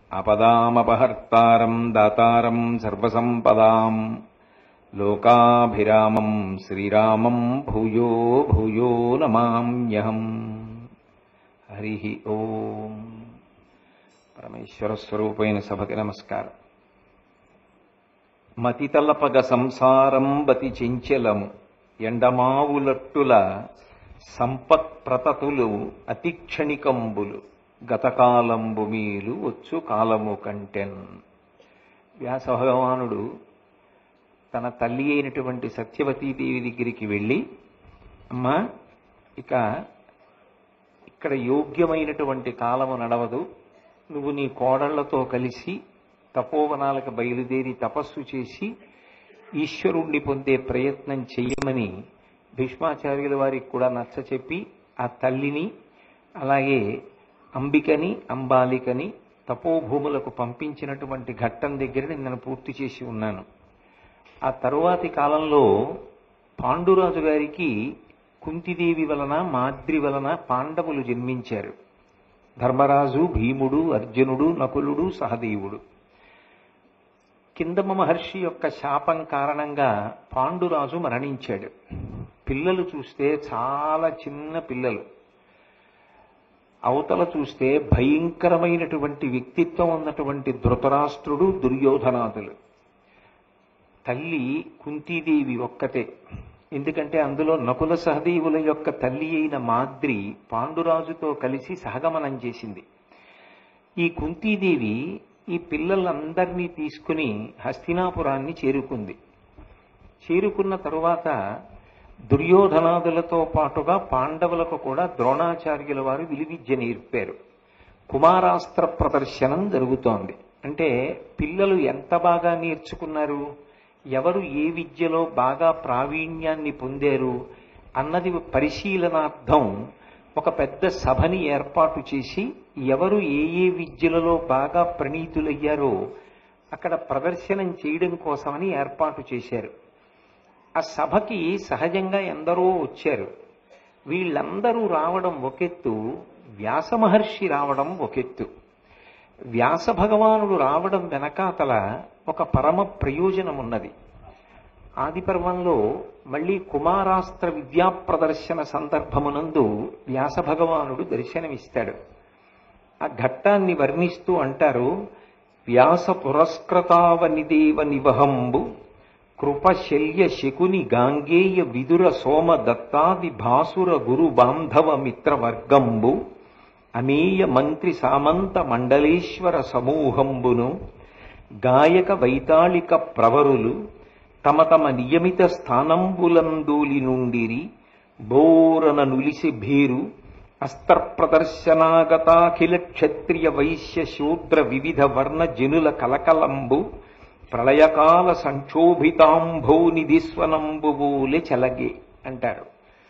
ఆపదామపహర్తారం దాతారం సర్వసంపదాం లోకాభిరామం శ్రీరామం భూయో భూయో నమామ్యహం హరి ఓం పరమేశ్వర స్వరూపైన సభకి నమస్కారం మతితలపగ సంసారం బతి చెంచెలము ఎండమావులట్టుల సంపత్ప్రతతులు అతిక్షణికంబులు గతకాలంబు మీలు వచ్చు కాలము కంటెన్ వ్యాస భగవానుడు తన తల్లి అయినటువంటి సత్యవతీదేవి దగ్గరికి వెళ్ళి అమ్మా ఇక ఇక్కడ యోగ్యమైనటువంటి కాలము నడవదు నువ్వు నీ కోడళ్లతో కలిసి తపోవనాలకు బయలుదేరి తపస్సు చేసి ఈశ్వరుణ్ణి పొందే ప్రయత్నం చెయ్యమని భీష్మాచార్యుల వారికి కూడా నచ్చ చెప్పి ఆ తల్లిని అలాగే అంబికని అంబాలికని తపోభూములకు పంపించినటువంటి ఘట్టం దగ్గర నేను పూర్తి చేసి ఉన్నాను ఆ తరువాతి కాలంలో పాండురాజు గారికి కుంతిదేవి వలన మాద్రి వలన పాండవులు జన్మించారు ధర్మరాజు భీముడు అర్జునుడు నకులుడు సహదేవుడు కిందమ మహర్షి యొక్క శాపం కారణంగా పాండురాజు మరణించాడు పిల్లలు చూస్తే చాలా చిన్న పిల్లలు అవతల చూస్తే భయంకరమైనటువంటి వ్యక్తిత్వం ఉన్నటువంటి ధృతరాష్ట్రుడు దుర్యోధనాథులు తల్లి కుంతీదేవి ఒక్కతే ఎందుకంటే అందులో నకుల సహదేవుల యొక్క తల్లి అయిన మాద్రి పాండురాజుతో కలిసి సహగమనం చేసింది ఈ కుంతీదేవి ఈ పిల్లలందరినీ తీసుకుని హస్తినాపురాన్ని చేరుకుంది చేరుకున్న తరువాత దుర్యోధనాదులతో పాటుగా పాండవులకు కూడా ద్రోణాచార్యుల వారు విలువిద్య నేర్పారు కుమారాస్త్ర ప్రదర్శనం జరుగుతోంది అంటే పిల్లలు ఎంత బాగా నేర్చుకున్నారు ఎవరు ఏ విద్యలో బాగా ప్రావీణ్యాన్ని పొందారు అన్నది పరిశీలనార్థం ఒక పెద్ద సభని ఏర్పాటు చేసి ఎవరు ఏ ఏ విద్యలలో బాగా ప్రణీతులయ్యారో అక్కడ ప్రదర్శనం చేయడం కోసమని ఏర్పాటు చేశారు ఆ సభకి సహజంగా ఎందరో వచ్చారు వీళ్ళందరూ రావడం ఒకెత్తు వ్యాస మహర్షి రావడం ఒకెత్తు వ్యాస భగవానుడు రావడం వెనకాతల ఒక పరమ ప్రయోజనం ఉన్నది ఆది పర్వంలో మళ్ళీ కుమారాస్త్ర విద్యా ప్రదర్శన సందర్భమునందు వ్యాస భగవానుడు దర్శనమిస్తాడు ఆ ఘట్టాన్ని వర్ణిస్తూ అంటారు వ్యాస పురస్కృతావనిదేవ నివహంబు కృపశల్య శకుని గాంగేయ విదుర సోమ దత్తాది భాసుర గురు బాంధవ మిత్రవర్గంబు అమేయ మంత్రి సామంత మండలేశ్వర సమూహంబును గాయక వైతాళిక ప్రవరులు తమ తమ నియమిత స్థానంబులందూలి నుండిరి బోరన నులిసి భీరు అస్త్ర ప్రదర్శనాగతాఖిల క్షత్రియ వైశ్య శూద్ర వివిధ వర్ణ జనుల కలకలంబు ప్రళయకాల సంక్షోభితాంభో నిధిస్వనంబువూలె చలగే అంటారు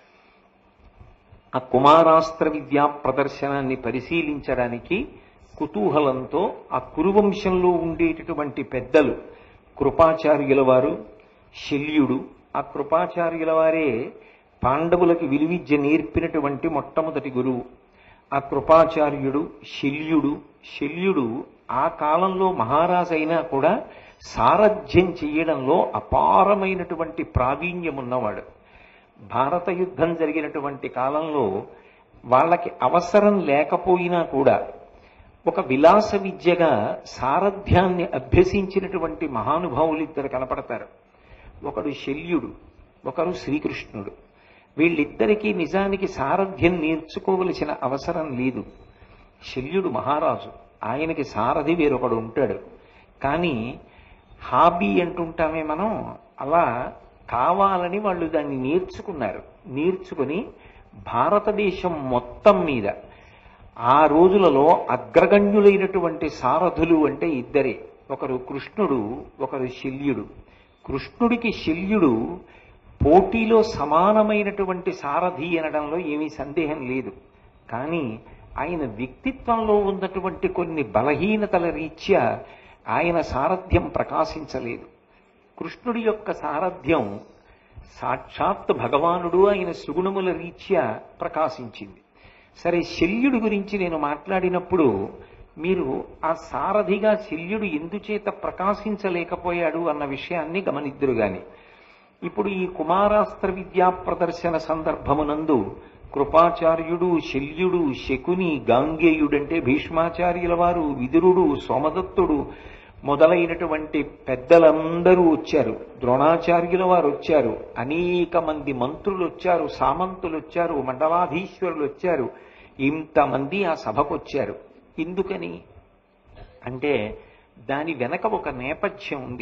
ఆ కుమారాస్త్ర విద్యా ప్రదర్శనాన్ని పరిశీలించడానికి కుతూహలంతో ఆ కురువంశంలో ఉండేటటువంటి పెద్దలు కృపాచార్యుల వారు శల్యుడు ఆ కృపాచార్యుల వారే పాండవులకి విలువిద్య నేర్పినటువంటి మొట్టమొదటి గురువు ఆ కృపాచార్యుడు శల్యుడు శల్యుడు ఆ కాలంలో మహారాజు అయినా కూడా సారథ్యం చేయడంలో అపారమైనటువంటి ప్రావీణ్యం ఉన్నవాడు భారత యుద్ధం జరిగినటువంటి కాలంలో వాళ్ళకి అవసరం లేకపోయినా కూడా ఒక విలాస విద్యగా సారథ్యాన్ని అభ్యసించినటువంటి మహానుభావులు ఇద్దరు కనపడతారు ఒకడు శల్యుడు ఒకరు శ్రీకృష్ణుడు వీళ్ళిద్దరికీ నిజానికి సారథ్యం నేర్చుకోవలసిన అవసరం లేదు శల్యుడు మహారాజు ఆయనకి సారథి వేరొకడు ఉంటాడు కానీ హాబీ అంటుంటామే మనం అలా కావాలని వాళ్ళు దాన్ని నేర్చుకున్నారు నేర్చుకుని భారతదేశం మొత్తం మీద ఆ రోజులలో అగ్రగణ్యులైనటువంటి సారథులు అంటే ఇద్దరే ఒకరు కృష్ణుడు ఒకరు శల్యుడు కృష్ణుడికి శల్యుడు పోటీలో సమానమైనటువంటి సారథి అనడంలో ఏమీ సందేహం లేదు కానీ ఆయన వ్యక్తిత్వంలో ఉన్నటువంటి కొన్ని బలహీనతల రీత్యా ఆయన సారథ్యం ప్రకాశించలేదు కృష్ణుడి యొక్క సారథ్యం సాక్షాత్ భగవానుడు ఆయన సుగుణముల రీత్యా ప్రకాశించింది సరే శల్యుడి గురించి నేను మాట్లాడినప్పుడు మీరు ఆ సారథిగా శల్యుడు ఎందుచేత ప్రకాశించలేకపోయాడు అన్న విషయాన్ని గమనిద్దురు గాని ఇప్పుడు ఈ కుమారాస్త్ర విద్యా ప్రదర్శన సందర్భమునందు కృపాచార్యుడు శల్యుడు శకుని గాంగేయుడంటే భీష్మాచార్యుల వారు విదురుడు సోమదత్తుడు మొదలైనటువంటి పెద్దలందరూ వచ్చారు ద్రోణాచార్యుల వారు వచ్చారు అనేక మంది మంత్రులు వచ్చారు సామంతులు వచ్చారు మండలాధీశ్వరులు వచ్చారు ఇంతమంది ఆ సభకు వచ్చారు ఎందుకని అంటే దాని వెనక ఒక నేపథ్యం ఉంది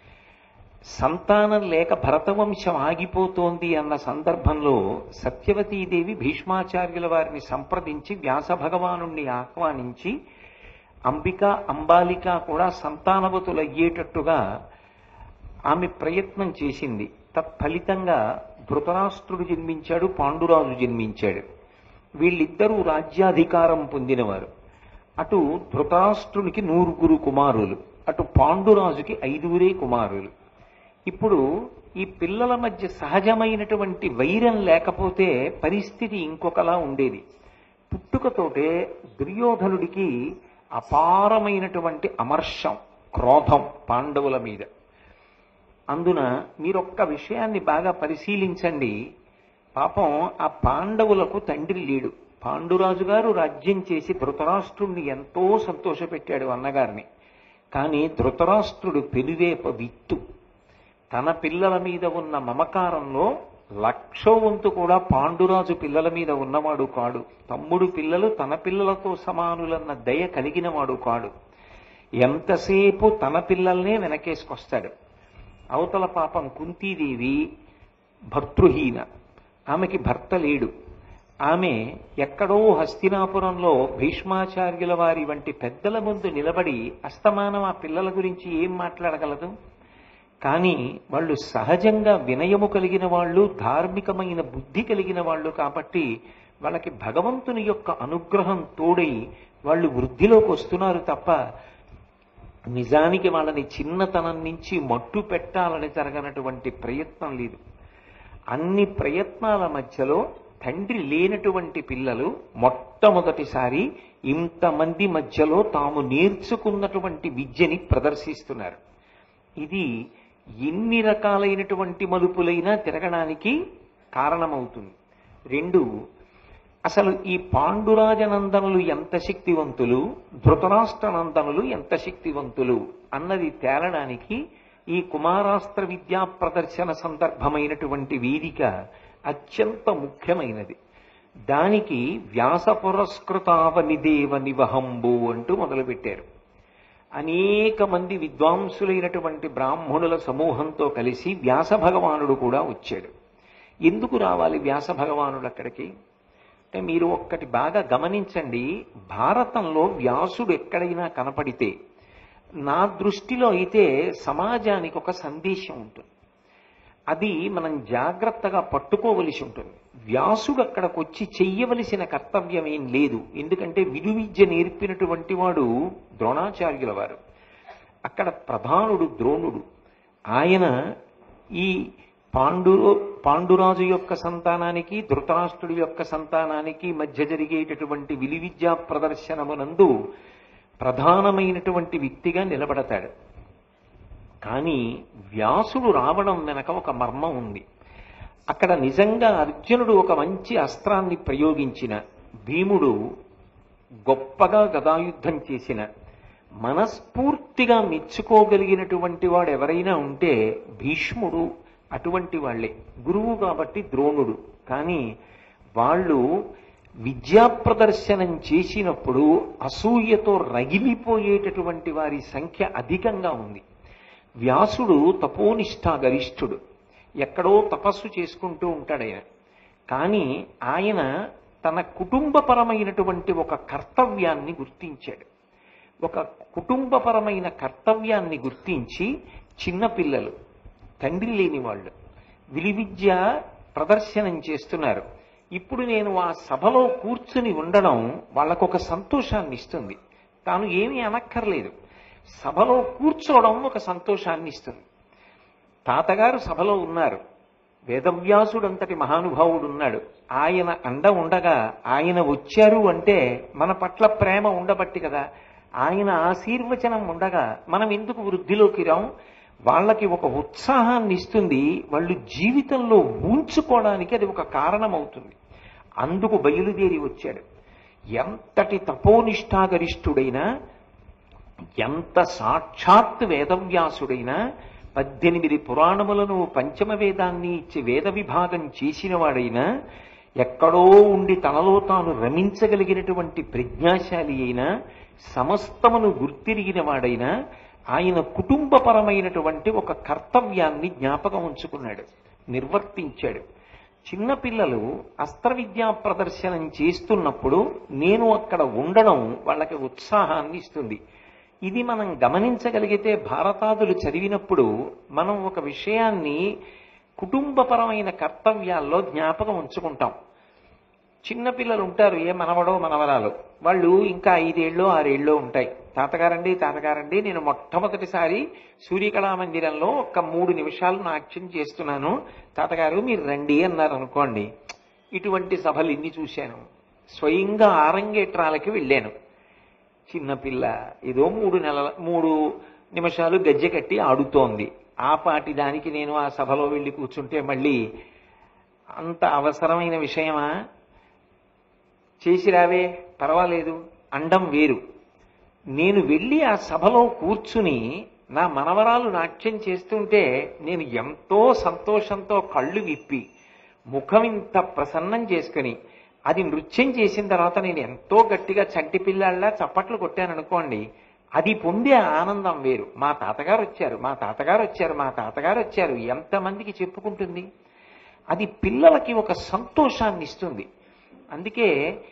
సంతానం లేక భరతవంశం ఆగిపోతోంది అన్న సందర్భంలో సత్యవతీదేవి భీష్మాచార్యుల వారిని సంప్రదించి వ్యాస భగవాను ఆహ్వానించి అంబిక అంబాలిక కూడా సంతానవతులయ్యేటట్టుగా ఆమె ప్రయత్నం చేసింది తత్ఫలితంగా ధృతరాష్ట్రుడు జన్మించాడు పాండురాజు జన్మించాడు వీళ్ళిద్దరూ రాజ్యాధికారం పొందినవారు అటు ధృతరాష్ట్రునికి నూరుగురు కుమారులు అటు పాండురాజుకి ఐదుగురే కుమారులు ఇప్పుడు ఈ పిల్లల మధ్య సహజమైనటువంటి వైరం లేకపోతే పరిస్థితి ఇంకొకలా ఉండేది పుట్టుకతోటే దుర్యోధనుడికి అపారమైనటువంటి అమర్షం క్రోధం పాండవుల మీద అందున మీరొక్క విషయాన్ని బాగా పరిశీలించండి పాపం ఆ పాండవులకు తండ్రి లేడు పాండురాజు గారు రాజ్యం చేసి ధృతరాష్ట్రుణ్ణి ఎంతో సంతోషపెట్టాడు అన్నగారిని కానీ ధృతరాష్ట్రుడు పెనువేప విత్తు తన పిల్లల మీద ఉన్న మమకారంలో లక్షో వంతు కూడా పాండురాజు పిల్లల మీద ఉన్నవాడు కాడు తమ్ముడు పిల్లలు తన పిల్లలతో సమానులన్న దయ కలిగినవాడు కాడు ఎంతసేపు తన పిల్లల్నే వెనకేసుకొస్తాడు అవతల పాపం కుంతీదేవి భర్తృహీన ఆమెకి భర్త లేడు ఆమె ఎక్కడో హస్తినాపురంలో భీష్మాచార్యుల వారి వంటి పెద్దల ముందు నిలబడి అస్తమానం ఆ పిల్లల గురించి ఏం మాట్లాడగలదు కానీ వాళ్ళు సహజంగా వినయము కలిగిన వాళ్ళు ధార్మికమైన బుద్ధి కలిగిన వాళ్ళు కాబట్టి వాళ్ళకి భగవంతుని యొక్క అనుగ్రహం తోడై వాళ్ళు వృద్ధిలోకి వస్తున్నారు తప్ప నిజానికి వాళ్ళని చిన్నతనం నుంచి మట్టు పెట్టాలని జరగనటువంటి ప్రయత్నం లేదు అన్ని ప్రయత్నాల మధ్యలో తండ్రి లేనటువంటి పిల్లలు మొట్టమొదటిసారి ఇంతమంది మధ్యలో తాము నేర్చుకున్నటువంటి విద్యని ప్రదర్శిస్తున్నారు ఇది ఎన్ని రకాలైనటువంటి మలుపులైనా తిరగడానికి కారణమవుతుంది రెండు అసలు ఈ పాండురాజనందనులు ఎంత శక్తివంతులు ధృతరాష్ట్రనందనులు ఎంత శక్తివంతులు అన్నది తేలడానికి ఈ కుమారాస్త్ర విద్యా ప్రదర్శన సందర్భమైనటువంటి వేదిక అత్యంత ముఖ్యమైనది దానికి వ్యాస పురస్కృతావనిదేవ నివహంబు అంటూ మొదలుపెట్టారు అనేక మంది విద్వాంసులైనటువంటి బ్రాహ్మణుల సమూహంతో కలిసి వ్యాస భగవానుడు కూడా వచ్చాడు ఎందుకు రావాలి వ్యాస భగవానుడు అక్కడికి అంటే మీరు ఒక్కటి బాగా గమనించండి భారతంలో వ్యాసుడు ఎక్కడైనా కనపడితే నా దృష్టిలో అయితే సమాజానికి ఒక సందేశం ఉంటుంది అది మనం జాగ్రత్తగా పట్టుకోవలసి ఉంటుంది వ్యాసుడు అక్కడికి వచ్చి చెయ్యవలసిన కర్తవ్యం ఏం లేదు ఎందుకంటే విధు విద్య నేర్పినటువంటి వాడు ద్రోణాచార్యుల వారు అక్కడ ప్రధానుడు ద్రోణుడు ఆయన ఈ పాండు పాండురాజు యొక్క సంతానానికి ధృతరాష్ట్రుడి యొక్క సంతానానికి మధ్య జరిగేటటువంటి విలు విద్యా ప్రదర్శనమునందు ప్రధానమైనటువంటి వ్యక్తిగా నిలబడతాడు కానీ వ్యాసుడు రావడం వెనక ఒక మర్మం ఉంది అక్కడ నిజంగా అర్జునుడు ఒక మంచి అస్త్రాన్ని ప్రయోగించిన భీముడు గొప్పగా గదాయుద్ధం చేసిన మనస్ఫూర్తిగా మెచ్చుకోగలిగినటువంటి వాడు ఎవరైనా ఉంటే భీష్ముడు అటువంటి వాళ్లే గురువు కాబట్టి ద్రోణుడు కానీ వాళ్ళు విద్యా ప్రదర్శనం చేసినప్పుడు అసూయతో రగిలిపోయేటటువంటి వారి సంఖ్య అధికంగా ఉంది వ్యాసుడు తపోనిష్టా గరిష్ఠుడు ఎక్కడో తపస్సు చేసుకుంటూ ఉంటాడు ఆయన కానీ ఆయన తన కుటుంబపరమైనటువంటి ఒక కర్తవ్యాన్ని గుర్తించాడు ఒక కుటుంబపరమైన కర్తవ్యాన్ని గుర్తించి చిన్నపిల్లలు తండ్రి లేని వాళ్ళు విలువిద్య ప్రదర్శనం చేస్తున్నారు ఇప్పుడు నేను ఆ సభలో కూర్చుని ఉండడం వాళ్ళకొక సంతోషాన్ని ఇస్తుంది తాను ఏమీ అనక్కర్లేదు సభలో కూర్చోవడం ఒక సంతోషాన్ని ఇస్తుంది తాతగారు సభలో ఉన్నారు వేదవ్యాసుడంతటి మహానుభావుడు ఉన్నాడు ఆయన అండ ఉండగా ఆయన వచ్చారు అంటే మన పట్ల ప్రేమ ఉండబట్టి కదా ఆయన ఆశీర్వచనం ఉండగా మనం ఎందుకు వృద్ధిలోకి రాం వాళ్ళకి ఒక ఉత్సాహాన్ని ఇస్తుంది వాళ్ళు జీవితంలో ఉంచుకోవడానికి అది ఒక కారణం అవుతుంది అందుకు బయలుదేరి వచ్చాడు ఎంతటి తపోనిష్టాగరిష్ఠుడైనా ఎంత సాక్షాత్ వేదవ్యాసుడైనా పద్దెనిమిది పురాణములను పంచమ వేదాన్ని ఇచ్చి వేద విభాగం చేసిన వాడైనా ఎక్కడో ఉండి తనలో తాను రమించగలిగినటువంటి ప్రజ్ఞాశాలి అయినా సమస్తమును గుర్తిరిగిన వాడైనా ఆయన కుటుంబపరమైనటువంటి ఒక కర్తవ్యాన్ని జ్ఞాపకం ఉంచుకున్నాడు నిర్వర్తించాడు చిన్నపిల్లలు అస్త్ర విద్యా ప్రదర్శనం చేస్తున్నప్పుడు నేను అక్కడ ఉండడం వాళ్ళకి ఉత్సాహాన్ని ఇస్తుంది ఇది మనం గమనించగలిగితే భారతాదులు చదివినప్పుడు మనం ఒక విషయాన్ని కుటుంబపరమైన కర్తవ్యాల్లో జ్ఞాపకం ఉంచుకుంటాం చిన్నపిల్లలు ఉంటారు ఏ మనవడో మనవరాలు వాళ్ళు ఇంకా ఐదేళ్ళో ఆరేళ్ళో ఉంటాయి తాతగారండి తాతగారండి నేను మొట్టమొదటిసారి సూర్యకళా మందిరంలో ఒక మూడు నిమిషాలు నాట్యం చేస్తున్నాను తాతగారు మీరు రండి అన్నారు అనుకోండి ఇటువంటి సభలు ఇన్ని చూశాను స్వయంగా ఆరంగేట్రాలకి వెళ్ళాను చిన్నపిల్ల ఏదో మూడు నెలల మూడు నిమిషాలు గజ్జె కట్టి ఆడుతోంది ఆ పాటి దానికి నేను ఆ సభలో వెళ్ళి కూర్చుంటే మళ్ళీ అంత అవసరమైన విషయమా చేసి రావే పర్వాలేదు అండం వేరు నేను వెళ్ళి ఆ సభలో కూర్చుని నా మనవరాలు నాట్యం చేస్తుంటే నేను ఎంతో సంతోషంతో కళ్ళు విప్పి ముఖం ఇంత ప్రసన్నం చేసుకుని అది నృత్యం చేసిన తర్వాత నేను ఎంతో గట్టిగా చంటి పిల్లాళ్ళ చప్పట్లు కొట్టాను అనుకోండి అది పొందే ఆనందం వేరు మా తాతగారు వచ్చారు మా తాతగారు వచ్చారు మా తాతగారు వచ్చారు ఎంతమందికి చెప్పుకుంటుంది అది పిల్లలకి ఒక సంతోషాన్ని ఇస్తుంది అందుకే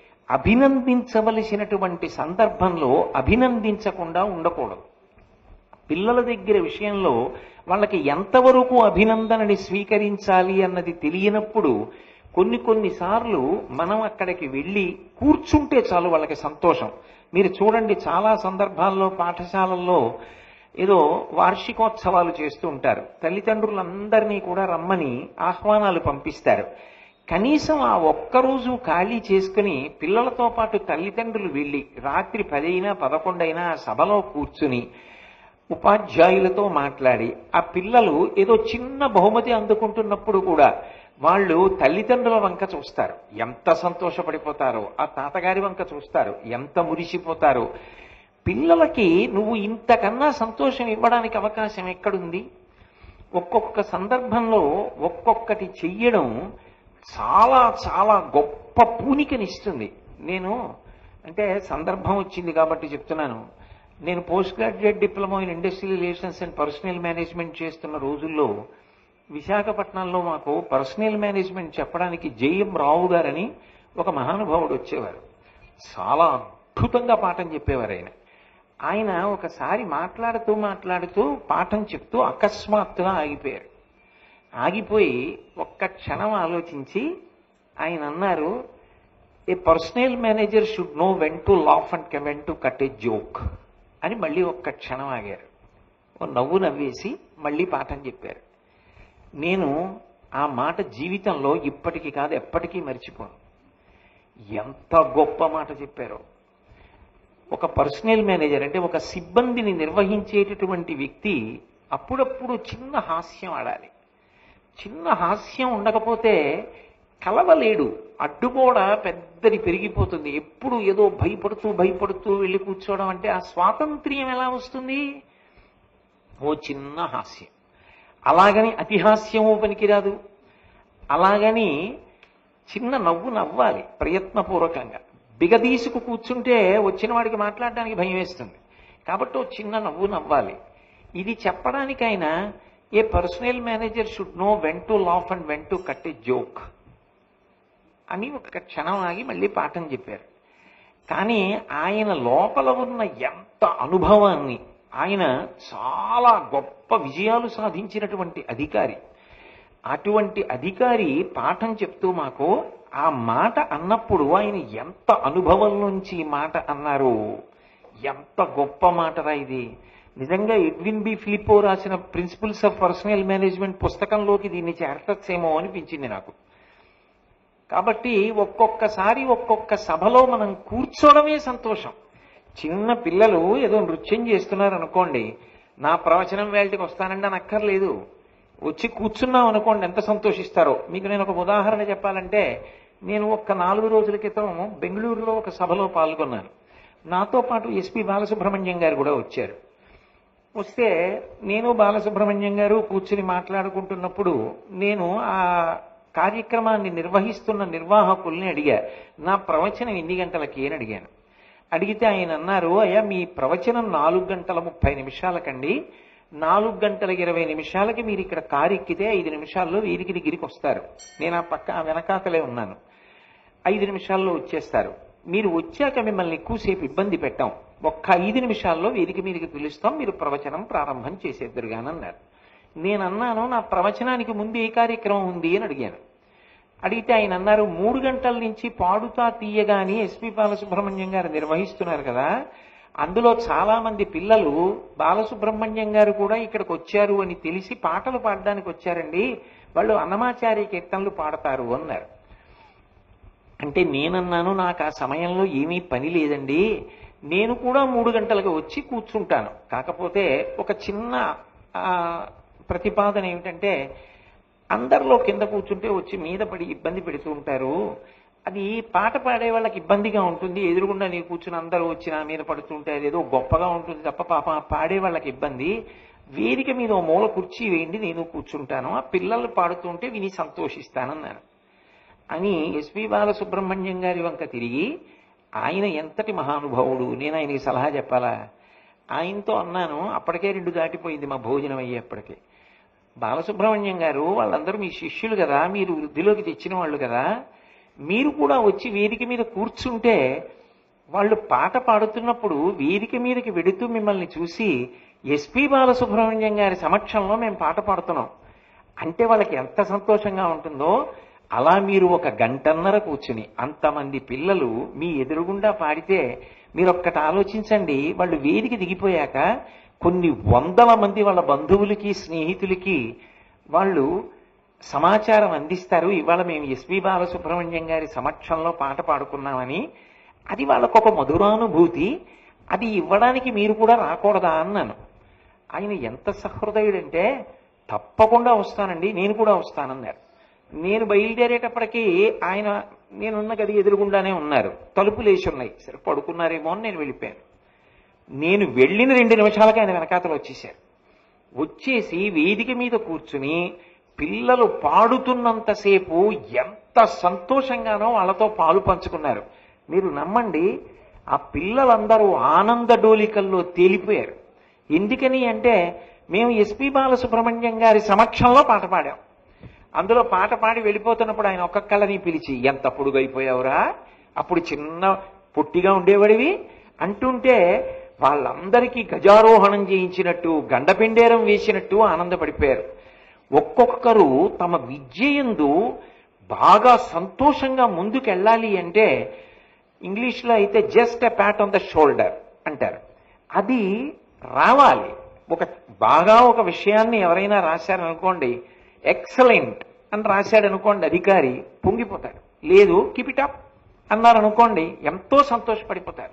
అభినందించవలసినటువంటి సందర్భంలో అభినందించకుండా ఉండకూడదు పిల్లల దగ్గర విషయంలో వాళ్ళకి ఎంతవరకు అభినందనని స్వీకరించాలి అన్నది తెలియనప్పుడు కొన్ని కొన్నిసార్లు మనం అక్కడికి వెళ్ళి కూర్చుంటే చాలు వాళ్ళకి సంతోషం మీరు చూడండి చాలా సందర్భాల్లో పాఠశాలల్లో ఏదో వార్షికోత్సవాలు చేస్తూ ఉంటారు తల్లిదండ్రులందరినీ కూడా రమ్మని ఆహ్వానాలు పంపిస్తారు కనీసం ఆ ఒక్కరోజు ఖాళీ చేసుకుని పిల్లలతో పాటు తల్లిదండ్రులు వెళ్ళి రాత్రి పదైనా పదకొండైనా ఆ సభలో కూర్చుని ఉపాధ్యాయులతో మాట్లాడి ఆ పిల్లలు ఏదో చిన్న బహుమతి అందుకుంటున్నప్పుడు కూడా వాళ్ళు తల్లిదండ్రుల వంక చూస్తారు ఎంత సంతోషపడిపోతారో ఆ తాతగారి వంక చూస్తారు ఎంత మురిసిపోతారో పిల్లలకి నువ్వు ఇంతకన్నా సంతోషం ఇవ్వడానికి అవకాశం ఎక్కడుంది ఒక్కొక్క సందర్భంలో ఒక్కొక్కటి చెయ్యడం చాలా చాలా గొప్ప పూనికనిస్తుంది నేను అంటే సందర్భం వచ్చింది కాబట్టి చెప్తున్నాను నేను post graduate diploma in industrial relations and personal management చేస్తున్న రోజుల్లో విశాఖపట్నంలో మాకు పర్సనల్ మేనేజ్మెంట్ చెప్పడానికి జేఎం రావు గారని ఒక మహానుభావుడు వచ్చేవారు చాలా అద్భుతంగా పాఠం చెప్పేవారు ఆయన ఆయన ఒకసారి మాట్లాడుతూ మాట్లాడుతూ పాఠం చెప్తూ అకస్మాత్తుగా ఆగిపోయారు ఆగిపోయి ఒక్క క్షణం ఆలోచించి ఆయన అన్నారు a personal manager should know when to laugh and when to cut a joke అని మళ్ళీ ఒక్క క్షణం ఆగారు ఓ నవ్వు నవ్వేసి మళ్ళీ పాఠం చెప్పారు నేను ఆ మాట జీవితంలో ఇప్పటికీ కాదు ఎప్పటికీ మర్చిపోను ఎంత గొప్ప మాట చెప్పారో ఒక పర్సనల్ మేనేజర్ అంటే ఒక సిబ్బందిని నిర్వహించేటటువంటి వ్యక్తి అప్పుడప్పుడు చిన్న హాస్యం ఆడాలి చిన్న హాస్యం ఉండకపోతే కలవలేడు అడ్డుగోడ పెద్దది పెరిగిపోతుంది ఎప్పుడు ఏదో భయపడుతూ భయపడుతూ వెళ్ళి కూర్చోవడం అంటే ఆ స్వాతంత్ర్యం ఎలా వస్తుంది ఓ చిన్న హాస్యం అలాగని అతిహాస్యము పనికిరాదు అలాగని చిన్న నవ్వు నవ్వాలి ప్రయత్నపూర్వకంగా బిగదీసుకు కూర్చుంటే వచ్చిన వాడికి మాట్లాడడానికి భయం వేస్తుంది కాబట్టి ఓ చిన్న నవ్వు నవ్వాలి ఇది చెప్పడానికైనా a personal manager should know when to laugh and when to cut a joke అని ఒక క్షణం ఆగి మళ్ళీ పాఠం చెప్పారు కానీ ఆయన లోపల ఉన్న ఎంత అనుభవాన్ని ఆయన చాలా గొప్ప విజయాలు సాధించినటువంటి అధికారి అటువంటి అధికారి పాఠం చెప్తూ మాకు ఆ మాట అన్నప్పుడు ఆయన ఎంత అనుభవం నుంచి ఈ మాట అన్నారు ఎంత గొప్ప మాటరా ఇది నిజంగా ఎడ్విన్ బి ఫిలిపో రాసిన ప్రిన్సిపల్స్ ఆఫ్ పర్సనల్ మేనేజ్మెంట్ పుస్తకంలోకి దీన్ని చేర్చచ్చేమో అనిపించింది నాకు కాబట్టి ఒక్కొక్కసారి ఒక్కొక్క సభలో మనం కూర్చోవడమే సంతోషం చిన్న పిల్లలు ఏదో నృత్యం చేస్తున్నారు అనుకోండి నా ప్రవచనం వేళటికి వస్తానండి అని అక్కర్లేదు వచ్చి కూర్చున్నాం అనుకోండి ఎంత సంతోషిస్తారో మీకు నేను ఒక ఉదాహరణ చెప్పాలంటే నేను ఒక్క నాలుగు రోజుల క్రితం బెంగళూరులో ఒక సభలో పాల్గొన్నాను నాతో పాటు ఎస్పి బాలసుబ్రహ్మణ్యం గారు కూడా వచ్చారు వస్తే నేను బాలసుబ్రహ్మణ్యం గారు కూర్చుని మాట్లాడుకుంటున్నప్పుడు నేను ఆ కార్యక్రమాన్ని నిర్వహిస్తున్న నిర్వాహకుల్ని అడిగా నా ప్రవచనం ఎన్ని గంటలకి అని అడిగాను అడిగితే ఆయన అన్నారు అయ్యా మీ ప్రవచనం నాలుగు గంటల ముప్పై నిమిషాలకండి నాలుగు గంటల ఇరవై నిమిషాలకి మీరు ఇక్కడ కారు ఎక్కితే ఐదు నిమిషాల్లో వీరికి దగ్గరికి వస్తారు నేను ఆ పక్క ఆ వెనకాతలే ఉన్నాను ఐదు నిమిషాల్లో వచ్చేస్తారు మీరు వచ్చాక మిమ్మల్ని ఎక్కువసేపు ఇబ్బంది పెట్టాం ఒక్క ఐదు నిమిషాల్లో వీరికి మీరికి పిలుస్తాం మీరు ప్రవచనం ప్రారంభం చేసేద్దరుగానన్నారు నేను అన్నాను నా ప్రవచనానికి ముందు ఏ కార్యక్రమం ఉంది అని అడిగాను అడిగితే ఆయన అన్నారు మూడు గంటల నుంచి పాడుతా తీయగాని ఎస్పి బాలసుబ్రహ్మణ్యం గారు నిర్వహిస్తున్నారు కదా అందులో చాలా మంది పిల్లలు బాలసుబ్రహ్మణ్యం గారు కూడా ఇక్కడికి వచ్చారు అని తెలిసి పాటలు పాడడానికి వచ్చారండి వాళ్ళు అన్నమాచార్య కీర్తనలు పాడతారు అన్నారు అంటే నేనన్నాను నాకు ఆ సమయంలో ఏమీ పని లేదండి నేను కూడా మూడు గంటలకు వచ్చి కూర్చుంటాను కాకపోతే ఒక చిన్న ఆ, ప్రతిపాదన ఏమిటంటే అందరిలో కింద కూర్చుంటే వచ్చి మీద పడి ఇబ్బంది పెడుతూ ఉంటారు అది పాట పాడే వాళ్ళకి ఇబ్బందిగా ఉంటుంది ఎదురుగుండా నీ కూర్చుని అందరూ వచ్చి నా మీద పడుతుంటే అదేదో గొప్పగా ఉంటుంది తప్ప పాప పాడే వాళ్ళకి ఇబ్బంది వేదిక మీద ఓ మూల కుర్చీ వేయండి నేను కూర్చుంటాను ఆ పిల్లలు పాడుతుంటే విని సంతోషిస్తానన్నాను అని ఎస్పి బాలసుబ్రహ్మణ్యం గారి వంక తిరిగి ఆయన ఎంతటి మహానుభావుడు నేను ఆయనకి సలహా చెప్పాలా ఆయనతో అన్నాను అప్పటికే రెండు దాటిపోయింది మా భోజనం అయ్యేప్పటికే బాలసుబ్రహ్మణ్యం గారు వాళ్ళందరూ మీ శిష్యులు కదా మీరు వృద్ధిలోకి తెచ్చిన వాళ్ళు కదా మీరు కూడా వచ్చి వేదిక మీద కూర్చుంటే వాళ్ళు పాట పాడుతున్నప్పుడు వేదిక మీదకి వెడుతూ మిమ్మల్ని చూసి ఎస్పి బాలసుబ్రహ్మణ్యం గారి సమక్షంలో మేము పాట పాడుతున్నాం అంటే వాళ్ళకి ఎంత సంతోషంగా ఉంటుందో అలా మీరు ఒక గంటన్నర కూర్చుని అంతమంది పిల్లలు మీ ఎదురుగుండా పాడితే మీరు ఒక్కటి ఆలోచించండి వాళ్ళు వేదిక దిగిపోయాక కొన్ని వందల మంది వాళ్ళ బంధువులకి స్నేహితులకి వాళ్ళు సమాచారం అందిస్తారు ఇవాళ మేము ఎస్పి బాలసుబ్రహ్మణ్యం గారి సమక్షంలో పాట పాడుకున్నామని అది వాళ్ళకొక మధురానుభూతి అది ఇవ్వడానికి మీరు కూడా రాకూడదా అన్నాను ఆయన ఎంత సహృదయుడంటే తప్పకుండా వస్తానండి నేను కూడా వస్తానన్నారు నేను బయలుదేరేటప్పటికీ ఆయన నేనున్న గది ఎదురుగుండానే ఉన్నారు తలుపులు వేసి ఉన్నాయి సరే పడుకున్నారేమో అని నేను వెళ్ళిపోయాను నేను వెళ్ళిన రెండు నిమిషాలకి ఆయన వెనకాతలు వచ్చేసారు వచ్చేసి వేదిక మీద కూర్చుని పిల్లలు పాడుతున్నంతసేపు ఎంత సంతోషంగానో వాళ్ళతో పాలు పంచుకున్నారు మీరు నమ్మండి ఆ పిల్లలందరూ ఆనంద డోలికల్లో తేలిపోయారు ఎందుకని అంటే మేము ఎస్పి బాలసుబ్రహ్మణ్యం గారి సమక్షంలో పాట పాడాం అందులో పాట పాడి వెళ్ళిపోతున్నప్పుడు ఆయన ఒక్కొక్కళ్ళని పిలిచి ఎంత పొడుగైపోయావురా అప్పుడు చిన్న పొట్టిగా ఉండేవాడివి అంటుంటే వాళ్ళందరికీ గజారోహణం చేయించినట్టు గండపిండేరం వేసినట్టు ఆనందపడిపోయారు ఒక్కొక్కరు తమ విద్యయందు బాగా సంతోషంగా ముందుకెళ్ళాలి అంటే ఇంగ్లీష్లో అయితే just a pat on the shoulder అంటారు అది రావాలి ఒక బాగా ఒక విషయాన్ని ఎవరైనా రాశారనుకోండి ఎక్సలెంట్ అని రాశాడు అనుకోండి అధికారి పొంగిపోతాడు లేదు కీప్ ఇట్ అప్ అన్నారు అనుకోండి ఎంతో సంతోషపడిపోతారు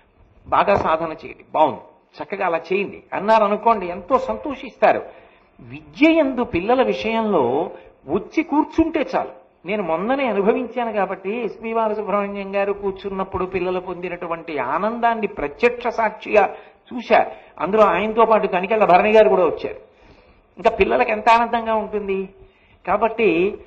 బాగా సాధన చేయండి బాగుంది చక్కగా అలా చేయండి అన్నారు అనుకోండి ఎంతో సంతోషిస్తారు విద్య ఎందు పిల్లల విషయంలో వచ్చి కూర్చుంటే చాలు నేను మొన్ననే అనుభవించాను కాబట్టి ఎస్పి బాలసుబ్రహ్మణ్యం గారు కూర్చున్నప్పుడు పిల్లలు పొందినటువంటి ఆనందాన్ని ప్రత్యక్ష సాక్షిగా చూశా అందులో ఆయనతో పాటు కనికెళ్ళ భరణి గారు కూడా వచ్చారు ఇంకా పిల్లలకు ఎంత ఆనందంగా ఉంటుంది కాబట్టి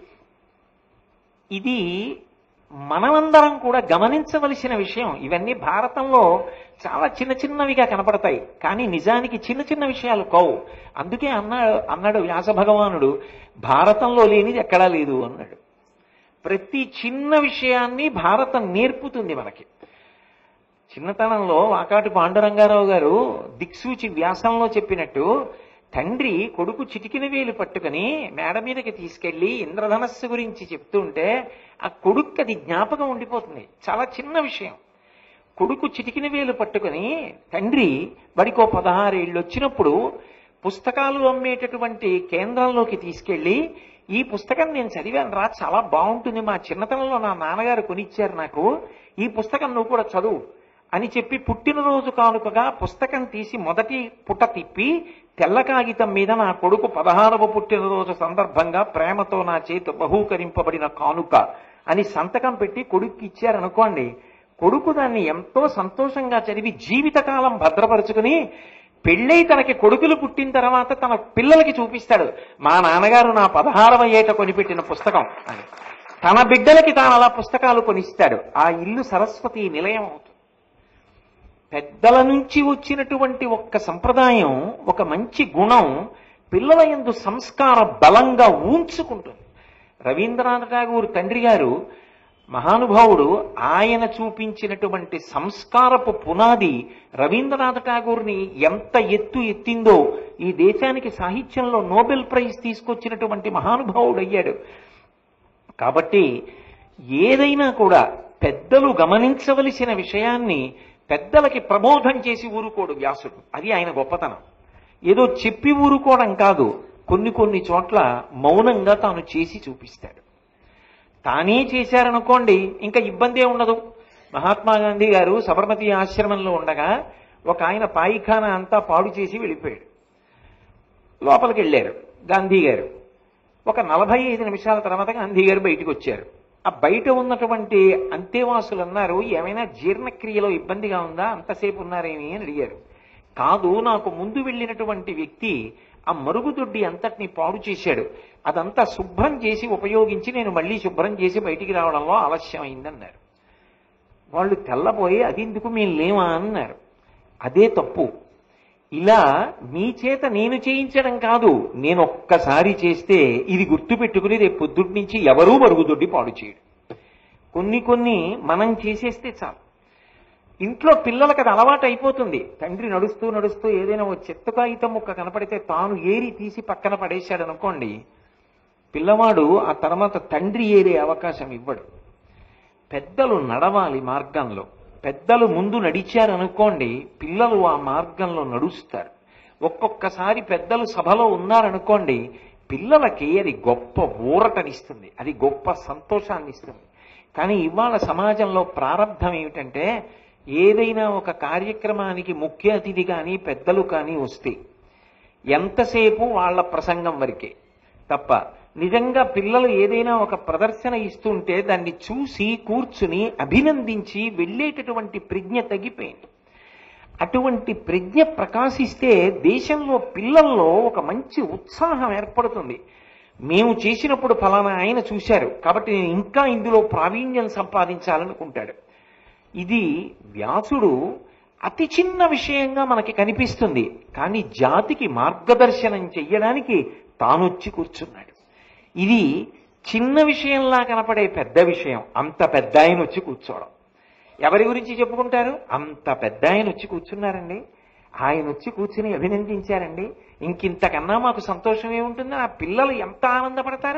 ఇది మనమందరం కూడా గమనించవలసిన విషయం ఇవన్నీ భారతంలో చాలా చిన్న చిన్నవిగా కనపడతాయి కానీ నిజానికి చిన్న చిన్న విషయాలు కావు అందుకే అన్నాడు అన్నాడు వ్యాస భగవానుడు భారతంలో లేనిది ఎక్కడా లేదు అన్నాడు ప్రతి చిన్న విషయాన్ని భారతం నేర్పుతుంది మనకి చిన్నతనంలో వాకాటి పాండురంగారావు గారు దిక్సూచి వ్యాసంలో చెప్పినట్టు తండ్రి కొడుకు చిటికిన వేలు పట్టుకుని మేడ మీదకి తీసుకెళ్లి ఇంద్రధనస్సు గురించి చెప్తుంటే ఆ కొడుకు అది జ్ఞాపకం ఉండిపోతుంది చాలా చిన్న విషయం కొడుకు చిటికిన వేలు పట్టుకుని తండ్రి బడికో పదహారేళ్ళు వచ్చినప్పుడు పుస్తకాలు అమ్మేటటువంటి కేంద్రంలోకి తీసుకెళ్లి ఈ పుస్తకం నేను చదివాను రా చాలా బాగుంటుంది మా చిన్నతనంలో నా నాన్నగారు కొనిచ్చారు నాకు ఈ పుస్తకం నువ్వు కూడా చదువు అని చెప్పి పుట్టినరోజు కానుకగా పుస్తకం తీసి మొదటి పుట తిప్పి తెల్ల కాగితం మీద నా కొడుకు పదహారవ పుట్టినరోజు సందర్భంగా ప్రేమతో నా చేతి బహూకరింపబడిన కానుక అని సంతకం పెట్టి కొడుక్కి ఇచ్చారనుకోండి కొడుకు దాన్ని ఎంతో సంతోషంగా చదివి జీవితకాలం భద్రపరుచుకుని పెళ్ళై తనకి కొడుకులు పుట్టిన తర్వాత తన పిల్లలకి చూపిస్తాడు మా నాన్నగారు నా పదహారవ ఏట కొనిపెట్టిన పుస్తకం అని తన బిడ్డలకి తాను అలా పుస్తకాలు కొనిస్తాడు ఆ ఇల్లు సరస్వతి నిలయం అవుతుంది పెద్దల నుంచి వచ్చినటువంటి ఒక్క సంప్రదాయం ఒక మంచి గుణం పిల్లల యందు సంస్కార బలంగా ఊంచుకుంటుంది రవీంద్రనాథ్ ఠాగూర్ తండ్రి గారు మహానుభావుడు ఆయన చూపించినటువంటి సంస్కారపు పునాది రవీంద్రనాథ్ ఠాగూర్ని ఎంత ఎత్తు ఎత్తిందో ఈ దేశానికి సాహిత్యంలో నోబెల్ ప్రైజ్ తీసుకొచ్చినటువంటి మహానుభావుడు అయ్యాడు కాబట్టి ఏదైనా కూడా పెద్దలు గమనించవలసిన విషయాన్ని పెద్దలకి ప్రబోధం చేసి ఊరుకోడు వ్యాసుడు అది ఆయన గొప్పతనం ఏదో చెప్పి ఊరుకోవడం కాదు కొన్ని కొన్ని చోట్ల మౌనంగా తాను చేసి చూపిస్తాడు తానే చేశారనుకోండి ఇంకా ఇబ్బంది ఉండదు మహాత్మా గాంధీ గారు సబర్మతి ఆశ్రమంలో ఉండగా ఒక ఆయన పాయిఖానా అంతా పాడు చేసి వెళ్ళిపోయాడు లోపలికి వెళ్ళారు గాంధీ గారు ఒక నలభై ఐదు నిమిషాల తర్వాత గాంధీ గారు బయటికి వచ్చారు ఆ బయట ఉన్నటువంటి అంతేవాసులు అన్నారు ఏమైనా జీర్ణక్రియలో ఇబ్బందిగా ఉందా అంతసేపు ఉన్నారేమి అని అడిగారు కాదు నాకు ముందు వెళ్ళినటువంటి వ్యక్తి ఆ మరుగుదొడ్డి అంతటిని పాడు చేశాడు అదంతా శుభ్రం చేసి ఉపయోగించి నేను మళ్ళీ శుభ్రం చేసి బయటికి రావడంలో ఆలస్యమైందన్నారు వాళ్ళు తెల్లబోయి అది ఎందుకు మేము లేమా అన్నారు అదే తప్పు ఇలా మీ చేత నేను చేయించడం కాదు నేను ఒక్కసారి చేస్తే ఇది గుర్తు పెట్టుకుని రేపు పొద్దుటి నుంచి ఎవరూ మరుగుదొడ్డి పాడు చేయడు కొన్ని కొన్ని మనం చేసేస్తే చాలు ఇంట్లో పిల్లలకి అది అలవాటు అయిపోతుంది తండ్రి నడుస్తూ నడుస్తూ ఏదైనా ఓ చెత్త కాగితం ముక్క కనపడితే తాను ఏరి తీసి పక్కన పడేశాడు అనుకోండి పిల్లవాడు ఆ తర్వాత తండ్రి ఏరే అవకాశం ఇవ్వడు పెద్దలు నడవాలి మార్గంలో పెద్దలు ముందు నడిచారనుకోండి పిల్లలు ఆ మార్గంలో నడుస్తారు ఒక్కొక్కసారి పెద్దలు సభలో ఉన్నారనుకోండి పిల్లలకి అది గొప్ప ఊరటనిస్తుంది అది గొప్ప సంతోషాన్ని ఇస్తుంది కానీ ఇవాళ సమాజంలో ప్రారంభం ఏమిటంటే ఏదైనా ఒక కార్యక్రమానికి ముఖ్య అతిథి కానీ పెద్దలు కానీ వస్తే ఎంతసేపు వాళ్ళ ప్రసంగం వరకే తప్ప నిజంగా పిల్లలు ఏదైనా ఒక ప్రదర్శన ఇస్తుంటే దాన్ని చూసి కూర్చుని అభినందించి వెళ్ళేటటువంటి ప్రజ్ఞ తగ్గిపోయింది అటువంటి ప్రజ్ఞ ప్రకాశిస్తే దేశంలో పిల్లల్లో ఒక మంచి ఉత్సాహం ఏర్పడుతుంది మేము చేసినప్పుడు ఫలానా ఆయన చూశారు కాబట్టి నేను ఇంకా ఇందులో ప్రావీణ్యం సంపాదించాలనుకుంటాడు ఇది వ్యాసుడు అతి చిన్న విషయంగా మనకి కనిపిస్తుంది కానీ జాతికి మార్గదర్శనం చెయ్యడానికి తానొచ్చి కూర్చున్నాడు ఇది చిన్న విషయంలా కనపడే పెద్ద విషయం అంత పెద్ద ఆయన వచ్చి కూర్చోవడం ఎవరి గురించి చెప్పుకుంటారు అంత పెద్ద ఆయన వచ్చి కూర్చున్నారండి ఆయన వచ్చి కూర్చుని అభినందించారండి ఇంకింతకన్నా మాకు సంతోషం ఏముంటుంది ఆ పిల్లలు ఎంత ఆనందపడతారు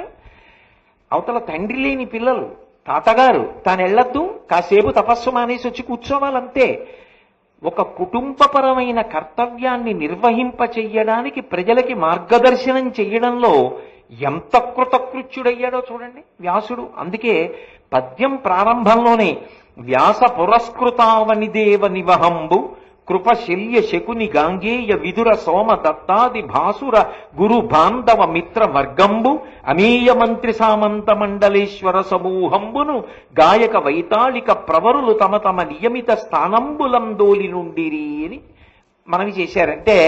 అవతల తండ్రి లేని పిల్లలు తాతగారు తాను వెళ్ళొద్దు కాసేపు తపస్సు మానేసి వచ్చి కూర్చోవాలంతే ఒక కుటుంబపరమైన కర్తవ్యాన్ని నిర్వహింప చెయ్యడానికి ప్రజలకి మార్గదర్శనం చెయ్యడంలో ఎంత కృతకృత్యుడయ్యాడో చూడండి వ్యాసుడు అందుకే పద్యం ప్రారంభంలోనే వ్యాస పురస్కృతావనిదేవ నివహంబు కృపశల్య శకుని గాంగేయ విదుర సోమ దత్తాది భాసుర గురు బాంధవ మిత్ర వర్గంబు అమేయ మంత్రి సామంత మండలేశ్వర సమూహంబును గాయక వైతాళిక ప్రవరులు తమ తమ నియమిత స్థానంబులందోలి నుండిరి అని మనవి చేశారంటే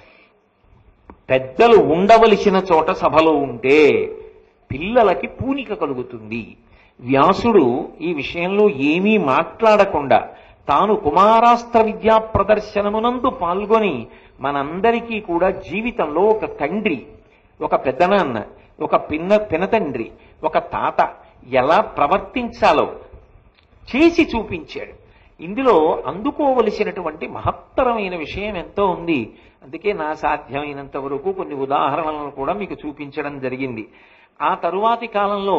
పెద్దలు ఉండవలసిన చోట సభలో ఉంటే పిల్లలకి పూనిక కలుగుతుంది వ్యాసుడు ఈ విషయంలో ఏమీ మాట్లాడకుండా తాను కుమారాస్త్ర విద్యా ప్రదర్శనమునందు పాల్గొని మనందరికీ కూడా జీవితంలో ఒక తండ్రి ఒక పెద్దనాన్న ఒక పిన్న పినతండ్రి ఒక తాత ఎలా ప్రవర్తించాలో చేసి చూపించాడు ఇందులో అందుకోవలసినటువంటి మహత్తరమైన విషయం ఎంతో ఉంది అందుకే నా సాధ్యమైనంత వరకు కొన్ని ఉదాహరణలను కూడా మీకు చూపించడం జరిగింది ఆ తరువాతి కాలంలో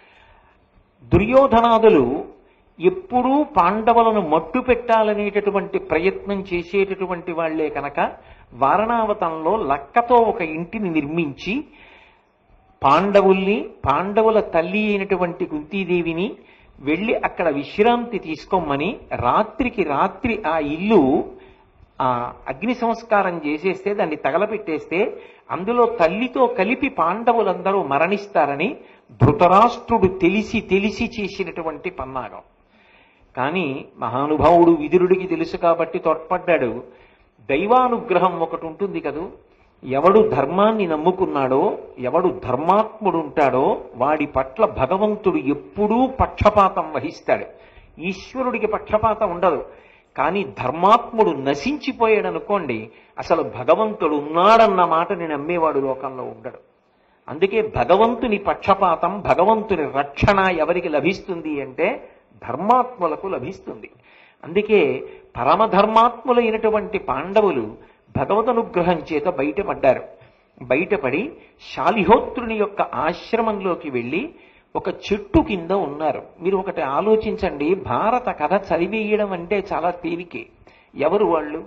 దుర్యోధనాదులు ఎప్పుడూ పాండవులను మట్టు పెట్టాలనేటటువంటి ప్రయత్నం చేసేటటువంటి వాళ్లే కనుక వారణావతంలో లక్కతో ఒక ఇంటిని నిర్మించి పాండవుల్ని పాండవుల తల్లి అయినటువంటి కుంతీదేవిని వెళ్ళి అక్కడ విశ్రాంతి తీసుకోమని రాత్రికి రాత్రి ఆ ఇల్లు ఆ అగ్ని సంస్కారం చేసేస్తే దాన్ని తగలపెట్టేస్తే అందులో తల్లితో కలిపి పాండవులందరూ మరణిస్తారని ధృతరాష్ట్రుడు తెలిసి తెలిసి చేసినటువంటి పన్నాగం కానీ మహానుభావుడు విదురుడికి తెలుసు కాబట్టి తోడ్పడ్డాడు దైవానుగ్రహం ఒకటి ఉంటుంది కదూ ఎవడు ధర్మాన్ని నమ్ముకున్నాడో ఎవడు ధర్మాత్ముడు ఉంటాడో వాడి పట్ల భగవంతుడు ఎప్పుడూ పక్షపాతం వహిస్తాడు ఈశ్వరుడికి పక్షపాతం ఉండదు కానీ ధర్మాత్ముడు నశించిపోయాడు అనుకోండి అసలు భగవంతుడు ఉన్నాడన్న మాటని నమ్మేవాడు లోకంలో ఉండడు అందుకే భగవంతుని పక్షపాతం భగవంతుని రక్షణ ఎవరికి లభిస్తుంది అంటే ధర్మాత్ములకు లభిస్తుంది అందుకే పరమధర్మాత్ములైనటువంటి పాండవులు భగవదనుగ్రహం చేత బయటపడ్డారు బయటపడి శాలిహోత్రుని యొక్క ఆశ్రమంలోకి వెళ్ళి ఒక చెట్టు కింద ఉన్నారు మీరు ఒకటి ఆలోచించండి భారత కథ చదివేయడం అంటే చాలా తేలికే ఎవరు వాళ్ళు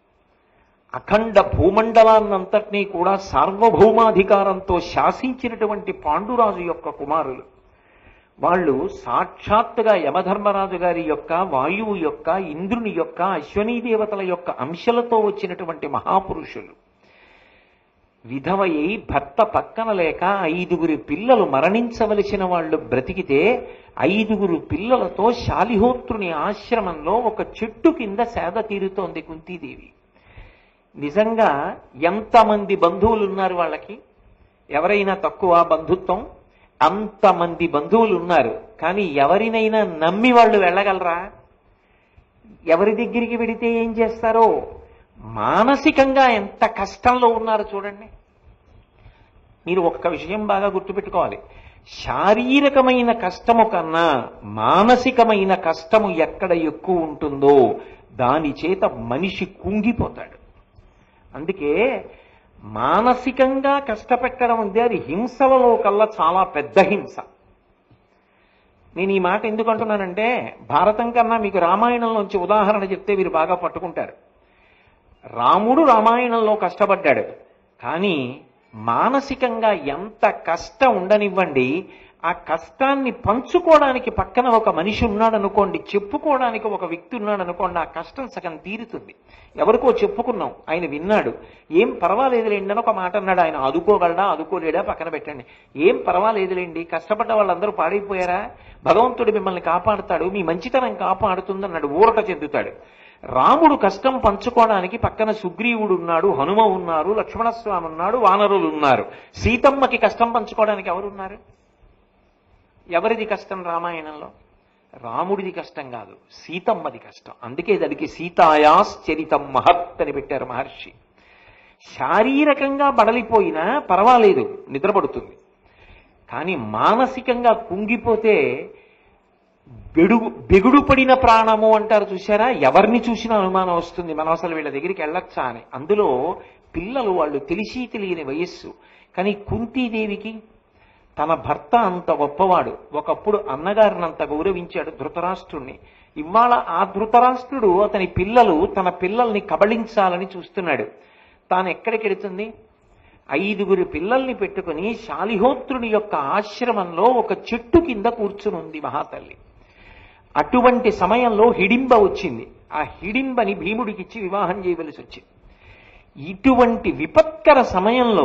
అఖండ భూమండలాన్నంతటినీ కూడా సార్వభౌమాధికారంతో శాసించినటువంటి పాండురాజు యొక్క కుమారులు వాళ్ళు సాక్షాత్తుగా యమధర్మరాజు గారి యొక్క వాయువు యొక్క ఇంద్రుని యొక్క అశ్వనీ దేవతల యొక్క అంశలతో వచ్చినటువంటి మహాపురుషులు విధవయ్యి భర్త పక్కన లేక ఐదుగురు పిల్లలు మరణించవలసిన వాళ్ళు బ్రతికితే ఐదుగురు పిల్లలతో శాలిహోత్రుని ఆశ్రమంలో ఒక చెట్టు కింద సేద తీరుతోంది కుంతీదేవి నిజంగా ఎంతమంది బంధువులు ఉన్నారు వాళ్ళకి ఎవరైనా తక్కువ బంధుత్వం అంతమంది బంధువులు ఉన్నారు కానీ ఎవరినైనా నమ్మి వాళ్ళు వెళ్ళగలరా ఎవరి దగ్గరికి వెడితే ఏం చేస్తారో మానసికంగా ఎంత కష్టంలో ఉన్నారు చూడండి మీరు ఒక్క విషయం బాగా గుర్తుపెట్టుకోవాలి శారీరకమైన కష్టము కన్నా మానసికమైన కష్టము ఎక్కడ ఎక్కువ ఉంటుందో దాని చేత మనిషి కుంగిపోతాడు అందుకే మానసికంగా కష్టపెట్టడం అంటే అది హింసలలో కల్లా చాలా పెద్ద హింస నేను ఈ మాట ఎందుకు అంటున్నానంటే భారతం కన్నా మీకు రామాయణంలోంచి ఉదాహరణ చెప్తే మీరు బాగా పట్టుకుంటారు రాముడు రామాయణంలో కష్టపడ్డాడు కానీ మానసికంగా ఎంత కష్టం ఉండనివ్వండి ఆ కష్టాన్ని పంచుకోవడానికి పక్కన ఒక మనిషి ఉన్నాడు అనుకోండి చెప్పుకోవడానికి ఒక వ్యక్తి ఉన్నాడు అనుకోండి ఆ కష్టం సగం తీరుతుంది ఎవరికో చెప్పుకున్నాం ఆయన విన్నాడు ఏం పర్వాలేదులేండి అని ఒక మాట అన్నాడు ఆయన అదుకోగలడా అదుకోలేడా పక్కన పెట్టండి ఏం పర్వాలేదులేండి కష్టపడ్డ వాళ్ళందరూ పాడైపోయారా భగవంతుడు మిమ్మల్ని కాపాడుతాడు మీ మంచితనం కాపాడుతుంది అన్నాడు ఊరట చెందుతాడు రాముడు కష్టం పంచుకోవడానికి పక్కన సుగ్రీవుడు ఉన్నాడు హనుమ ఉన్నారు లక్ష్మణస్వామి ఉన్నాడు వానరులు ఉన్నారు సీతమ్మకి కష్టం పంచుకోవడానికి ఎవరున్నారు ఎవరిది కష్టం రామాయణంలో రాముడిది కష్టం కాదు సీతమ్మది కష్టం అందుకే దానికి సీతాయాస్ చరితం మహత్ అని పెట్టారు మహర్షి శారీరకంగా బడలిపోయినా పర్వాలేదు నిద్రపడుతుంది కానీ మానసికంగా కుంగిపోతే బెడుగు బెగుడు పడిన ప్రాణము అంటారు చూసారా ఎవరిని చూసినా అనుమానం వస్తుంది మనం అసలు వీళ్ళ దగ్గరికి వెళ్ళొచ్చా అని అందులో పిల్లలు వాళ్ళు తెలిసి తెలియని వయస్సు కానీ కుంతీదేవికి తన భర్త అంత గొప్పవాడు ఒకప్పుడు అన్నగారిని అంత గౌరవించాడు ధృతరాష్ట్రుణ్ణి ఇవాళ ఆ ధృతరాష్ట్రుడు అతని పిల్లలు తన పిల్లల్ని కబళించాలని చూస్తున్నాడు తాను ఎక్కడికెడుతుంది ఐదుగురు పిల్లల్ని పెట్టుకుని శాలిహోత్రుని యొక్క ఆశ్రమంలో ఒక చెట్టు కింద కూర్చునుంది మహాతల్లి అటువంటి సమయంలో హిడింబ వచ్చింది ఆ హిడింబని భీముడికిచ్చి వివాహం చేయవలసి వచ్చింది ఇటువంటి విపత్కర సమయంలో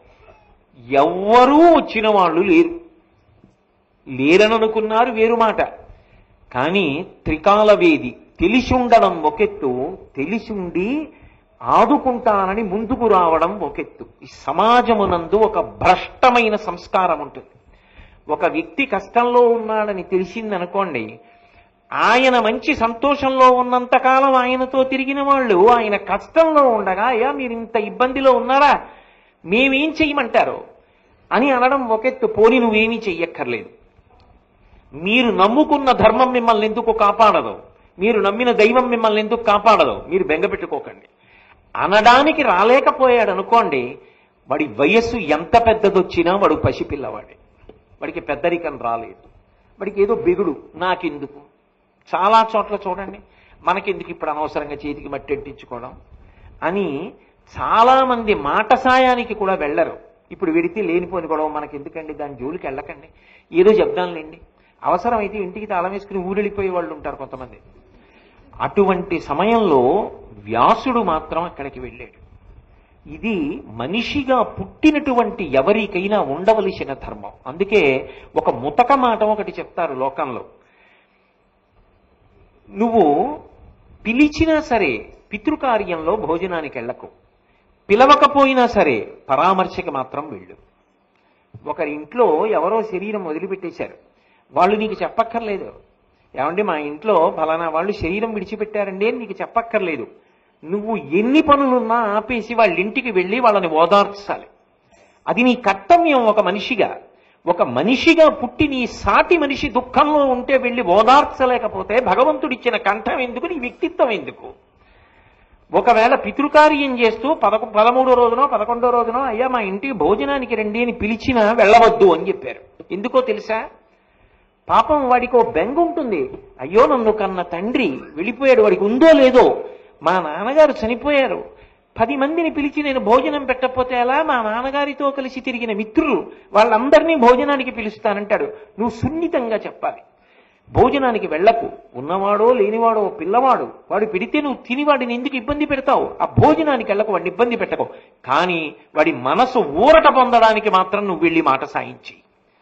ఎవ్వరూ వచ్చిన వాళ్ళు లేరు లేరననుకున్నారు వేరు మాట కానీ త్రికాల వేది తెలిసి ఉండడం ఒకెత్తు తెలిసి ఉండి ఆదుకుంటానని ముందుకు రావడం ఒకెత్తు ఈ సమాజమునందు ఒక భ్రష్టమైన సంస్కారం ఉంటుంది ఒక వ్యక్తి కష్టంలో ఉన్నాడని తెలిసిందనుకోండి ఆయన మంచి సంతోషంలో ఉన్నంతకాలం ఆయనతో తిరిగిన వాళ్ళు ఆయన కష్టంలో ఉండగా అయ్యా మీరు ఇంత ఇబ్బందిలో ఉన్నారా మేమేం చెయ్యమంటారు అని అనడం ఒకెత్తు పోని నువ్వేమీ చెయ్యక్కర్లేదు మీరు నమ్ముకున్న ధర్మం మిమ్మల్ని ఎందుకు కాపాడదు మీరు నమ్మిన దైవం మిమ్మల్ని ఎందుకు కాపాడదు మీరు బెంగ పెట్టుకోకండి అనడానికి రాలేకపోయాడు అనుకోండి వాడి వయస్సు ఎంత పెద్దదొచ్చినా వాడు పసిపిల్లవాడే వాడికి పెద్దరికం రాలేదు వాడికి ఏదో బెగుడు నాకెందుకు చాలా చోట్ల చూడండి మనకెందుకు ఇప్పుడు అనవసరంగా చేతికి మట్టి అంటించుకోవడం అని చాలా మంది మాట సాయానికి కూడా వెళ్ళరు ఇప్పుడు వెడితే లేనిపోని గొడవ మనకి ఎందుకండి దాని జోలికి వెళ్ళకండి ఏదో చెప్దాంలేండి అవసరమైతే ఇంటికి తాళం వేసుకుని ఊరెళ్ళిపోయే వాళ్ళు ఉంటారు కొంతమంది అటువంటి సమయంలో వ్యాసుడు మాత్రం అక్కడికి వెళ్ళాడు ఇది మనిషిగా పుట్టినటువంటి ఎవరికైనా ఉండవలసిన ధర్మం అందుకే ఒక ముతక మాట ఒకటి చెప్తారు లోకంలో నువ్వు పిలిచినా సరే పితృకార్యంలో భోజనానికి వెళ్ళకు పిలవకపోయినా సరే పరామర్శకి మాత్రం వెళ్ళు ఒకరి ఇంట్లో ఎవరో శరీరం వదిలిపెట్టేశారు వాళ్ళు నీకు చెప్పక్కర్లేదు ఏమండి మా ఇంట్లో ఫలానా వాళ్ళు శరీరం విడిచిపెట్టారండి అని నీకు చెప్పక్కర్లేదు నువ్వు ఎన్ని పనులున్నా ఆపేసి వాళ్ళ ఇంటికి వెళ్ళి వాళ్ళని ఓదార్చాలి అది నీ కర్తవ్యం ఒక మనిషిగా ఒక మనిషిగా పుట్టి నీ సాటి మనిషి దుఃఖంలో ఉంటే వెళ్ళి ఓదార్చలేకపోతే భగవంతుడిచ్చిన కంఠం ఎందుకు నీ వ్యక్తిత్వం ఎందుకు ఒకవేళ పితృకార్యం చేస్తూ పదకొ పదమూడో రోజునో పదకొండో రోజునో అయ్యా మా ఇంటికి భోజనానికి రండి అని పిలిచినా వెళ్ళవద్దు అని చెప్పారు ఎందుకో తెలుసా పాపం వాడికి ఓ బెంగ ఉంటుంది అయ్యో నన్ను కన్న తండ్రి వెళ్ళిపోయాడు వాడికి ఉందో లేదో మా నాన్నగారు చనిపోయారు పది మందిని పిలిచి నేను భోజనం పెట్టకపోతే ఎలా మా నాన్నగారితో కలిసి తిరిగిన మిత్రులు వాళ్ళందరినీ భోజనానికి పిలుస్తానంటాడు నువ్వు సున్నితంగా చెప్పాలి భోజనానికి వెళ్ళకు ఉన్నవాడో లేనివాడో పిల్లవాడు వాడు పెడితే నువ్వు తిని వాడిని ఎందుకు ఇబ్బంది పెడతావు ఆ భోజనానికి వెళ్ళకు వాడిని ఇబ్బంది పెట్టకు కానీ వాడి మనసు ఊరట పొందడానికి మాత్రం నువ్వు వెళ్ళి మాట సాయించి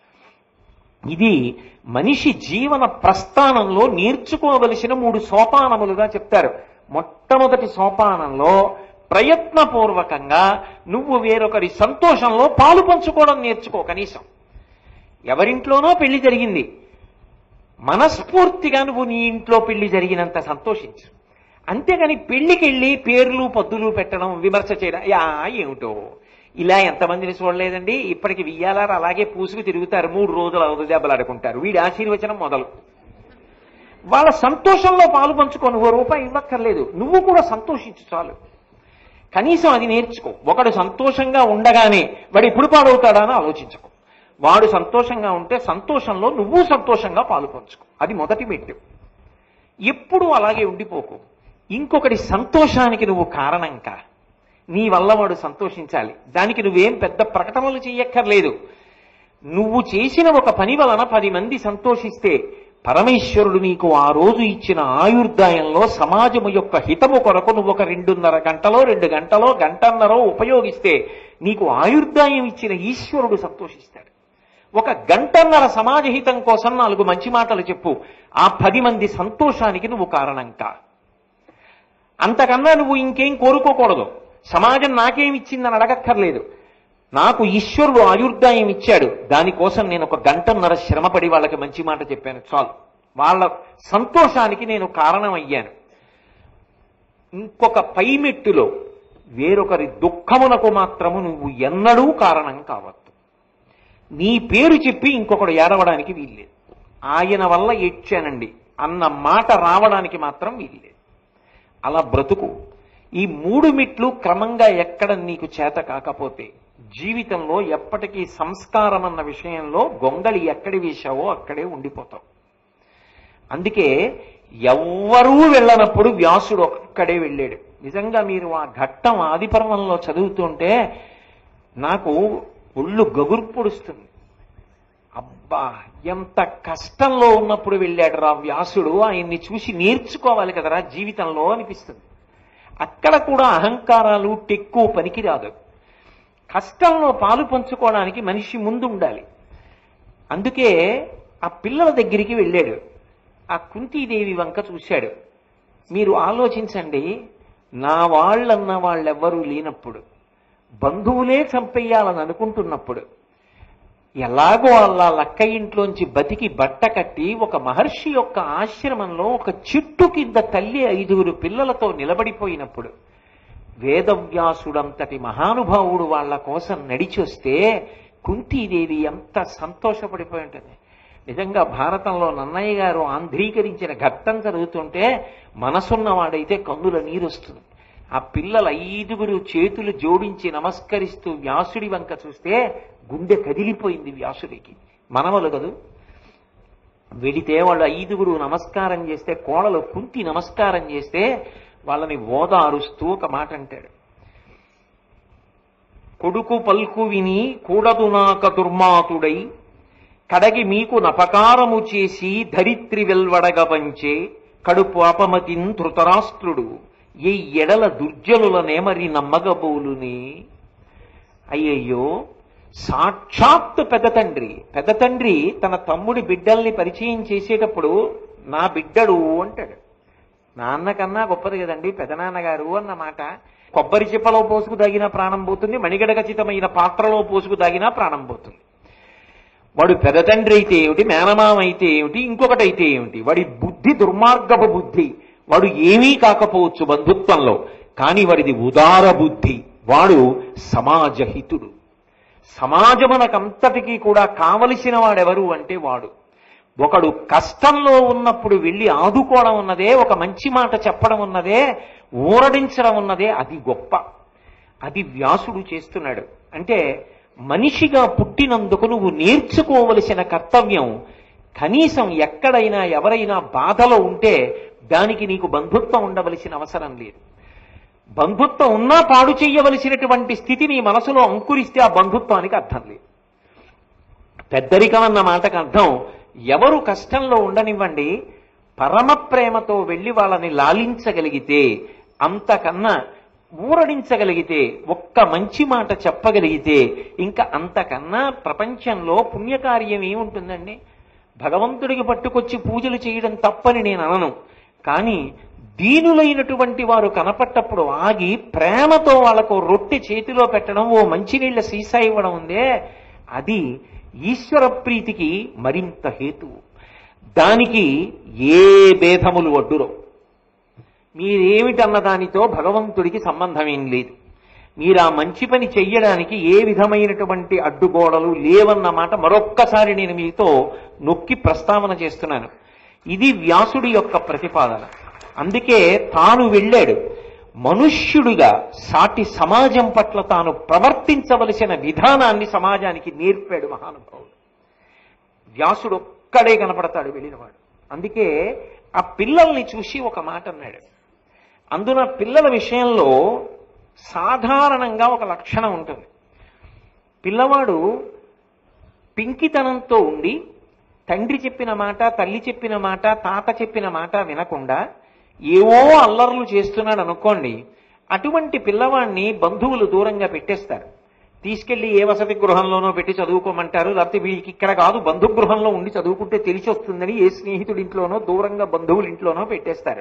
ఇది మనిషి జీవన ప్రస్థానంలో నేర్చుకోవలసిన మూడు సోపానములుగా చెప్తారు మొట్టమొదటి సోపానంలో ప్రయత్నపూర్వకంగా నువ్వు వేరొకరి సంతోషంలో పాలు పంచుకోవడం నేర్చుకో కనీసం ఎవరింట్లోనో పెళ్లి జరిగింది మనస్ఫూర్తిగా నువ్వు నీ ఇంట్లో పెళ్లి జరిగినంత సంతోషించు అంతేగాని పెళ్లికి వెళ్ళి పేర్లు పద్దులు పెట్టడం విమర్శ చేయడం యా ఏమిటో ఇలా ఎంతమందిని చూడలేదండి ఇప్పటికి వియ్యాలారు అలాగే పూసుకు తిరుగుతారు మూడు రోజులు అవధి దెబ్బలాడుకుంటారు వీడి ఆశీర్వచనం మొదలు వాళ్ళ సంతోషంలో పాలు పంచుకో నువ్వు రూపాయి ఇవ్వక్కర్లేదు నువ్వు కూడా సంతోషించు చాలు కనీసం అది నేర్చుకో ఒకడు సంతోషంగా ఉండగానే వాడు ఎప్పుడు పాడవుతాడా అని ఆలోచించుకో వాడు సంతోషంగా ఉంటే సంతోషంలో నువ్వు సంతోషంగా పాలు పంచుకో అది మొదటి మెట్టు ఎప్పుడు అలాగే ఉండిపోకు ఇంకొకటి సంతోషానికి నువ్వు కారణం కా నీ వల్ల వాడు సంతోషించాలి దానికి నువ్వేం పెద్ద ప్రకటనలు చెయ్యక్కర్లేదు నువ్వు చేసిన ఒక పని వలన పది మంది సంతోషిస్తే పరమేశ్వరుడు నీకు ఆ రోజు ఇచ్చిన ఆయుర్దాయంలో సమాజము యొక్క హితము కొరకు నువ్వు ఒక రెండున్నర గంటలో రెండు గంటలో గంటన్నరో ఉపయోగిస్తే నీకు ఆయుర్దాయం ఇచ్చిన ఈశ్వరుడు సంతోషిస్తాడు ఒక గంటన్నర సమాజ హితం కోసం నాలుగు మంచి మాటలు చెప్పు ఆ పది మంది సంతోషానికి నువ్వు కారణం కా అంతకన్నా నువ్వు ఇంకేం కోరుకోకూడదు సమాజం నాకేం ఇచ్చిందని అడగక్కర్లేదు నాకు ఈశ్వరుడు ఆయుర్దాయం ఇచ్చాడు దానికోసం నేను ఒక గంటన్నర శ్రమపడి వాళ్ళకి మంచి మాట చెప్పాను చాలు వాళ్ళ సంతోషానికి నేను కారణమయ్యాను ఇంకొక పైమెట్టులో వేరొకరి దుఃఖమునకు మాత్రము నువ్వు ఎన్నడూ కారణం కావద్దు నీ పేరు చెప్పి ఇంకొకడు ఏడవడానికి వీల్లేదు ఆయన వల్ల ఏడ్చానండి అన్న మాట రావడానికి మాత్రం వీల్లేదు అలా బ్రతుకు ఈ మూడు మిట్లు క్రమంగా ఎక్కడ నీకు చేత కాకపోతే జీవితంలో ఎప్పటికీ సంస్కారం అన్న విషయంలో గొంగళి ఎక్కడి వేశావో అక్కడే ఉండిపోతావు అందుకే ఎవ్వరూ వెళ్ళనప్పుడు వ్యాసుడు ఒక్కడే వెళ్ళాడు నిజంగా మీరు ఆ ఘట్టం ఆదిపర్వంలో చదువుతుంటే నాకు ఒళ్ళు గగుర్పొడుస్తుంది అబ్బా ఎంత కష్టంలో ఉన్నప్పుడు వెళ్ళాడు రా వ్యాసుడు ఆయన్ని చూసి నేర్చుకోవాలి కదరా జీవితంలో అనిపిస్తుంది అక్కడ కూడా అహంకారాలు టెక్కు పనికిరాదు కష్టంలో పాలు పంచుకోవడానికి మనిషి ముందు ఉండాలి అందుకే ఆ పిల్లల దగ్గరికి వెళ్ళాడు ఆ కుంతీదేవి వంక చూశాడు మీరు ఆలోచించండి నా వాళ్ళన్న వాళ్ళెవ్వరూ లేనప్పుడు బంధువులే చంపేయాలని అనుకుంటున్నప్పుడు ఎలాగో అలా లక్క ఇంట్లోంచి బతికి బట్ట కట్టి ఒక మహర్షి యొక్క ఆశ్రమంలో ఒక చెట్టు కింద తల్లి ఐదుగురు పిల్లలతో నిలబడిపోయినప్పుడు వేదవ్యాసుడంతటి మహానుభావుడు వాళ్ళ కోసం నడిచొస్తే కుంతీదేవి ఎంత సంతోషపడిపోయి ఉంటుంది నిజంగా భారతంలో నన్నయ్య గారు ఆంధ్రీకరించిన ఘట్టం జరుగుతుంటే మనసున్నవాడైతే కన్నుల నీరు వస్తుంది ఆ పిల్లల ఐదుగురు చేతులు జోడించి నమస్కరిస్తూ వ్యాసుడి వంక చూస్తే గుండె కదిలిపోయింది వ్యాసుడికి మనవలు కదూ వెడితే వాళ్ళు ఐదుగురు నమస్కారం చేస్తే కోడలు కుంతి నమస్కారం చేస్తే వాళ్ళని ఓదారుస్తూ ఒక మాట అంటాడు కొడుకు పల్కు విని కూడదు నాక దుర్మాతుడై కడగి మీకు నపకారము చేసి ధరిత్రి వెల్వడగ పంచే కడుపు అపమతిన్ ధృతరాష్ట్రుడు ఈ ఎడల దుర్జనుల నేమరి నమ్మగబోలుని అయ్యయ్యో సాక్షాత్ పెద్ద తండ్రి పెద్ద తండ్రి తన తమ్ముడి బిడ్డల్ని పరిచయం చేసేటప్పుడు నా బిడ్డడు అంటాడు నాన్న కన్నా గొప్పది కదండి పెదనాన్నగారు అన్న మాట కొబ్బరి చిప్పలో పోసుకు దాగినా ప్రాణం పోతుంది మణిగడగచితమైన పాత్రలో పోసుకు దాగినా ప్రాణం పోతుంది వాడు పెద్ద తండ్రి అయితే ఏమిటి మేనమామ అయితే ఏమిటి ఇంకొకటి అయితే ఏమిటి వాడి బుద్ధి దుర్మార్గపు బుద్ధి వాడు ఏమీ కాకపోవచ్చు బంధుత్వంలో కానీ వాడిది ఉదార బుద్ధి వాడు సమాజహితుడు సమాజమునకంతటికీ కూడా కావలసిన వాడెవరు అంటే వాడు ఒకడు కష్టంలో ఉన్నప్పుడు వెళ్ళి ఆదుకోవడం ఉన్నదే ఒక మంచి మాట చెప్పడం ఉన్నదే ఊరడించడం ఉన్నదే అది గొప్ప అది వ్యాసుడు చేస్తున్నాడు అంటే మనిషిగా పుట్టినందుకు నువ్వు నేర్చుకోవలసిన కర్తవ్యం కనీసం ఎక్కడైనా ఎవరైనా బాధలో ఉంటే దానికి నీకు బంధుత్వం ఉండవలసిన అవసరం లేదు బంధుత్వం ఉన్నా పాడు చెయ్యవలసినటువంటి స్థితి నీ మనసులో అంకురిస్తే ఆ బంధుత్వానికి అర్థం లేదు పెద్దరికం అన్న మాటకు అర్థం ఎవరు కష్టంలో ఉండనివ్వండి పరమ ప్రేమతో వెళ్ళి వాళ్ళని లాలించగలిగితే అంతకన్నా ఊరడించగలిగితే ఒక్క మంచి మాట చెప్పగలిగితే ఇంకా అంతకన్నా ప్రపంచంలో పుణ్యకార్యం ఏముంటుందండి భగవంతుడికి పట్టుకొచ్చి పూజలు చేయడం తప్పని నేను అనను కానీ దీనులైనటువంటి వారు కనపట్టప్పుడు ఆగి ప్రేమతో వాళ్ళకు రొట్టె చేతిలో పెట్టడం ఓ మంచినీళ్ల సీసా ఇవ్వడం ఉందే అది ఈశ్వర ప్రీతికి మరింత హేతువు దానికి ఏ భేదములు అడ్డురవు మీరేమిటన్న దానితో భగవంతుడికి సంబంధం ఏం లేదు మీరు ఆ మంచి పని చెయ్యడానికి ఏ విధమైనటువంటి అడ్డుగోడలు లేవన్న మాట మరొక్కసారి నేను మీతో నొక్కి ప్రస్తావన చేస్తున్నాను ఇది వ్యాసుడి యొక్క ప్రతిపాదన అందుకే తాను వెళ్ళాడు మనుష్యుడిగా సాటి సమాజం పట్ల తాను ప్రవర్తించవలసిన విధానాన్ని సమాజానికి నేర్పాడు మహానుభావుడు వ్యాసుడు ఒక్కడే కనపడతాడు వెళ్ళినవాడు అందుకే ఆ పిల్లల్ని చూసి ఒక మాట అన్నాడు అందున పిల్లల విషయంలో సాధారణంగా ఒక లక్షణం ఉంటుంది పిల్లవాడు పింకితనంతో ఉండి తండ్రి చెప్పిన మాట తల్లి చెప్పిన మాట తాత చెప్పిన మాట వినకుండా ఏవో అల్లర్లు చేస్తున్నాడు అనుకోండి అటువంటి పిల్లవాడిని బంధువులు దూరంగా పెట్టేస్తారు తీసుకెళ్లి ఏ వసతి గృహంలోనో పెట్టి చదువుకోమంటారు లేకపోతే వీళ్ళకి ఇక్కడ కాదు బంధు గృహంలో ఉండి చదువుకుంటే తెలిసి వస్తుందని ఏ స్నేహితుడి ఇంట్లోనో దూరంగా బంధువుల ఇంట్లోనో పెట్టేస్తారు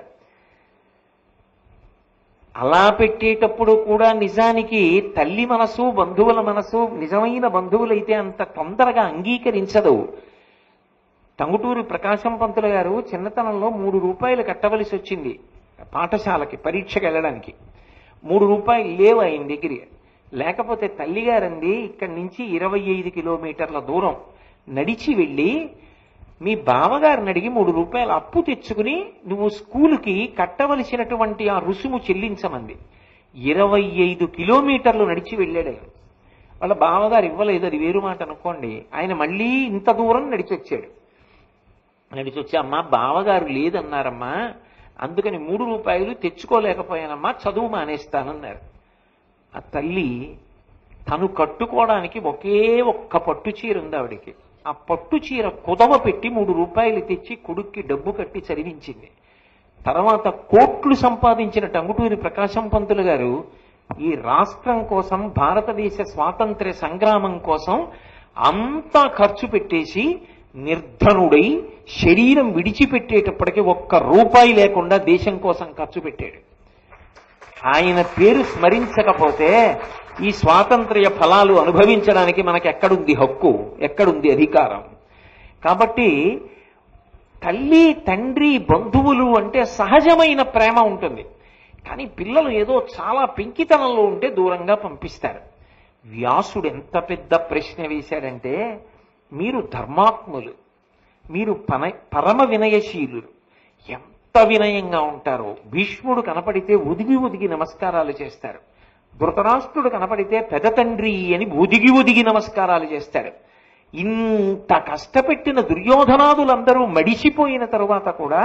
అలా పెట్టేటప్పుడు కూడా నిజానికి తల్లి మనసు బంధువుల మనసు నిజమైన బంధువులైతే అంత తొందరగా అంగీకరించదు టంగుటూరి ప్రకాశం పంతులు గారు చిన్నతనంలో మూడు రూపాయలు కట్టవలసి వచ్చింది పాఠశాలకి పరీక్షకి వెళ్ళడానికి మూడు రూపాయలు లేవు ఆయన దగ్గర లేకపోతే తల్లిగారంది ఇక్కడి నుంచి ఇరవై ఐదు కిలోమీటర్ల దూరం నడిచి వెళ్ళి మీ బావగారిని అడిగి మూడు రూపాయలు అప్పు తెచ్చుకుని నువ్వు స్కూలుకి కట్టవలసినటువంటి ఆ రుసుము చెల్లించమంది ఇరవై ఐదు కిలోమీటర్లు నడిచి వెళ్ళాడు ఆయన వాళ్ళ బావగారు ఇవ్వలేదు అది వేరు మాట అనుకోండి ఆయన మళ్ళీ ఇంత దూరం నడిచి వచ్చాడు నడిచి వచ్చి అమ్మా బావగారు లేదన్నారమ్మా అందుకని మూడు రూపాయలు తెచ్చుకోలేకపోయానమ్మా చదువు మానేస్తానన్నారు ఆ తల్లి తను కట్టుకోవడానికి ఒకే ఒక్క పట్టు చీర ఉంది ఆవిడికి ఆ పట్టు చీర కుదవ పెట్టి మూడు రూపాయలు తెచ్చి కొడుక్కి డబ్బు కట్టి చదివించింది తర్వాత కోట్లు సంపాదించిన టంగుటూరి ప్రకాశం పంతులు గారు ఈ రాష్ట్రం కోసం భారతదేశ స్వాతంత్ర్య సంగ్రామం కోసం అంతా ఖర్చు పెట్టేసి నిర్ధనుడై శరీరం విడిచిపెట్టేటప్పటికి ఒక్క రూపాయి లేకుండా దేశం కోసం ఖర్చు పెట్టాడు ఆయన పేరు స్మరించకపోతే ఈ స్వాతంత్ర్య ఫలాలు అనుభవించడానికి మనకి ఎక్కడుంది హక్కు ఎక్కడుంది అధికారం కాబట్టి తల్లి తండ్రి బంధువులు అంటే సహజమైన ప్రేమ ఉంటుంది కానీ పిల్లలు ఏదో చాలా పెంకితనంలో ఉంటే దూరంగా పంపిస్తారు వ్యాసుడు ఎంత పెద్ద ప్రశ్న వేశాడంటే మీరు ధర్మాత్ములు మీరు పన పరమ వినయశీలులు ఎంత వినయంగా ఉంటారో భీష్ముడు కనపడితే ఒదిగి ఒదిగి నమస్కారాలు చేస్తారు ధృతరాష్ట్రుడు కనపడితే పెద తండ్రి అని ఒదిగి ఒదిగి నమస్కారాలు చేస్తాడు ఇంత కష్టపెట్టిన దుర్యోధనాదులందరూ మడిసిపోయిన తరువాత కూడా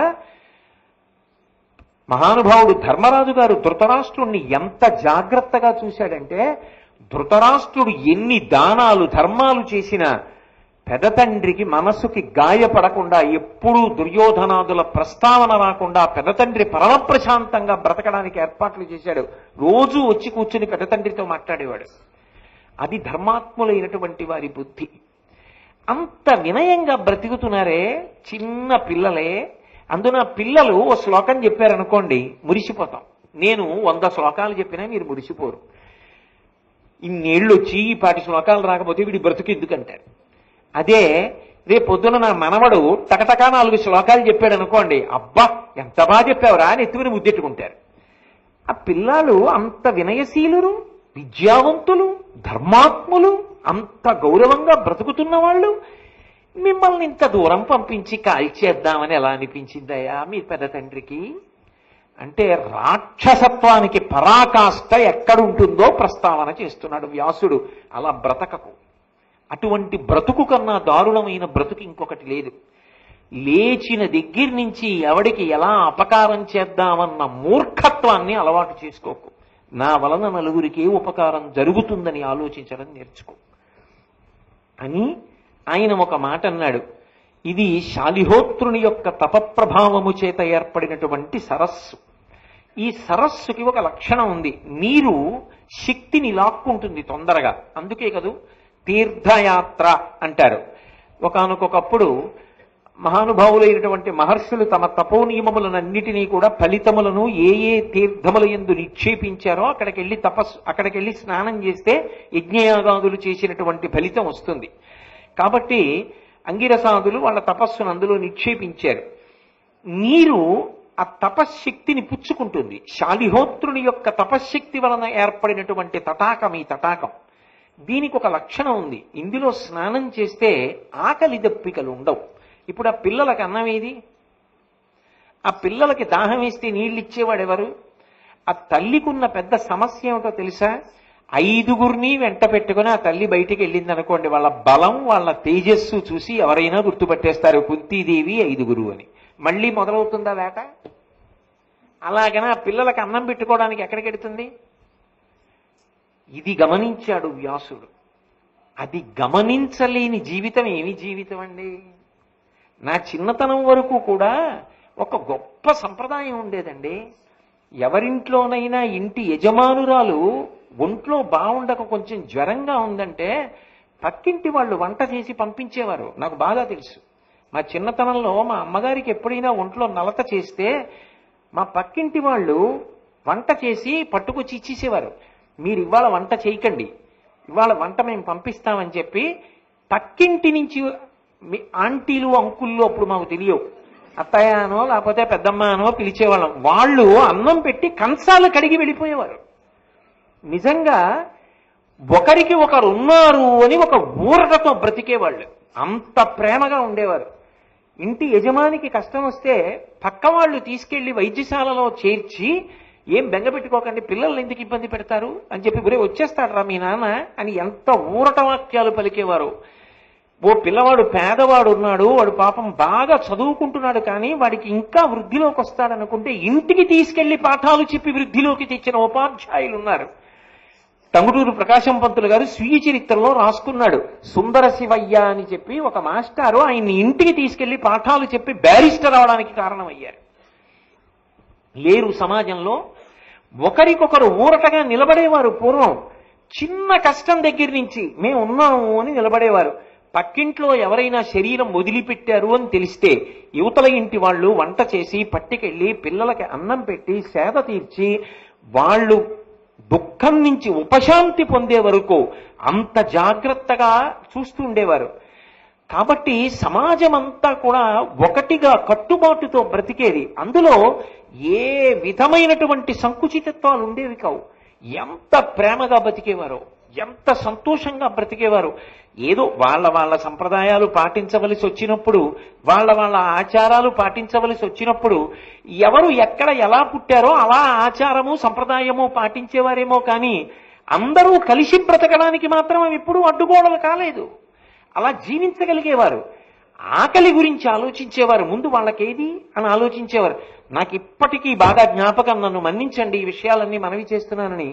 మహానుభావుడు ధర్మరాజు గారు ధృతరాష్ట్రుణ్ణి ఎంత జాగ్రత్తగా చూశాడంటే ధృతరాష్ట్రుడు ఎన్ని దానాలు ధర్మాలు చేసినా పెద్ద తండ్రికి మనసుకి గాయపడకుండా ఎప్పుడూ దుర్యోధనాదుల ప్రస్తావన రాకుండా పెద్ద తండ్రి పరమ ప్రశాంతంగా బ్రతకడానికి ఏర్పాట్లు చేశాడు రోజు వచ్చి కూర్చుని పెద్ద తండ్రితో మాట్లాడేవాడు అది ధర్మాత్ములైనటువంటి వారి బుద్ధి అంత వినయంగా బ్రతుకుతున్నారే చిన్న పిల్లలే అందున పిల్లలు ఓ శ్లోకం చెప్పారనుకోండి మురిసిపోతాం నేను వంద శ్లోకాలు చెప్పినా మీరు మురిసిపోరు ఇన్నేళ్ళు వచ్చి ఈ పాటి శ్లోకాలు రాకపోతే వీడి బ్రతుకు ఎందుకంటారు అదే రేపు పొద్దున నా మనవడు టకటకా నాలుగు శ్లోకాలు చెప్పాడు అనుకోండి అబ్బా ఎంత బాగా చెప్పావురా అని ఎత్తుకుని ముద్దెట్టుకుంటారు ఆ పిల్లలు అంత వినయశీలురు విద్యావంతులు ధర్మాత్ములు అంత గౌరవంగా బ్రతుకుతున్న వాళ్ళు మిమ్మల్ని ఇంత దూరం పంపించి కాల్చేద్దామని ఎలా అనిపించిందయ్యా మీ పెద్ద తండ్రికి అంటే రాక్షసత్వానికి పరాకాష్ట ఎక్కడుంటుందో ప్రస్తావన చేస్తున్నాడు వ్యాసుడు అలా బ్రతకకు అటువంటి బ్రతుకు కన్నా దారుణమైన బ్రతుకు ఇంకొకటి లేదు లేచిన దగ్గర నుంచి ఎవడికి ఎలా అపకారం చేద్దామన్న మూర్ఖత్వాన్ని అలవాటు చేసుకోకు నా వలన నలుగురికి ఉపకారం జరుగుతుందని ఆలోచించడం నేర్చుకో అని ఆయన ఒక మాట అన్నాడు ఇది శాలిహోత్రుని యొక్క తపప్రభావము చేత ఏర్పడినటువంటి సరస్సు ఈ సరస్సుకి ఒక లక్షణం ఉంది నీరు శక్తిని లాక్కుంటుంది తొందరగా అందుకే కదూ తీర్థయాత్ర అంటారు ఒకనకొకప్పుడు మహానుభావులైనటువంటి మహర్షులు తమ తపోనియమములనన్నిటినీ కూడా ఫలితములను ఏ ఏ తీర్థముల ఎందు నిక్షేపించారో అక్కడికి వెళ్ళి తపస్సు అక్కడికి వెళ్ళి స్నానం చేస్తే యజ్ఞయాగాదులు చేసినటువంటి ఫలితం వస్తుంది కాబట్టి అంగిరసాదులు వాళ్ళ తపస్సును అందులో నిక్షేపించారు నీరు ఆ తపశ్శక్తిని పుచ్చుకుంటుంది శాలిహోత్రుని యొక్క తపశ్శక్తి వలన ఏర్పడినటువంటి తటాకం ఈ తటాకం దీనికి ఒక లక్షణం ఉంది ఇందులో స్నానం చేస్తే ఆకలి దప్పికలు ఉండవు ఇప్పుడు ఆ పిల్లలకి అన్నం ఏది ఆ పిల్లలకి దాహం వేస్తే నీళ్ళు ఇచ్చేవాడు ఎవరు ఆ తల్లికున్న పెద్ద సమస్య ఏమిటో తెలుసా ఐదుగురిని వెంట పెట్టుకుని ఆ తల్లి బయటికి వెళ్ళింది అనుకోండి వాళ్ళ బలం వాళ్ళ తేజస్సు చూసి ఎవరైనా గుర్తుపట్టేస్తారు కుంతీదేవి ఐదుగురు అని మళ్ళీ మొదలవుతుందా వేట అలాగనే ఆ పిల్లలకి అన్నం పెట్టుకోవడానికి ఎక్కడికి వెడుతుంది ఇది గమనించాడు వ్యాసుడు అది గమనించలేని జీవితం ఏమి జీవితం అండి నా చిన్నతనం వరకు కూడా ఒక గొప్ప సంప్రదాయం ఉండేదండి ఎవరింట్లోనైనా ఇంటి యజమానురాలు ఒంట్లో బాగుండక కొంచెం జ్వరంగా ఉందంటే పక్కింటి వాళ్ళు వంట చేసి పంపించేవారు నాకు బాగా తెలుసు మా చిన్నతనంలో మా అమ్మగారికి ఎప్పుడైనా ఒంట్లో నలత చేస్తే మా పక్కింటి వాళ్ళు వంట చేసి పట్టుకొచ్చి ఇచ్చేసేవారు మీరు ఇవాళ వంట చేయకండి ఇవాళ వంట మేము పంపిస్తామని చెప్పి పక్కింటి నుంచి మీ ఆంటీలు అంకుళ్ళు అప్పుడు మాకు తెలియవు అత్తయ్యనో లేకపోతే పెద్దమ్మ అనో పిలిచేవాళ్ళం వాళ్ళు అన్నం పెట్టి కంచాలు కడిగి వెళ్ళిపోయేవారు నిజంగా ఒకరికి ఒకరు ఉన్నారు అని ఒక ఊరటతో బ్రతికేవాళ్ళు అంత ప్రేమగా ఉండేవారు ఇంటి యజమానికి కష్టం వస్తే పక్క వాళ్ళు తీసుకెళ్లి వైద్యశాలలో చేర్చి ఏం బెంగ పెట్టుకోకండి పిల్లల్ని ఎందుకు ఇబ్బంది పెడతారు అని చెప్పి ఒరే వచ్చేస్తాడు రా మీ నాన్న అని ఎంత ఊరట వాక్యాలు పలికేవారు ఓ పిల్లవాడు పేదవాడు ఉన్నాడు వాడు పాపం బాగా చదువుకుంటున్నాడు కానీ వాడికి ఇంకా వృద్ధిలోకి వస్తాడనుకుంటే ఇంటికి తీసుకెళ్లి పాఠాలు చెప్పి వృద్ధిలోకి తెచ్చిన ఉపాధ్యాయులు ఉన్నారు టంగుటూరు ప్రకాశం పంతులు గారు స్వీయ చరిత్రలో రాసుకున్నాడు సుందర శివయ్య అని చెప్పి ఒక మాస్టారు ఆయన్ని ఇంటికి తీసుకెళ్లి పాఠాలు చెప్పి బ్యారిస్టర్ అవడానికి కారణమయ్యారు లేరు సమాజంలో ఒకరికొకరు ఊరటగా నిలబడేవారు పూర్వం చిన్న కష్టం దగ్గర నుంచి మేము ఉన్నాము అని నిలబడేవారు పక్కింట్లో ఎవరైనా శరీరం వదిలిపెట్టారు అని తెలిస్తే యువతల ఇంటి వాళ్ళు వంట చేసి పట్టుకెళ్ళి పిల్లలకి అన్నం పెట్టి సేద తీర్చి వాళ్ళు దుఃఖం నుంచి ఉపశాంతి పొందే వరకు అంత జాగ్రత్తగా చూస్తూ ఉండేవారు కాబట్టి సమాజం అంతా కూడా ఒకటిగా కట్టుబాటుతో బ్రతికేది అందులో ఏ విధమైనటువంటి సంకుచితత్వాలు ఉండేవి కావు ఎంత ప్రేమగా బతికేవారో ఎంత సంతోషంగా బ్రతికేవారు ఏదో వాళ్ళ వాళ్ళ సంప్రదాయాలు పాటించవలసి వచ్చినప్పుడు వాళ్ళ వాళ్ళ ఆచారాలు పాటించవలసి వచ్చినప్పుడు ఎవరు ఎక్కడ ఎలా పుట్టారో అలా ఆచారము సంప్రదాయము పాటించేవారేమో కానీ అందరూ కలిసి బ్రతకడానికి మాత్రం అవి ఎప్పుడూ అడ్డుగోడలు కాలేదు అలా జీవించగలిగేవారు ఆకలి గురించి ఆలోచించేవారు ముందు వాళ్ళకేది అని ఆలోచించేవారు నాకు ఇప్పటికీ బాగా జ్ఞాపకం నన్ను మన్నించండి ఈ విషయాలన్నీ మనవి చేస్తున్నానని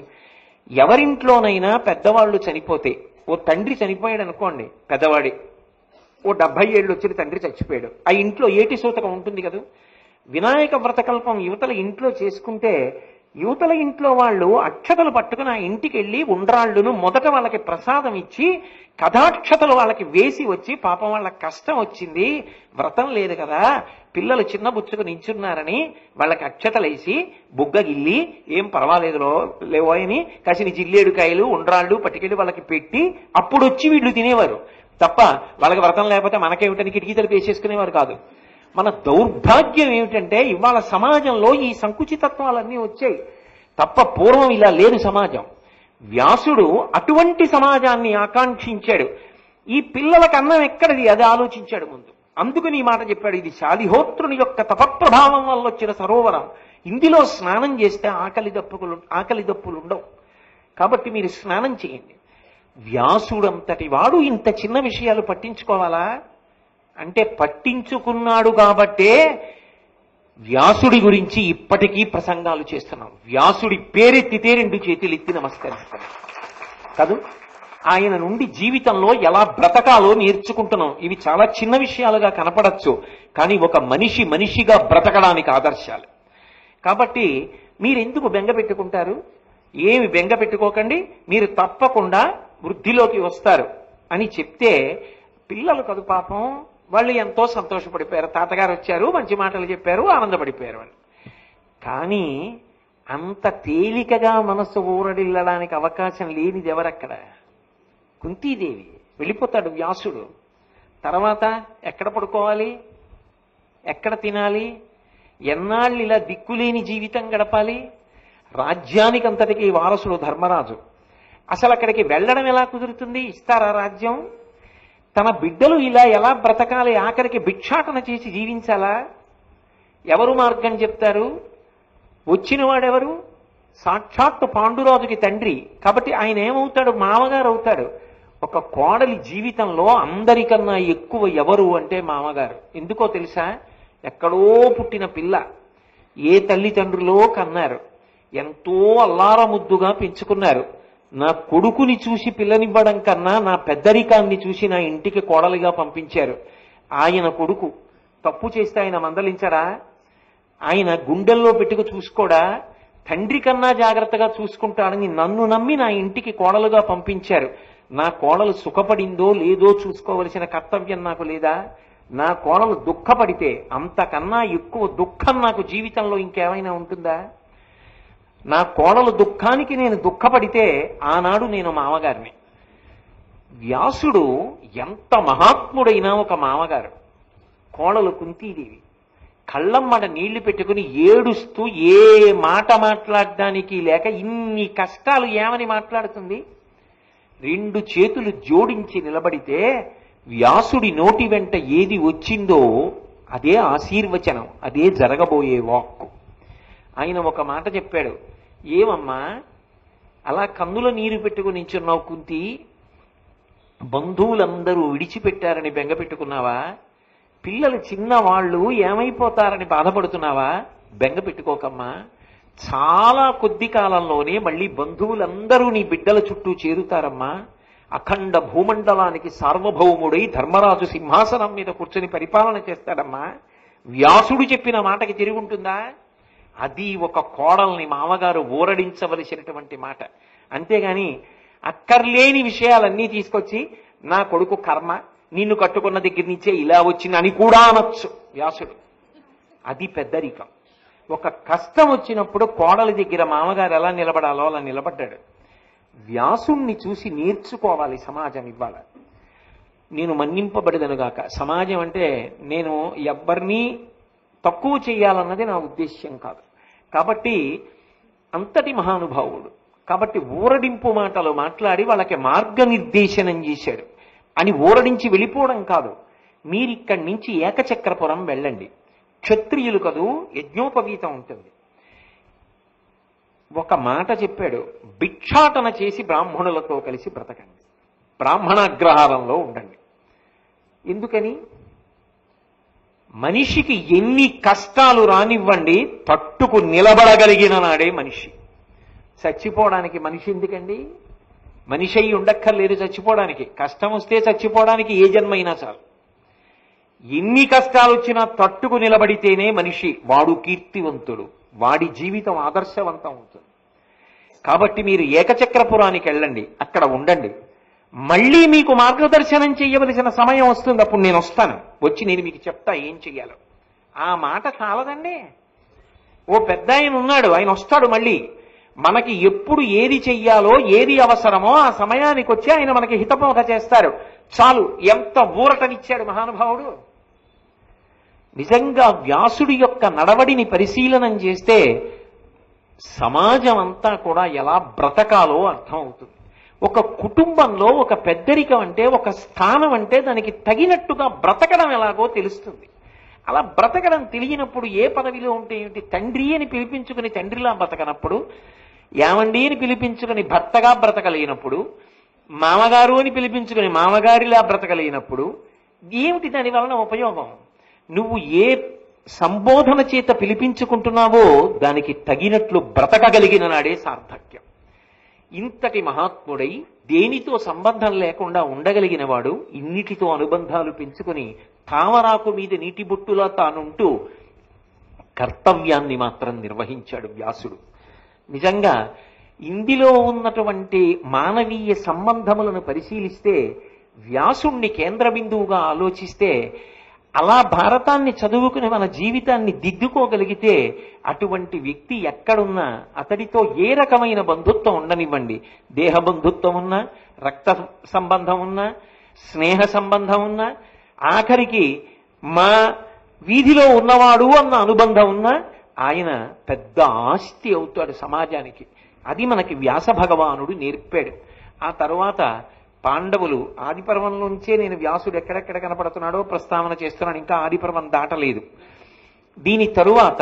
ఎవరింట్లోనైనా పెద్దవాళ్ళు చనిపోతే ఓ తండ్రి చనిపోయాడు అనుకోండి పెద్దవాడి ఓ డెబ్బై ఏళ్ళు వచ్చిన తండ్రి చచ్చిపోయాడు ఆ ఇంట్లో ఏటి సూతకం ఉంటుంది కదా వినాయక వ్రతకల్పం యువతల ఇంట్లో చేసుకుంటే యువతల ఇంట్లో వాళ్ళు అక్షతలు పట్టుకుని ఆ ఇంటికి వెళ్ళి ఉండ్రాళ్ళును మొదట వాళ్ళకి ప్రసాదం ఇచ్చి కథాక్షతలు వాళ్ళకి వేసి వచ్చి పాపం వాళ్ళకి కష్టం వచ్చింది వ్రతం లేదు కదా పిల్లలు చిన్న బుచ్చుకు నించున్నారని వాళ్ళకి అక్షతలేసి బుగ్గ గిల్లి ఏం పర్వాలేదులో లేవో అని కసిని జిల్లేడుకాయలు ఉండ్రాళ్ళు పట్టుకెళ్ళి వాళ్ళకి పెట్టి అప్పుడు వచ్చి వీళ్ళు తినేవారు తప్ప వాళ్ళకి వ్రతం లేకపోతే మనకేమిటని కిటికీతలు వేసేసుకునేవారు కాదు మన దౌర్భాగ్యం ఏమిటంటే ఇవాళ సమాజంలో ఈ సంకుచితత్వాలన్నీ వచ్చాయి తప్ప పూర్వం ఇలా లేదు సమాజం వ్యాసుడు అటువంటి సమాజాన్ని ఆకాంక్షించాడు ఈ పిల్లలకు అన్నం ఎక్కడిది అది ఆలోచించాడు ముందు అందుకని ఈ మాట చెప్పాడు ఇది శాలిహోత్రుని యొక్క తపప్రభావం వల్ల వచ్చిన సరోవరం ఇందులో స్నానం చేస్తే ఆకలి దప్పులు ఆకలి దప్పులు ఉండవు కాబట్టి మీరు స్నానం చేయండి వ్యాసుడంతటి వాడు ఇంత చిన్న విషయాలు పట్టించుకోవాలా అంటే పట్టించుకున్నాడు కాబట్టే వ్యాసుడి గురించి ఇప్పటికీ ప్రసంగాలు చేస్తున్నాం వ్యాసుడి పేరెత్తితే రెండు చేతులు ఎత్తి నమస్కరిస్తాం కాదు ఆయన నుండి జీవితంలో ఎలా బ్రతకాలో నేర్చుకుంటున్నాం ఇవి చాలా చిన్న విషయాలుగా కనపడచ్చు కానీ ఒక మనిషి మనిషిగా బ్రతకడానికి ఆదర్శాలు కాబట్టి మీరెందుకు బెంగ పెట్టుకుంటారు ఏమి బెంగ పెట్టుకోకండి మీరు తప్పకుండా వృద్ధిలోకి వస్తారు అని చెప్తే పిల్లలు కదు పాపం వాళ్ళు ఎంతో సంతోషపడిపోయారు తాతగారు వచ్చారు మంచి మాటలు చెప్పారు ఆనందపడిపోయారు వాళ్ళు కానీ అంత తేలికగా మనసు ఊరడిల్లడానికి అవకాశం లేనిది ఎవరక్కడ కుంతీదేవి వెళ్ళిపోతాడు వ్యాసుడు తర్వాత ఎక్కడ పడుకోవాలి ఎక్కడ తినాలి ఎన్నాళ్ళు ఇలా దిక్కులేని జీవితం గడపాలి రాజ్యానికి అంతటికి వారసుడు ధర్మరాజు అసలు అక్కడికి వెళ్ళడం ఎలా కుదురుతుంది ఇస్తారా రాజ్యం తన బిడ్డలు ఇలా ఎలా బ్రతకాలి ఆఖరికి భిక్షాటన చేసి జీవించాలా ఎవరు మార్గం చెప్తారు వచ్చిన వాడెవరు సాక్షాత్తు పాండురాజుకి తండ్రి కాబట్టి ఆయన ఏమవుతాడు మామగారు అవుతాడు ఒక కోడలి జీవితంలో అందరికన్నా ఎక్కువ ఎవరు అంటే మామగారు ఎందుకో తెలుసా ఎక్కడో పుట్టిన పిల్ల ఏ తల్లిదండ్రులో కన్నారు ఎంతో అల్లారముద్దుగా పెంచుకున్నారు నా కొడుకుని చూసి పిల్లనివ్వడం కన్నా నా పెద్దరికాన్ని చూసి నా ఇంటికి కోడలిగా పంపించారు ఆయన కొడుకు తప్పు చేస్తే ఆయన మందలించడా ఆయన గుండెల్లో పెట్టుకు చూసుకోడా తండ్రి కన్నా జాగ్రత్తగా చూసుకుంటాడని నన్ను నమ్మి నా ఇంటికి కోడలుగా పంపించారు నా కోడలు సుఖపడిందో లేదో చూసుకోవలసిన కర్తవ్యం నాకు లేదా నా కోడలు దుఃఖపడితే అంతకన్నా ఎక్కువ దుఃఖం నాకు జీవితంలో ఇంకేమైనా ఉంటుందా నా కోడలు దుఃఖానికి నేను దుఃఖపడితే ఆనాడు నేను మామగారిని వ్యాసుడు ఎంత మహాత్ముడైనా ఒక మామగారు కోడలు కుంతీదేవి కళ్ళమ్మడ నీళ్లు పెట్టుకుని ఏడుస్తూ ఏ మాట మాట్లాడడానికి లేక ఇన్ని కష్టాలు ఏమని మాట్లాడుతుంది రెండు చేతులు జోడించి నిలబడితే వ్యాసుడి నోటి వెంట ఏది వచ్చిందో అదే ఆశీర్వచనం అదే జరగబోయే వాక్కు ఆయన ఒక మాట చెప్పాడు ఏమమ్మా అలా కన్నుల నీరు పెట్టుకుని నించున్నావు కుంతి బంధువులందరూ విడిచిపెట్టారని బెంగ పెట్టుకున్నావా పిల్లలు చిన్నవాళ్ళు ఏమైపోతారని బాధపడుతున్నావా బెంగ పెట్టుకోకమ్మా చాలా కొద్ది కాలంలోనే మళ్ళీ బంధువులందరూ నీ బిడ్డల చుట్టూ చేరుతారమ్మా అఖండ భూమండలానికి సార్వభౌముడై ధర్మరాజు సింహాసనం మీద కూర్చొని పరిపాలన చేస్తాడమ్మా వ్యాసుడు చెప్పిన మాటకి తిరుగుంటుందా అది ఒక కోడల్ని మామగారు ఊరడించవలసినటువంటి మాట అంతేగాని అక్కర్లేని విషయాలన్నీ తీసుకొచ్చి నా కొడుకు కర్మ నిన్ను కట్టుకున్న దగ్గర నుంచే ఇలా వచ్చింది అని కూడా అనొచ్చు వ్యాసుడు అది పెద్దరికం ఒక కష్టం వచ్చినప్పుడు కోడలి దగ్గర మామగారు ఎలా నిలబడాలో అలా నిలబడ్డాడు వ్యాసుణ్ణి చూసి నేర్చుకోవాలి సమాజం ఇవ్వాల నేను మన్నింపబడిదనుగాక సమాజం అంటే నేను ఎవ్వరినీ తక్కువ చేయాలన్నది నా ఉద్దేశ్యం కాదు కాబట్టి అంతటి మహానుభావుడు కాబట్టి ఊరడింపు మాటలు మాట్లాడి వాళ్ళకి మార్గనిర్దేశనం చేశాడు అని ఊరడించి వెళ్ళిపోవడం కాదు మీరిక్కడి నుంచి ఏకచక్రపురం వెళ్ళండి క్షత్రియులు కదూ యజ్ఞోపవీతం ఉంటుంది ఒక మాట చెప్పాడు భిక్షాటన చేసి బ్రాహ్మణులతో కలిసి బ్రతకండి బ్రాహ్మణాగ్రహారంలో ఉండండి ఎందుకని మనిషికి ఎన్ని కష్టాలు రానివ్వండి తట్టుకు నిలబడగలిగిన నాడే మనిషి చచ్చిపోవడానికి మనిషి ఎందుకండి మనిషి అయి ఉండక్కర్లేదు చచ్చిపోవడానికి కష్టం వస్తే చచ్చిపోవడానికి ఏ జన్మైనా చాలు ఎన్ని కష్టాలు వచ్చినా తట్టుకు నిలబడితేనే మనిషి వాడు కీర్తివంతుడు వాడి జీవితం ఆదర్శవంతం అవుతుంది కాబట్టి మీరు ఏకచక్రపురానికి వెళ్ళండి అక్కడ ఉండండి మళ్ళీ మీకు మార్గదర్శనం చేయవలసిన సమయం వస్తుంది అప్పుడు నేను వస్తాను వచ్చి నేను మీకు చెప్తా ఏం చెయ్యాలో ఆ మాట చాలదండి ఓ పెద్ద ఆయన ఉన్నాడు ఆయన వస్తాడు మళ్ళీ మనకి ఎప్పుడు ఏది చెయ్యాలో ఏది అవసరమో ఆ సమయానికి వచ్చి ఆయన మనకి హితబోధ చేస్తారు చాలు ఎంత ఊరటనిచ్చాడు మహానుభావుడు నిజంగా వ్యాసుడి యొక్క నడవడిని పరిశీలనం చేస్తే సమాజం అంతా కూడా ఎలా బ్రతకాలో అర్థం అవుతుంది ఒక కుటుంబంలో ఒక పెద్దరికం అంటే ఒక స్థానం అంటే దానికి తగినట్టుగా బ్రతకడం ఎలాగో తెలుస్తుంది అలా బ్రతకడం తెలియనప్పుడు ఏ పదవిలో ఉంటే ఏమిటి తండ్రి అని పిలిపించుకుని తండ్రిలా బ్రతకనప్పుడు యామండి అని పిలిపించుకుని భర్తగా బ్రతకలేనప్పుడు మామగారు అని పిలిపించుకుని మామగారిలా బ్రతకలేనప్పుడు ఏమిటి దాని వలన ఉపయోగం నువ్వు ఏ సంబోధన చేత పిలిపించుకుంటున్నావో దానికి తగినట్లు బ్రతకగలిగిన నాడే సార్థక్యం ఇంతటి మహాత్ముడై దేనితో సంబంధం లేకుండా ఉండగలిగిన వాడు ఇన్నిటితో అనుబంధాలు పెంచుకుని తామరాకు మీద నీటి బొట్టులా తానుంటూ కర్తవ్యాన్ని మాత్రం నిర్వహించాడు వ్యాసుడు నిజంగా ఇందులో ఉన్నటువంటి మానవీయ సంబంధములను పరిశీలిస్తే వ్యాసుణ్ణి కేంద్ర బిందువుగా ఆలోచిస్తే అలా భారతాన్ని చదువుకుని మన జీవితాన్ని దిద్దుకోగలిగితే అటువంటి వ్యక్తి ఎక్కడున్నా అతడితో ఏ రకమైన బంధుత్వం ఉండనివ్వండి దేహ బంధుత్వం ఉన్నా రక్త సంబంధం ఉన్నా స్నేహ సంబంధం ఉన్నా ఆఖరికి మా వీధిలో ఉన్నవాడు అన్న అనుబంధం ఉన్నా ఆయన పెద్ద ఆస్తి అవుతాడు సమాజానికి అది మనకి వ్యాస భగవానుడు నేర్పాడు ఆ తరువాత పాండవులు ఆదిపర్వంలోంచే నేను వ్యాసుడు ఎక్కడెక్కడ కనపడుతున్నాడో ప్రస్తావన చేస్తున్నాను ఇంకా ఆదిపర్వం దాటలేదు దీని తరువాత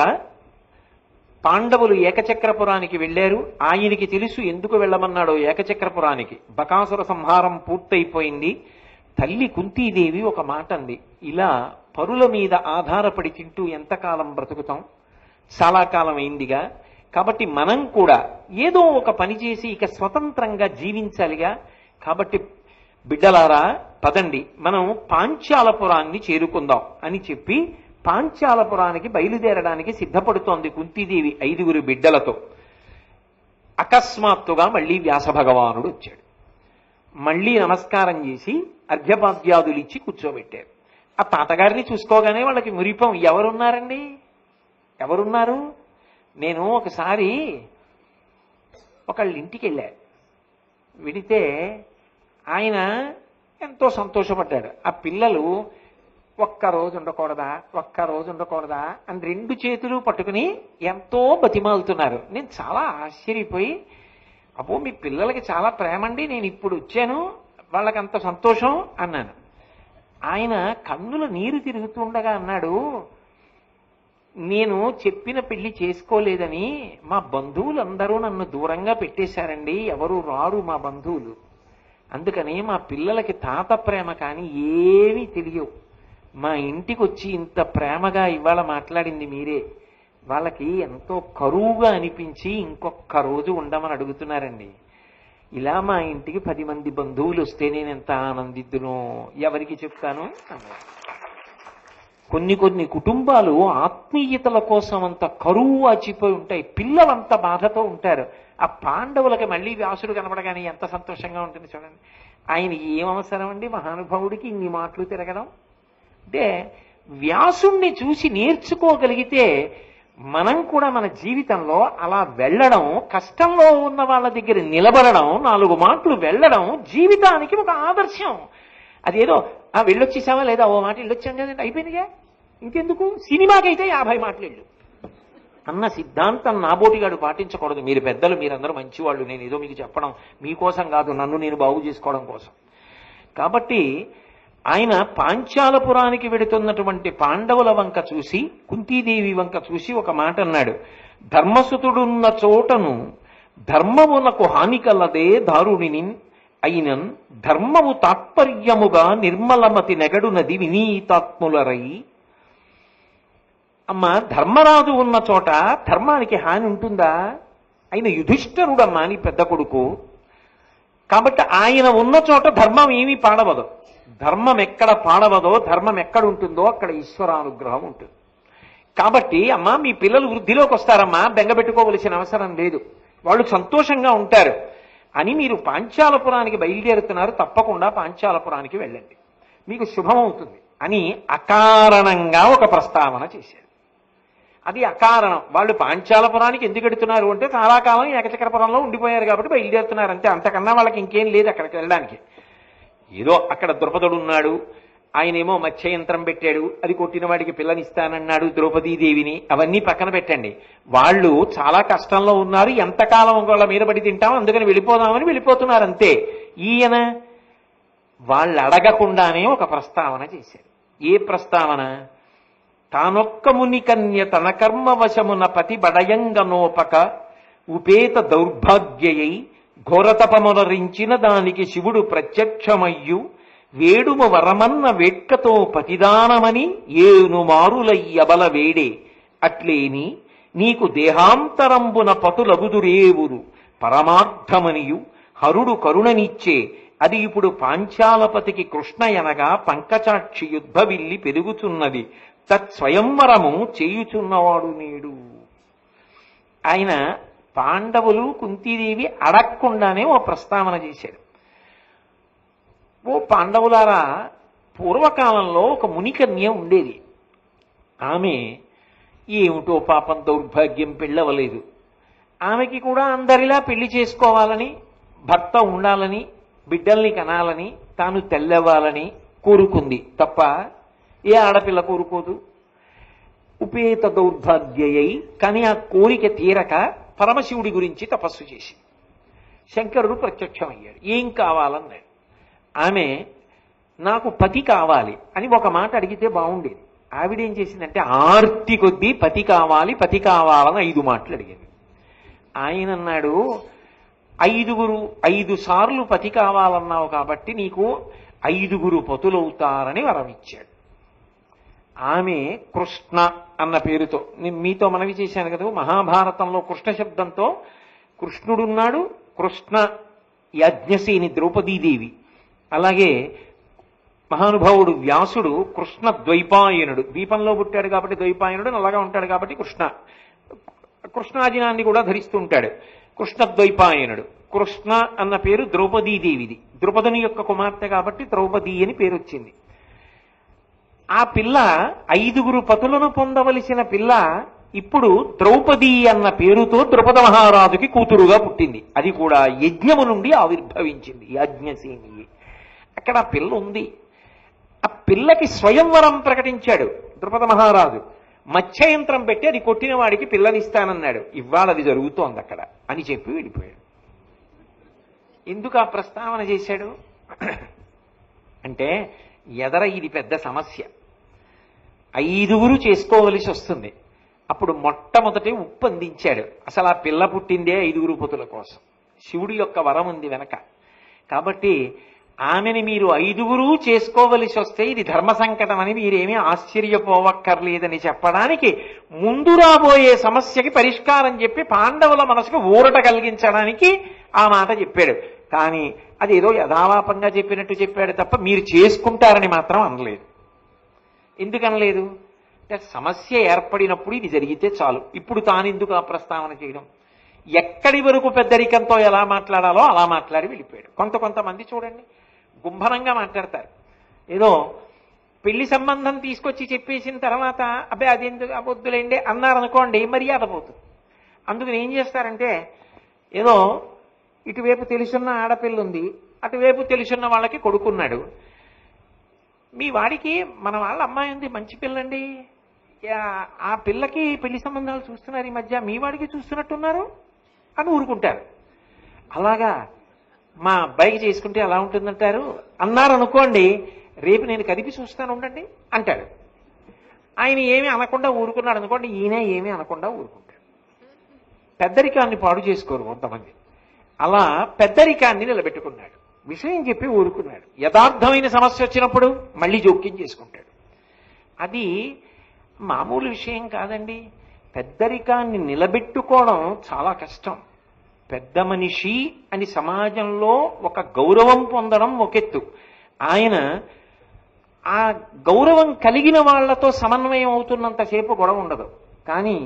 పాండవులు ఏకచక్రపురానికి వెళ్ళారు ఆయనకి తెలుసు ఎందుకు వెళ్ళమన్నాడో ఏకచక్రపురానికి బకాసుర సంహారం పూర్తయిపోయింది తల్లి కుంతీదేవి ఒక మాట అంది ఇలా పరుల మీద ఆధారపడి తింటూ ఎంతకాలం బ్రతుకుతాం చాలా కాలం అయిందిగా కాబట్టి మనం కూడా ఏదో ఒక పని చేసి ఇక స్వతంత్రంగా జీవించాలిగా కాబట్టి బిడ్డలారా పదండి మనం పాంచాలపురాన్ని చేరుకుందాం అని చెప్పి పాంచాలపురానికి బయలుదేరడానికి సిద్ధపడుతోంది కుంతీదేవి ఐదుగురు బిడ్డలతో అకస్మాత్తుగా మళ్ళీ వ్యాస భగవానుడు వచ్చాడు మళ్ళీ నమస్కారం చేసి అర్ఘ్యపాద్యాదులు ఇచ్చి కూర్చోబెట్టారు ఆ తాతగారిని చూసుకోగానే వాళ్ళకి మురిపం ఎవరున్నారండి ఎవరున్నారు నేను ఒకసారి ఒకళ్ళ ఇంటికి వెళ్ళా విడితే ఆయన ఎంతో సంతోషపడ్డాడు ఆ పిల్లలు ఒక్క రోజు ఉండకూడదా ఒక్క రోజు ఉండకూడదా అని రెండు చేతులు పట్టుకుని ఎంతో బతిమాలుతున్నారు నేను చాలా ఆశ్చర్యపోయి అబ్బో మీ పిల్లలకి చాలా ప్రేమండి నేను ఇప్పుడు వచ్చాను వాళ్ళకి అంత సంతోషం అన్నాను ఆయన కన్నుల నీరు తిరుగుతుండగా అన్నాడు నేను చెప్పిన పెళ్లి చేసుకోలేదని మా బంధువులందరూ నన్ను దూరంగా పెట్టేశారండి ఎవరు రారు మా బంధువులు అందుకని మా పిల్లలకి తాత ప్రేమ కానీ ఏమీ తెలియవు మా ఇంటికి వచ్చి ఇంత ప్రేమగా ఇవాళ మాట్లాడింది మీరే వాళ్ళకి ఎంతో కరువుగా అనిపించి ఇంకొక రోజు ఉండమని అడుగుతున్నారండి ఇలా మా ఇంటికి పది మంది బంధువులు వస్తే నేను ఎంత ఆనందిద్దును ఎవరికి చెప్తాను అన్నారు కొన్ని కొన్ని కుటుంబాలు ఆత్మీయతల కోసం అంత కరువు వాచిపోయి ఉంటాయి పిల్లలంత బాధతో ఉంటారు ఆ పాండవులకి మళ్ళీ వ్యాసుడు కనపడగానే ఎంత సంతోషంగా ఉంటుంది చూడండి ఆయన ఏం అవసరం అండి మహానుభావుడికి ఇన్ని మాటలు తిరగడం అంటే వ్యాసుణ్ణి చూసి నేర్చుకోగలిగితే మనం కూడా మన జీవితంలో అలా వెళ్ళడం కష్టంలో ఉన్న వాళ్ళ దగ్గర నిలబడడం నాలుగు మాటలు వెళ్ళడం జీవితానికి ఒక ఆదర్శం అదేదో ఆ వెళ్ళొచ్చేసావా లేదా ఓ మాట వెళ్ళొచ్చాం కదండి అయిపోయిందిగా ఇంకెందుకు సినిమాకైతే యాభై మాటలు వెళ్ళు అన్న సిద్ధాంతం నాబోటిగాడు పాటించకూడదు మీరు పెద్దలు మీరందరూ మంచివాళ్ళు నేను ఏదో మీకు చెప్పడం మీకోసం కాదు నన్ను నేను బాగు చేసుకోవడం కోసం కాబట్టి ఆయన పాంచాలపురానికి వెడుతున్నటువంటి పాండవుల వంక చూసి కుంతీదేవి వంక చూసి ఒక మాట అన్నాడు ధర్మసుతుడున్న చోటను ధర్మమునకు హాని కలదే దారుణిని అయినన్ ధర్మము తాత్పర్యముగా నిర్మలమతి నెగడునది వినీతాత్ములరై అమ్మ ధర్మరాజు ఉన్న చోట ధర్మానికి హాని ఉంటుందా ఆయన యుధిష్ఠరుడమ్మా అని పెద్ద కొడుకు కాబట్టి ఆయన ఉన్న చోట ధర్మం ఏమీ పాడవదు ధర్మం ఎక్కడ పాడవదో ధర్మం ఎక్కడ ఉంటుందో అక్కడ ఈశ్వరానుగ్రహం ఉంటుంది కాబట్టి అమ్మా మీ పిల్లలు వృద్ధిలోకి వస్తారమ్మా బెంగ పెట్టుకోవలసిన అవసరం లేదు వాళ్ళు సంతోషంగా ఉంటారు అని మీరు పాంచాలపురానికి బయలుదేరుతున్నారు తప్పకుండా పాంచాలపురానికి వెళ్ళండి మీకు శుభమవుతుంది అని అకారణంగా ఒక ప్రస్తావన చేశారు అది అకారణం వాళ్ళు పాంచాలపురానికి ఎందుకు ఎడుతున్నారు అంటే చాలా కాలం ఏకచక్రపురంలో ఉండిపోయారు కాబట్టి బయలుదేరుతున్నారు అంతే అంతకన్నా వాళ్ళకి ఇంకేం లేదు అక్కడికి వెళ్ళడానికి ఏదో అక్కడ ద్రుపదుడు ఉన్నాడు ఆయనేమో మత్స్యయంత్రం పెట్టాడు అది కొట్టిన వాడికి పిల్లనిస్తానన్నాడు ద్రౌపదీదేవిని అవన్నీ పక్కన పెట్టండి వాళ్ళు చాలా కష్టంలో ఉన్నారు ఎంతకాలం వాళ్ళ మీద పడి తింటాం అందుకని వెళ్ళిపోదామని వెళ్ళిపోతున్నారు అంతే ఈయన వాళ్ళు అడగకుండానే ఒక ప్రస్తావన చేశారు ఏ ప్రస్తావన తానొక్క ముని కన్య తన కర్మ వశమున పతి బడయంగనోపక ఉపేత దౌర్భాగ్యయై ఘోరతపమునరించిన దానికి శివుడు ప్రత్యక్షమయ్యు వేడుమ వరమన్న వేట్కతో పతిదానమని ఏను మారులయ్యబల వేడే అట్లేని నీకు దేహాంతరంబున పతులగుదురేవురు పరమార్థమనియు హరుడు కరుణనిచ్చే అది ఇప్పుడు పాంచాలపతికి కృష్ణ ఎనగా పంకచాక్షి యుద్ధవిల్లి పెరుగుచున్నది తత్స్వయంవరము చేయుచున్నవాడు నేడు ఆయన పాండవులు కుంతీదేవి అడగకుండానే ఓ ప్రస్తావన చేశాడు ఓ పాండవులారా పూర్వకాలంలో ఒక మునికన్య ఉండేది ఆమె ఏమిటో పాపం దౌర్భాగ్యం పెళ్ళవలేదు ఆమెకి కూడా అందరిలా పెళ్లి చేసుకోవాలని భర్త ఉండాలని బిడ్డల్ని కనాలని తాను తెల్లవ్వాలని కోరుకుంది తప్ప ఏ ఆడపిల్ల కోరుకోదు ఉపేత దౌర్భాగ్యయై కానీ ఆ కోరిక తీరక పరమశివుడి గురించి తపస్సు చేసింది శంకరుడు ప్రత్యక్షమయ్యాడు ఏం కావాలన్నాడు ఆమె నాకు పతి కావాలి అని ఒక మాట అడిగితే బాగుండేది ఆవిడేం చేసిందంటే ఆర్తి కొద్దీ పతి కావాలి పతి కావాలని ఐదు మాటలు అడిగింది ఆయన అన్నాడు ఐదుగురు ఐదు సార్లు పతి కావాలన్నావు కాబట్టి నీకు ఐదుగురు పతులవుతారని వరమిచ్చాడు ఆమె కృష్ణ అన్న పేరుతో నేను మీతో మనవి చేశాను కదా మహాభారతంలో కృష్ణ శబ్దంతో కృష్ణుడున్నాడు కృష్ణ యజ్ఞసేని ద్రౌపదీదేవి అలాగే మహానుభావుడు వ్యాసుడు కృష్ణ ద్వైపాయనుడు దీపంలో పుట్టాడు కాబట్టి ద్వైపాయనుడు నల్లగా ఉంటాడు కాబట్టి కృష్ణ కృష్ణాజినాన్ని కూడా ధరిస్తూ ఉంటాడు కృష్ణ ద్వైపాయనుడు కృష్ణ అన్న పేరు ద్రౌపదీదేవిది ద్రుపదుని యొక్క కుమార్తె కాబట్టి ద్రౌపది అని పేరు వచ్చింది ఆ పిల్ల ఐదుగురు పతులను పొందవలసిన పిల్ల ఇప్పుడు ద్రౌపది అన్న పేరుతో ద్రుపద మహారాజుకి కూతురుగా పుట్టింది అది కూడా యజ్ఞము నుండి ఆవిర్భవించింది యజ్ఞసేని అక్కడ ఆ పిల్ల ఉంది ఆ పిల్లకి స్వయంవరం ప్రకటించాడు ద్రుపద మహారాజు మత్స్యయంత్రం పెట్టి అది కొట్టిన వాడికి పిల్లనిస్తానన్నాడు ఇవాళ అది జరుగుతోంది అక్కడ అని చెప్పి వెళ్ళిపోయాడు ఎందుకు ఆ ప్రస్తావన చేశాడు అంటే ఎదర ఇది పెద్ద సమస్య ఐదుగురు చేసుకోవలసి వస్తుంది అప్పుడు మొట్టమొదటి ఉప్పు అందించాడు అసలు ఆ పిల్ల పుట్టిందే ఐదుగురు పుతుల కోసం శివుడి యొక్క వరం ఉంది వెనక కాబట్టి ఆమెని మీరు ఐదుగురు చేసుకోవలసి వస్తే ఇది ధర్మ సంకటం అని మీరేమీ ఆశ్చర్యపోవక్కర్లేదని చెప్పడానికి ముందు రాబోయే సమస్యకి పరిష్కారం చెప్పి పాండవుల మనసుకు ఊరట కలిగించడానికి ఆ మాట చెప్పాడు కానీ అది ఏదో యథాలాపంగా చెప్పినట్టు చెప్పాడు తప్ప మీరు చేసుకుంటారని మాత్రం అనలేదు ఎందుకు అనలేదు అంటే సమస్య ఏర్పడినప్పుడు ఇది జరిగితే చాలు ఇప్పుడు తానెందుకు ఆ ప్రస్తావన చేయడం ఎక్కడి వరకు పెద్దరికంతో ఎలా మాట్లాడాలో అలా మాట్లాడి వెళ్ళిపోయాడు కొంత కొంతమంది చూడండి గుంభనంగా మాట్లాడతారు ఏదో పెళ్లి సంబంధం తీసుకొచ్చి చెప్పేసిన తర్వాత అబ్బాయి అది ఎందుకు వద్దులేండి అన్నారనుకోండి మర్యాద పోతుంది అందుకని ఏం చేస్తారంటే ఏదో ఇటువైపు తెలుసున్న ఆడపిల్ల ఉంది అటువైపు తెలుసున్న వాళ్ళకి కొడుకున్నాడు మీ వాడికి మన వాళ్ళ అమ్మాయి ఉంది మంచి పిల్లండి యా- ఆ పిల్లకి పెళ్లి సంబంధాలు చూస్తున్నారు ఈ మధ్య మీ వాడికి చూస్తున్నట్టున్నారు అని ఊరుకుంటారు అలాగా మా అబ్బాయికి చేసుకుంటే ఎలా ఉంటుందంటారు అన్నారు అనుకోండి రేపు నేను కదిపి చూస్తాను ఉండండి అంటాడు ఆయన ఏమీ అనకుండా ఊరుకున్నాడు అనుకోండి ఈయన ఏమీ అనకుండా ఊరుకుంటాడు పెద్దరికాన్ని పాడు చేసుకోరు కొంతమంది అలా పెద్దరికాన్ని నిలబెట్టుకున్నాడు విషయం చెప్పి ఊరుకున్నాడు యథార్థమైన సమస్య వచ్చినప్పుడు మళ్ళీ జోక్యం చేసుకుంటాడు అది మామూలు విషయం కాదండి పెద్దరికాన్ని నిలబెట్టుకోవడం చాలా కష్టం పెద్ద మనిషి అని సమాజంలో ఒక గౌరవం పొందడం ఒకెత్తు ఆయన ఆ గౌరవం కలిగిన వాళ్లతో సమన్వయం అవుతున్నంతసేపు గొడవ ఉండదు కానీ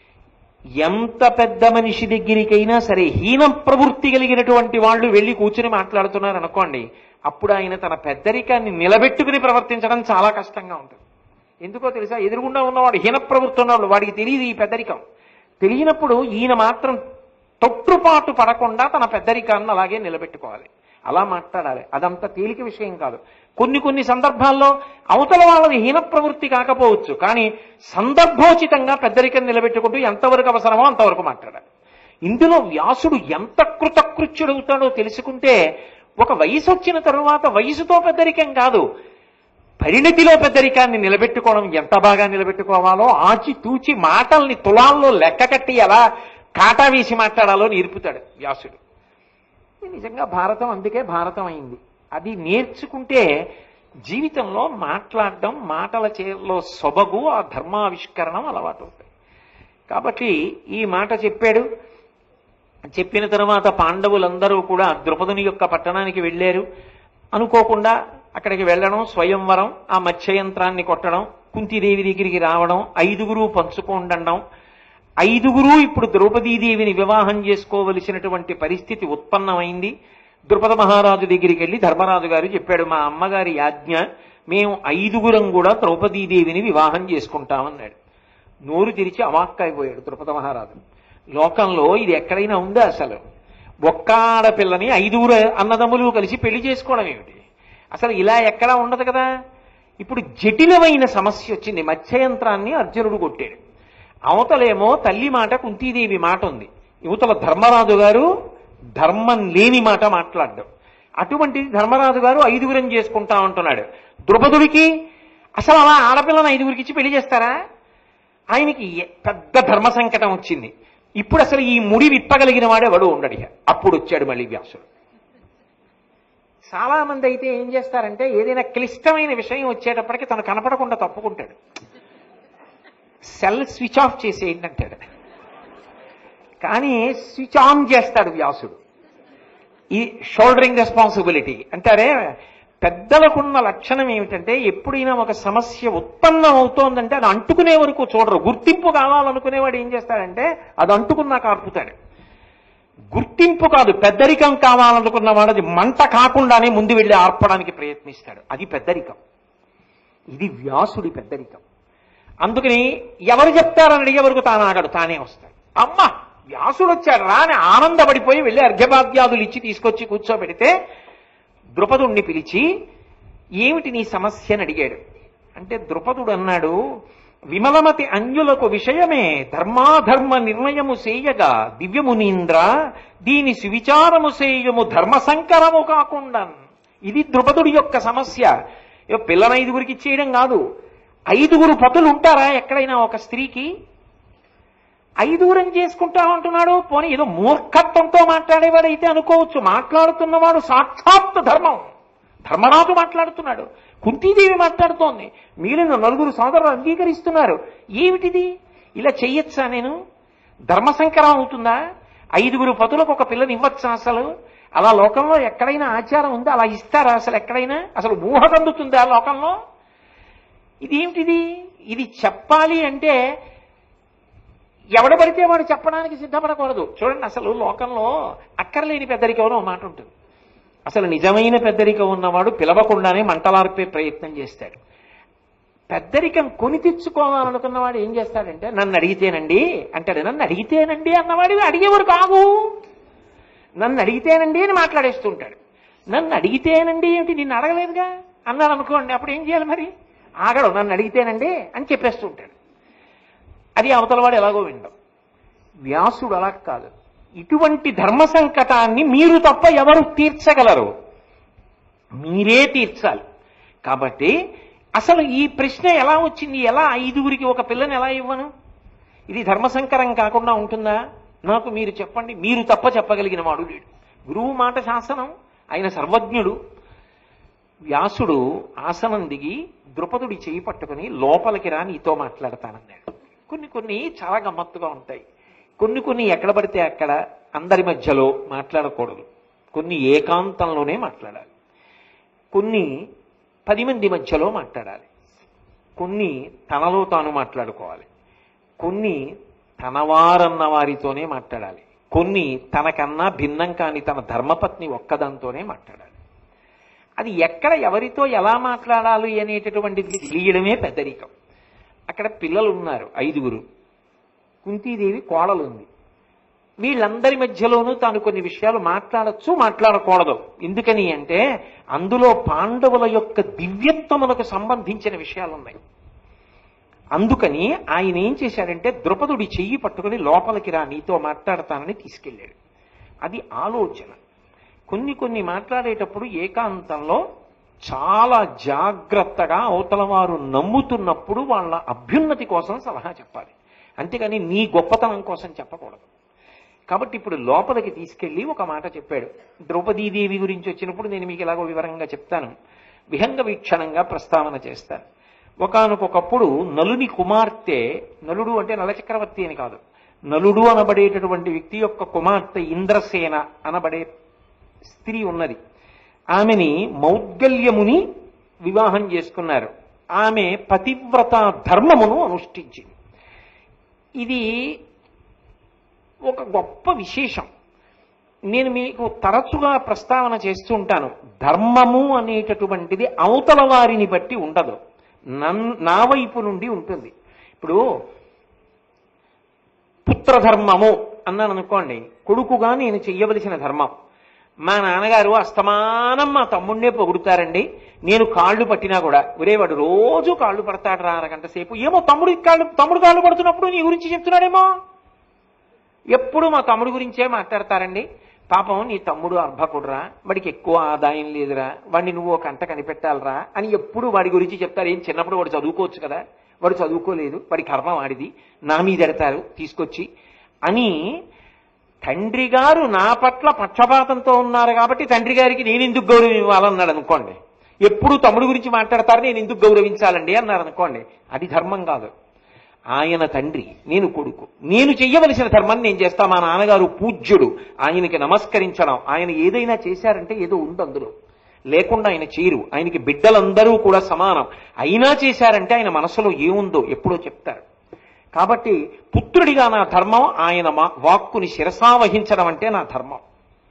ఎంత పెద్ద మనిషి దగ్గరికైనా సరే హీన ప్రవృత్తి కలిగినటువంటి వాళ్ళు వెళ్ళి కూర్చుని మాట్లాడుతున్నారు అనుకోండి అప్పుడు ఆయన తన పెద్దరికాన్ని నిలబెట్టుకుని ప్రవర్తించడం చాలా కష్టంగా ఉంటుంది ఎందుకో తెలుసా ఎదురుగుండా ఉన్నవాడు హీన ప్రవృత్తి ఉన్నవాడు వాడికి తెలియదు ఈ పెద్దరికం తెలియనప్పుడు ఈయన మాత్రం తొట్టుపాటు పడకుండా తన పెద్దరికాన్ని అలాగే నిలబెట్టుకోవాలి అలా మాట్లాడాలి అదంత తేలిక విషయం కాదు కొన్ని కొన్ని సందర్భాల్లో అవతల వాళ్ళది హీన ప్రవృత్తి కాకపోవచ్చు కానీ సందర్భోచితంగా పెద్దరికం నిలబెట్టుకుంటూ ఎంతవరకు అవసరమో అంతవరకు మాట్లాడాలి ఇందులో వ్యాసుడు ఎంత కృతకృత్యుడవుతాడో తెలుసుకుంటే ఒక వయసు వచ్చిన తరువాత వయసుతో పెద్దరికం కాదు పరిణతిలో పెద్దరికాన్ని నిలబెట్టుకోవడం ఎంత బాగా నిలబెట్టుకోవాలో ఆచి తూచి మాటల్ని తులాల్లో లెక్క కట్టి ఎలా కాటా వేసి మాట్లాడాలో నేర్పుతాడు వ్యాసుడు నిజంగా భారతం అందుకే భారతం అయింది అది నేర్చుకుంటే జీవితంలో మాట్లాడడం మాటల చేలో సొబగు ఆ ధర్మావిష్కరణం అలవాటు అవుతాయి కాబట్టి ఈ మాట చెప్పాడు చెప్పిన తర్వాత పాండవులందరూ కూడా ద్రుపదుని యొక్క పట్టణానికి వెళ్ళారు అనుకోకుండా అక్కడికి వెళ్ళడం స్వయంవరం ఆ మత్స్యయంత్రాన్ని కొట్టడం కుంతిదేవి దగ్గరికి రావడం ఐదుగురు పంచుకోండడం ఐదుగురు ఇప్పుడు ద్రౌపదీదేవిని వివాహం చేసుకోవలసినటువంటి పరిస్థితి ఉత్పన్నమైంది ద్రుపద మహారాజు దగ్గరికి వెళ్ళి ధర్మరాజు గారు చెప్పాడు మా అమ్మగారి యాజ్ఞ మేము ఐదుగురం కూడా ద్రౌపదీదేవిని వివాహం చేసుకుంటామన్నాడు నోరు తెరిచి అవాక్కైపోయాడు ద్రుపద మహారాజు లోకంలో ఇది ఎక్కడైనా ఉందా అసలు ఒక్క ఆడపిల్లని ఐదుగురు అన్నదమ్ములు కలిసి పెళ్లి చేసుకోవడం ఏమిటి అసలు ఇలా ఎక్కడా ఉండదు కదా ఇప్పుడు జటిలమైన సమస్య వచ్చింది మత్స్యయంత్రాన్ని అర్జునుడు కొట్టాడు అవతలేమో తల్లి మాట కుంతీదేవి మాట ఉంది యువతల ధర్మరాజు గారు ధర్మం లేని మాట మాట్లాడడం అటువంటిది ధర్మరాజు గారు ఐదుగురం చేసుకుంటా ఉంటున్నాడు ద్రుపదుడికి అసలు అలా ఆడపిల్లని ఐదుగురికి ఇచ్చి పెళ్లి చేస్తారా ఆయనకి ఎ- పెద్ద ధర్మ సంకటం వచ్చింది ఇప్పుడు అసలు ఈ ముడి విప్పగలిగిన వాడే వాడు ఉండడు ఇక. అప్పుడు వచ్చాడు మళ్ళీ వ్యాసుడు చాలా మంది అయితే ఏం చేస్తారంటే ఏదైనా క్లిష్టమైన విషయం వచ్చేటప్పటికి తను కనపడకుండా తప్పుకుంటాడు సెల్ స్విచ్ ఆఫ్ చేసేయండి అంటాడు కానీ స్విచ్ ఆన్ చేస్తాడు వ్యాసుడు ఈ షోల్డరింగ్ రెస్పాన్సిబిలిటీ అంటారే పెద్దలకున్న లక్షణం ఏమిటంటే ఎప్పుడైనా ఒక సమస్య ఉత్పన్నం అవుతోందంటే అది అంటుకునే వరకు చూడరు గుర్తింపు కావాలనుకునేవాడు ఏం చేస్తాడంటే అది అంటుకున్నాక ఆర్పుతాడు గుర్తింపు కాదు పెద్దరికం కావాలనుకున్నవాడు అది మంట కాకుండానే ముందు వెళ్ళి ఆర్పడానికి ప్రయత్నిస్తాడు అది పెద్దరికం ఇది వ్యాసుడి పెద్దరికం అందుకని ఎవరు చెప్తారని అడిగే వరకు తాను ఆగడు తానే వస్తాడు అమ్మ వ్యాసుడు వచ్చాడు రా అని ఆనందపడిపోయి వెళ్ళి అర్ఘ్యపాద్యాదులు ఇచ్చి తీసుకొచ్చి కూర్చోబెడితే ద్రుపదుణ్ణి పిలిచి ఏమిటి నీ సమస్య అని అడిగాడు అంటే ద్రుపదుడు అన్నాడు విమలమతి అంజులకు విషయమే ధర్మాధర్మ నిర్ణయము చేయగా దివ్యమునీంద్ర దీని సువిచారము సేయము ధర్మ సంకరము కాకుండా ఇది ద్రుపదుడి యొక్క సమస్య ఏ పిల్లని ఐదుగురికి ఇచ్చేయడం కాదు ఐదుగురు పతులు ఉంటారా ఎక్కడైనా ఒక స్త్రీకి ఐదుగురం చేసుకుంటామంటున్నాడు పోనీ ఏదో మూర్ఖత్వంతో మాట్లాడేవాడైతే అనుకోవచ్చు మాట్లాడుతున్నవాడు సాక్షాత్ ధర్మం ధర్మరాజు మాట్లాడుతున్నాడు కుంతీదేవి మాట్లాడుతోంది మిగిలిన నలుగురు సోదరులు అంగీకరిస్తున్నారు ఏమిటిది ఇలా చెయ్యొచ్చా నేను ధర్మసంకరం అవుతుందా ఐదుగురు పతులకు ఒక పిల్లని ఇవ్వచ్చా అసలు అలా లోకంలో ఎక్కడైనా ఆచారం ఉందా అలా ఇస్తారా అసలు ఎక్కడైనా అసలు ఊహ కందుతుందా లోకంలో ఇదేమిటిది ఇది చెప్పాలి అంటే ఎవడ పడితే వాడు చెప్పడానికి సిద్ధపడకూడదు చూడండి అసలు లోకంలో అక్కర్లేని పెద్దరికం అని ఒక మాట ఉంటుంది అసలు నిజమైన పెద్దరికం ఉన్నవాడు పిలవకుండానే మంటలార్పే ప్రయత్నం చేస్తాడు పెద్దరికం కొని తెచ్చుకోవాలనుకున్నవాడు ఏం చేస్తాడంటే నన్ను అడిగితేనండి అంటాడు నన్ను అడిగితేనండి అన్నవాడు అడిగేవాడు కాదు నన్ను అడిగితేనండి అని మాట్లాడేస్తుంటాడు నన్ను అడిగితేనండి ఏమిటి నిన్ను అడగలేదుగా అన్నాడు అనుకోండి అప్పుడు ఏం చేయాలి మరి ఆగడు నన్ను అడిగితేనండి అని చెప్పేస్తుంటాడు అది అవతలవాడు ఎలాగో వినడం వ్యాసుడు అలా కాదు ఇటువంటి ధర్మ సంకటాన్ని మీరు తప్ప ఎవరు తీర్చగలరు మీరే తీర్చాలి కాబట్టి అసలు ఈ ప్రశ్న ఎలా వచ్చింది ఎలా ఐదుగురికి ఒక పిల్లని ఎలా ఇవ్వను ఇది ధర్మసంకరం కాకుండా ఉంటుందా నాకు మీరు చెప్పండి మీరు తప్ప చెప్పగలిగిన వాడు లేడు గురువు మాట శాసనం ఆయన సర్వజ్ఞుడు వ్యాసుడు ఆసనం దిగి ద్రుపదుడి చేయి పట్టుకుని లోపలికి రా నీతో మాట్లాడతానన్నాడు కొన్ని కొన్ని చాలా గమ్మత్తుగా ఉంటాయి కొన్ని కొన్ని ఎక్కడ పడితే అక్కడ అందరి మధ్యలో మాట్లాడకూడదు కొన్ని ఏకాంతంలోనే మాట్లాడాలి కొన్ని పది మంది మధ్యలో మాట్లాడాలి కొన్ని తనలో తాను మాట్లాడుకోవాలి కొన్ని తనవారన్న వారితోనే మాట్లాడాలి కొన్ని తనకన్నా భిన్నం కాని తన ధర్మపత్ని ఒక్కదంతోనే మాట్లాడాలి అది ఎక్కడ ఎవరితో ఎలా మాట్లాడాలి అనేటటువంటిది తెలియడమే పెద్దరికం అక్కడ పిల్లలు ఉన్నారు ఐదుగురు కుంతీదేవి కోడలు ఉంది వీళ్ళందరి మధ్యలోనూ తాను కొన్ని విషయాలు మాట్లాడచ్చు మాట్లాడకూడదు ఎందుకని అంటే అందులో పాండవుల యొక్క దివ్యత్వములకు సంబంధించిన విషయాలు ఉన్నాయి అందుకని ఆయన ఏం చేశాడంటే ద్రుపదుడి చెయ్యి పట్టుకుని లోపలికి రా నీతో మాట్లాడతానని తీసుకెళ్ళాడు అది ఆలోచన కొన్ని కొన్ని మాట్లాడేటప్పుడు ఏకాంతంలో చాలా జాగ్రత్తగా అవతల వారు నమ్ముతున్నప్పుడు వాళ్ళ అభ్యున్నతి కోసం సలహా చెప్పాలి అంతేగాని నీ గొప్పతనం కోసం చెప్పకూడదు కాబట్టి ఇప్పుడు లోపలికి తీసుకెళ్లి ఒక మాట చెప్పాడు ద్రౌపదీదేవి గురించి వచ్చినప్పుడు నేను మీకు ఇలాగో వివరంగా చెప్తాను విహంగ వీక్షణంగా ప్రస్తావన చేస్తాను ఒకానొకప్పుడు నలుని కుమార్తె నలుడు అంటే నలచక్రవర్తి అని కాదు నలుడు అనబడేటటువంటి వ్యక్తి యొక్క కుమార్తె ఇంద్రసేన అనబడే స్త్రీ ఉన్నది ఆమెని మౌద్గల్యముని వివాహం చేసుకున్నారు ఆమె పతివ్రత ధర్మమును అనుష్ఠించింది ఇది ఒక గొప్ప విశేషం నేను మీకు తరచుగా ప్రస్తావన చేస్తూ ఉంటాను ధర్మము అనేటటువంటిది అవతల వారిని బట్టి ఉండదు నన్ నా వైపు నుండి ఉంటుంది ఇప్పుడు పుత్రధర్మము అన్నాను అనుకోండి కొడుకుగా నేను చెయ్యవలసిన ధర్మం మా నాన్నగారు అస్తమానం మా తమ్ముడినే పొగుడుతారండి నేను కాళ్ళు పట్టినా కూడా ఒరే వాడు రోజు కాళ్ళు పడతాడు రా అరగంట సేపు ఏమో తమ్ముడి కాళ్ళు తమ్ముడు కాళ్ళు పడుతున్నప్పుడు నీ గురించి చెప్తున్నాడేమో ఎప్పుడు మా తమ్ముడు గురించే మాట్లాడతారండి పాపం నీ తమ్ముడు అర్భకుడురా వాడికి ఎక్కువ ఆదాయం లేదురా వాడిని నువ్వు ఒక అంట కనిపెట్టాలరా అని ఎప్పుడు వాడి గురించి చెప్తారు ఏం చిన్నప్పుడు వాడు చదువుకోవచ్చు కదా వాడు చదువుకోలేదు వాడి కర్మ వాడిది నా మీద ఎడతారు తీసుకొచ్చి అని తండ్రి గారు నా పట్ల పక్షపాతంతో ఉన్నారు కాబట్టి తండ్రి గారికి నేను ఎందుకు గౌరవం ఇవ్వాలన్నాడు అనుకోండి ఎప్పుడు తమ్ముడు గురించి మాట్లాడతారు నేను ఎందుకు గౌరవించాలండి అన్నారు అనుకోండి అది ధర్మం కాదు ఆయన తండ్రి నేను కొడుకు నేను చెయ్యవలసిన ధర్మాన్ని నేను చేస్తా మా నాన్నగారు పూజ్యుడు ఆయనకి నమస్కరించడం ఆయన ఏదైనా చేశారంటే ఏదో ఉంది అందులో లేకుండా ఆయన చేయరు ఆయనకి బిడ్డలందరూ కూడా సమానం అయినా చేశారంటే ఆయన మనసులో ఏముందో ఎప్పుడో చెప్తారు కాబట్టి పుత్రుడిగా నా ధర్మం ఆయన మా- వాక్కుని శిరసావహించడం అంటే నా ధర్మం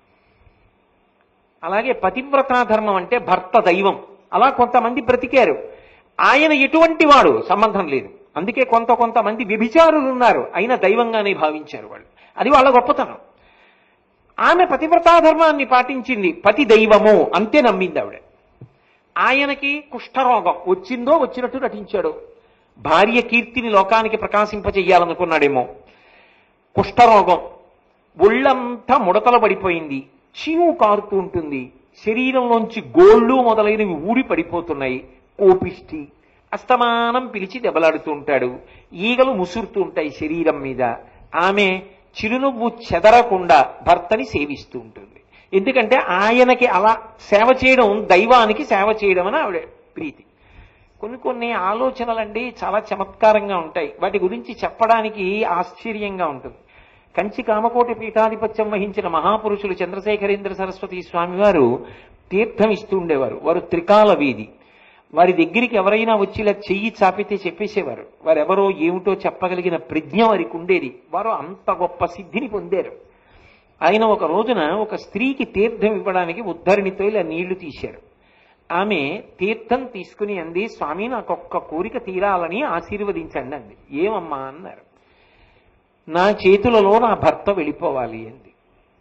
అలాగే పతివ్రతా ధర్మం అంటే భర్త దైవం అలా కొంతమంది బ్రతికారు ఆయన ఎటువంటి వాడు సంబంధం లేదు అందుకే కొంత కొంతమంది వ్యభిచారులు ఉన్నారు అయినా దైవంగానే భావించారు వాళ్ళు అది వాళ్ళ గొప్పతనం ఆమె పతివ్రతా ధర్మాన్ని పాటించింది పతి దైవము అంతే నమ్మింది ఆవిడ ఆయనకి కుష్ఠరోగం వచ్చిందో వచ్చినట్టు నటించాడు భార్య కీర్తిని లోకానికి ప్రకాశింపజేయాలనుకున్నాడేమో కుష్ఠరోగం ఒళ్ళంతా ముడతల పడిపోయింది చీము కారుతూ ఉంటుంది శరీరంలోంచి గోళ్ళు మొదలైనవి ఊడి పడిపోతున్నాయి కోపిష్టి అస్తమానం పిలిచి దెబ్బలాడుతూ ఉంటాడు ఈగలు ముసురుతూ ఉంటాయి శరీరం మీద ఆమె చిరునవ్వు చెదరకుండా భర్తని సేవిస్తూ ఉంటుంది ఎందుకంటే ఆయనకి అలా సేవ చేయడం దైవానికి సేవ చేయడం అని ఆవిడ ప్రీతి కొన్ని కొన్ని ఆలోచనలండి చాలా చమత్కారంగా ఉంటాయి వాటి గురించి చెప్పడానికి ఆశ్చర్యంగా ఉంటుంది కంచి కామకోటి పీఠాధిపత్యం వహించిన మహాపురుషులు చంద్రశేఖరేంద్ర సరస్వతి స్వామి వారు తీర్థం ఇస్తూ ఉండేవారు వారు త్రికాల వీధి వారి దగ్గరికి ఎవరైనా వచ్చి ఇలా చెయ్యి చాపితే చెప్పేసేవారు వారెవరో ఏమిటో చెప్పగలిగిన ప్రజ్ఞ వారికి ఉండేది వారు అంత గొప్ప సిద్ధిని పొందారు ఆయన ఒక రోజున ఒక స్త్రీకి తీర్థం ఇవ్వడానికి ఉద్ధరణితో ఇలా నీళ్లు తీశారు ఆమె తీర్థం తీసుకుని అంది స్వామి నాకు ఒక్క కోరిక తీరాలని ఆశీర్వదించండి అంది ఏమమ్మా అన్నారు నా చేతులలో నా భర్త వెళ్ళిపోవాలి అంది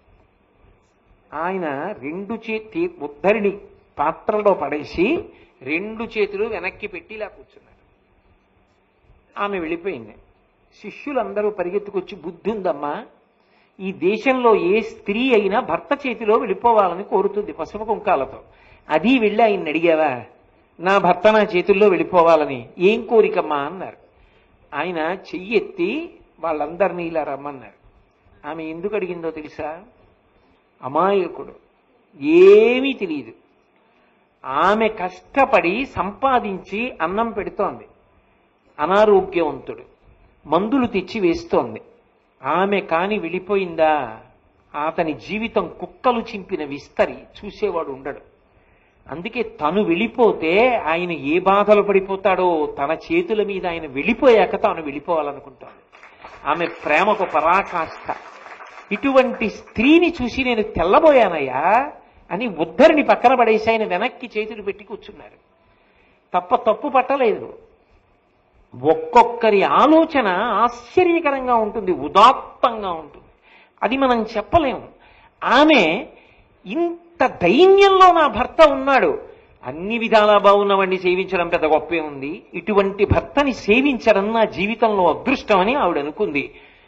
ఆయన రెండు చేతి ఉద్ధరిని పాత్రలో పడేసి రెండు చేతులు వెనక్కి పెట్టి ఇలా కూర్చున్నాడు ఆమె వెళ్ళిపోయింది శిష్యులందరూ పరిగెత్తుకొచ్చి బుద్ధి ఉందమ్మా ఈ దేశంలో ఏ స్త్రీ అయినా భర్త చేతిలో వెళ్ళిపోవాలని కోరుతుంది పసుపు కుంకాలతో అది వెళ్ళి ఆయన అడిగావా నా భర్త నా చేతుల్లో వెళ్ళిపోవాలని ఏం కోరికమ్మా అన్నారు ఆయన చెయ్యి ఎత్తి వాళ్ళందరినీ ఇలా రమ్మన్నారు ఆమె ఎందుకు అడిగిందో తెలుసా అమాయకుడు ఏమీ తెలియదు ఆమె కష్టపడి సంపాదించి అన్నం పెడుతోంది అనారోగ్యవంతుడు మందులు తెచ్చి వేస్తోంది ఆమె కాని వెళ్ళిపోయిందా అతని జీవితం కుక్కలు చింపిన విస్తరి చూసేవాడు ఉండడు అందుకే తను వెళ్ళిపోతే ఆయన ఏ బాధలు పడిపోతాడో తన చేతుల మీద ఆయన వెళ్ళిపోయాక తాను వెళ్ళిపోవాలనుకుంటాడు ఆమె ప్రేమకు పరాకాష్ట ఇటువంటి స్త్రీని చూసి నేను తెల్లబోయానయ్యా అని ఉద్ధరిని పక్కన పడేసి ఆయన వెనక్కి చేతులు పెట్టి కూర్చున్నారు తప్ప తప్పు పట్టలేదు ఒక్కొక్కరి ఆలోచన ఆశ్చర్యకరంగా ఉంటుంది ఉదాత్తంగా ఉంటుంది అది మనం చెప్పలేము ఆమె ఇంత దైన్యంలో నా భర్త ఉన్నాడు అన్ని విధాలా బాగున్నవాడిని సేవించడం పెద్ద గొప్పే ఉంది ఇటువంటి భర్తని సేవించడం నా జీవితంలో అదృష్టమని ఆవిడ అనుకుంది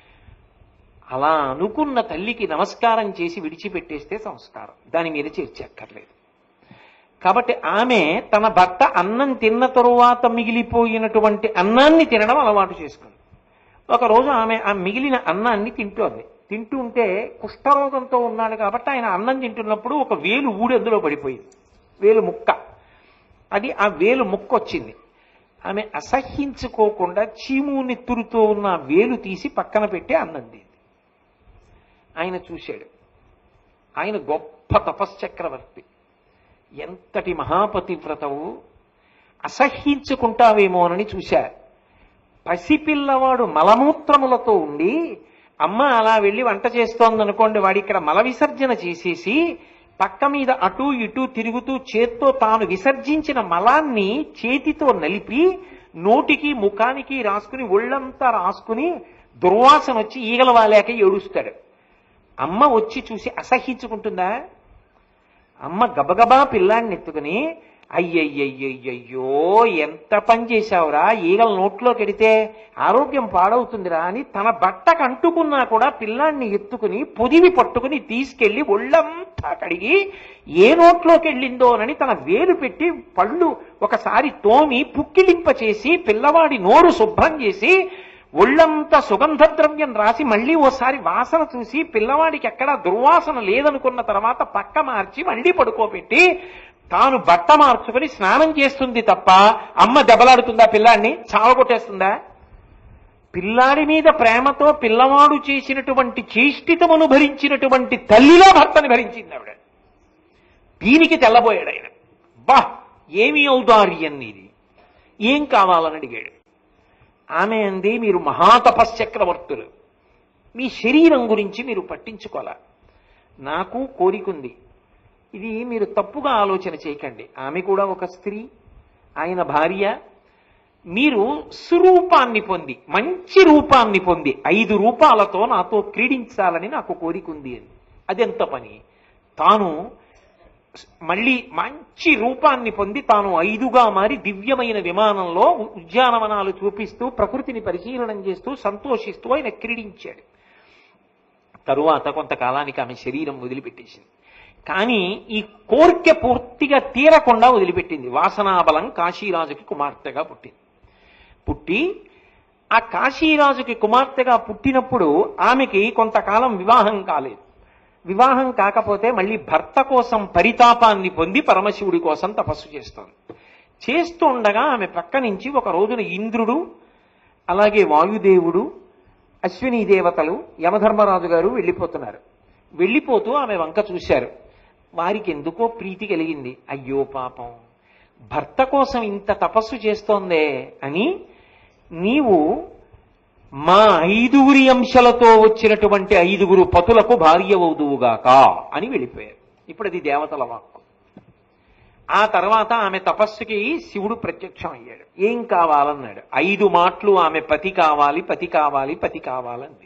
అలా అనుకున్న తల్లికి నమస్కారం చేసి విడిచిపెట్టేస్తే సంస్కారం దాని మీద చేర్చక్కర్లేదు కాబట్టి ఆమె తన భర్త అన్నం తిన్న తరువాత మిగిలిపోయినటువంటి అన్నాన్ని తినడం అలవాటు చేసుకుంది ఒకరోజు ఆమె ఆ మిగిలిన అన్నాన్ని తింటోంది తింటూ ఉంటే కుష్ఠరోగంతో ఉన్నాడు కాబట్టి ఆయన అన్నం తింటున్నప్పుడు ఒక వేలు ఊడి అందులో పడిపోయింది వేలు ముక్క అది ఆ వేలు ముక్క వచ్చింది ఆమె అసహ్యించుకోకుండా చీము నెత్తురుతో ఉన్న ఆ వేలు తీసి పక్కన పెట్టి అన్నం తింది ఆయన చూశాడు ఆయన గొప్ప తపశ్చక్రవర్తి ఎంతటి మహాపతివ్రతవు అసహ్యించుకుంటావేమోనని చూశా పసిపిల్లవాడు మలమూత్రములతో ఉండి అమ్మ అలా వెళ్ళి వంట చేస్తోందనుకోండి వాడి ఇక్కడ మల విసర్జన చేసేసి పక్క మీద అటు ఇటు తిరుగుతూ చేత్తో తాను విసర్జించిన మలాన్ని చేతితో నలిపి నోటికి ముఖానికి రాసుకుని ఒళ్ళంతా రాసుకుని దుర్వాసన వచ్చి ఈగల వాలేక ఏడుస్తాడు అమ్మ వచ్చి చూసి అసహించుకుంటుందా అమ్మ గబగబా పిల్లాడిని ఎత్తుకుని అయ్యయ్యయ్యయ్యో ఎంత పని చేశావురా ఈగల నోట్లో కెడితే ఆరోగ్యం పాడవుతుందిరా అని తన బట్టకు అంటుకున్నా కూడా పిల్లాన్ని ఎత్తుకుని పొదివి పట్టుకుని తీసుకెళ్లి ఒళ్ళంతా కడిగి ఏ నోట్లోకి వెళ్ళిందోనని తన వేలు పెట్టి పళ్ళు ఒకసారి తోమి పుక్కిలింప చేసి పిల్లవాడి నోరు శుభ్రం చేసి ఒళ్ళంతా సుగంధ ద్రవ్యం రాసి మళ్ళీ ఓసారి వాసన చూసి పిల్లవాడికి ఎక్కడా దుర్వాసన లేదనుకున్న తర్వాత పక్క మార్చి మళ్ళీ పడుకోబెట్టి తాను బట్ట మార్చుకుని స్నానం చేస్తుంది తప్ప అమ్మ దెబ్బలాడుతుందా పిల్లాడిని చావగొట్టేస్తుందా పిల్లాడి మీద ప్రేమతో పిల్లవాడు చేసినటువంటి చేష్టితమును భరించినటువంటి తల్లిలో భర్తని భరించింది ఆవిడ దీనికి తెల్లబోయాడు ఆయన బా ఏమి ఔదార్యం నీది ఏం కావాలని అడిగాడు ఆమె అంది మీరు మహాతపశ్చక్రవర్తులు మీ శరీరం గురించి మీరు పట్టించుకోవాలా నాకు కోరికుంది ఇది మీరు తప్పుగా ఆలోచన చేయకండి ఆమె కూడా ఒక స్త్రీ ఆయన భార్య మీరు సురూపాన్ని పొంది మంచి రూపాన్ని పొంది ఐదు రూపాలతో నాతో క్రీడించాలని నాకు కోరికుంది అని అదెంత పని తాను మళ్ళీ మంచి రూపాన్ని పొంది తాను ఐదుగా మారి దివ్యమైన విమానంలో ఉద్యానవనాలు చూపిస్తూ ప్రకృతిని పరిశీలనం చేస్తూ సంతోషిస్తూ ఆయన క్రీడించాడు తరువాత కొంతకాలానికి ఆమె శరీరం వదిలిపెట్టేసింది కానీ ఈ కోర్కె పూర్తిగా తీరకుండా వదిలిపెట్టింది వాసనాబలం కాశీరాజుకి కుమార్తెగా పుట్టింది పుట్టి ఆ కాశీరాజుకి కుమార్తెగా పుట్టినప్పుడు ఆమెకి కొంతకాలం వివాహం కాలేదు వివాహం కాకపోతే మళ్ళీ భర్త కోసం పరితాపాన్ని పొంది పరమశివుడి కోసం తపస్సు చేస్తోంది చేస్తూ ఉండగా ఆమె పక్క నుంచి ఒక రోజున ఇంద్రుడు అలాగే వాయుదేవుడు అశ్విని దేవతలు యమధర్మరాజు గారు వెళ్ళిపోతున్నారు వెళ్ళిపోతూ ఆమె వంక చూశారు వారికి ఎందుకో ప్రీతి కలిగింది అయ్యో పాపం భర్త కోసం ఇంత తపస్సు చేస్తోందే అని నీవు మా ఐదుగురి అంశలతో వచ్చినటువంటి ఐదుగురు పతులకు భార్య అవుదువుగాక అని వెళ్ళిపోయారు ఇప్పుడు అది దేవతల వాక్కు ఆ తర్వాత ఆమె తపస్సుకి శివుడు ప్రత్యక్షం అయ్యాడు ఏం కావాలన్నాడు ఐదు మాటలు ఆమె పతి కావాలి పతి కావాలి పతి కావాలంది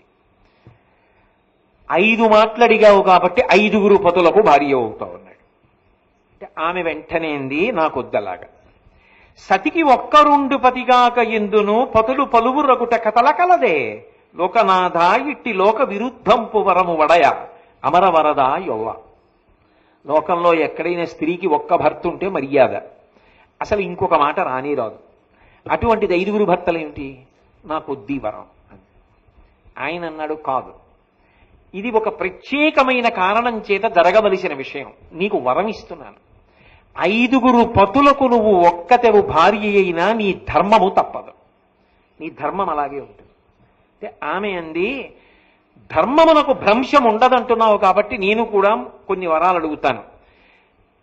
ఐదు మాటలు అడిగావు కాబట్టి ఐదుగురు పతులకు భార్య అవుతావు అన్నాడు అంటే ఆమె వెంటనే అంది నాకు వద్దలాగా సతికి ఒక్క రెండు పతిగాక ఎందును పతులు పలువురకుట కథలకలదే లోకనాథ ఇట్టి లోక విరుద్ధంపు వరము వడయ అమరవరద యొవ్వ లోకంలో ఎక్కడైనా స్త్రీకి ఒక్క భర్త ఉంటే మర్యాద అసలు ఇంకొక మాట రాని రాదు అటువంటిది ఐదుగురు భర్తలేమిటి నాకు వద్ది వరం ఆయన అన్నాడు కాదు ఇది ఒక ప్రత్యేకమైన కారణం చేత జరగవలసిన విషయం నీకు వరం ఇస్తున్నాను ఐదుగురు పతులకు నువ్వు ఒక్కతెవు భార్య అయినా నీ ధర్మము తప్పదు నీ ధర్మం అలాగే ఉంటుంది అంటే ఆమె అంది ధర్మమునకు భ్రంశం ఉండదంటున్నావు కాబట్టి నేను కూడా కొన్ని వరాలు అడుగుతాను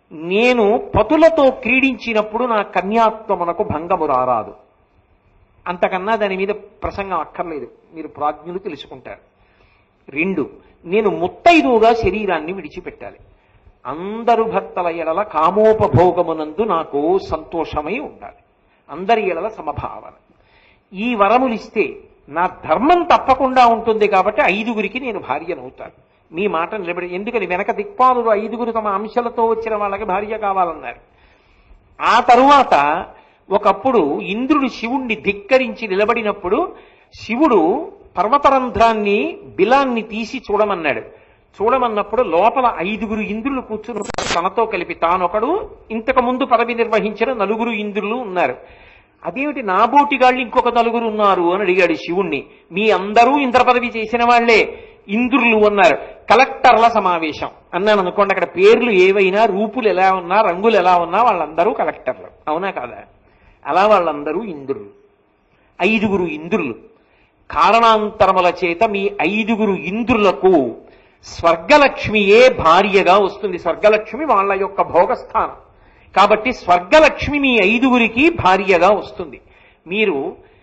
నేను పతులతో క్రీడించినప్పుడు నా కన్యాత్వమునకు భంగము రారాదు అంతకన్నా దాని మీద ప్రసంగం అక్కర్లేదు మీరు ప్రాజ్ఞులు తెలుసుకుంటారు రెండు నేను ముత్తైదువుగా శరీరాన్ని విడిచిపెట్టాలి అందరు భర్తల ఎడల కామోపభోగమునందు నాకు సంతోషమై ఉండాలి అందరి ఎడల సమభావన ఈ వరములిస్తే నా ధర్మం తప్పకుండా ఉంటుంది కాబట్టి ఐదుగురికి నేను భార్యనవుతాను మీ మాట నిలబడి ఎందుకని వెనక దిక్పాలురు ఐదుగురు తమ అంశాలతో వచ్చిన వాళ్ళకి భార్య కావాలన్నారు ఆ తరువాత ఒకప్పుడు ఇంద్రుడు శివుణ్ణి ధిక్కరించి నిలబడినప్పుడు శివుడు పర్వతరంధ్రాన్ని బిలాన్ని తీసి చూడమన్నాడు చూడమన్నప్పుడు లోపల ఐదుగురు ఇంద్రులు కూర్చుని ఉన్నారు తనతో కలిపి తానొకడు ఇంతకు ముందు పదవి నిర్వహించిన నలుగురు ఇంద్రులు ఉన్నారు అదేమిటి నా బోటిగాళ్ళు ఇంకొక నలుగురు ఉన్నారు అని అడిగాడు శివుణ్ణి మీ అందరూ ఇంద్ర పదవి చేసిన వాళ్లే ఇంద్రులు అన్నారు కలెక్టర్ల సమావేశం అన్నాను అనుకోండి అక్కడ పేర్లు ఏవైనా రూపులు ఎలా ఉన్నా రంగులు ఎలా ఉన్నా వాళ్ళందరూ కలెక్టర్లు అవునా కాదా అలా వాళ్ళందరూ ఇంద్రులు ఐదుగురు ఇంద్రులు కారణాంతరముల చేత మీ ఐదుగురు ఇంద్రులకు స్వర్గలక్ష్మియే భార్యగా వస్తుంది స్వర్గలక్ష్మి వాళ్ళ యొక్క భోగస్థానం కాబట్టి స్వర్గలక్ష్మి మీ ఐదుగురికి భార్యగా వస్తుంది మీరు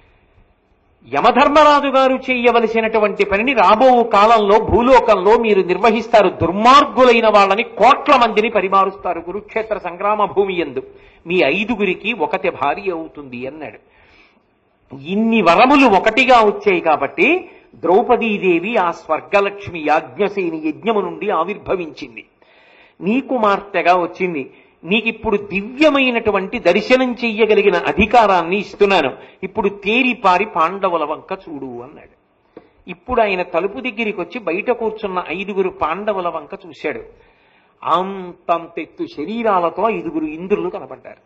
యమధర్మరాజు గారు చేయవలసినటువంటి పనిని రాబో కాలంలో భూలోకంలో మీరు నిర్వహిస్తారు దుర్మార్గులైన వాళ్ళని కోట్ల మందిని పరిమారుస్తారు కురుక్షేత్ర సంగ్రామ భూమి ఎందు మీ ఐదుగురికి ఒకటి భార్య అవుతుంది అన్నాడు ఇన్ని వరములు ఒకటిగా వచ్చాయి కాబట్టి ద్రౌపదీదేవి ఆ స్వర్గలక్ష్మి యాజ్ఞసేని యజ్ఞము నుండి ఆవిర్భవించింది నీ కుమార్తెగా వచ్చింది నీకిప్పుడు దివ్యమైనటువంటి దర్శనం చెయ్యగలిగిన అధికారాన్ని ఇస్తున్నాను ఇప్పుడు తేరిపారి పాండవుల వంక చూడు అన్నాడు ఇప్పుడు ఆయన తలుపు దగ్గరికి వచ్చి బయట కూర్చున్న ఐదుగురు పాండవుల వంక చూశాడు అంతంతెత్తు శరీరాలతో ఐదుగురు ఇంద్రులు కనపడ్డారు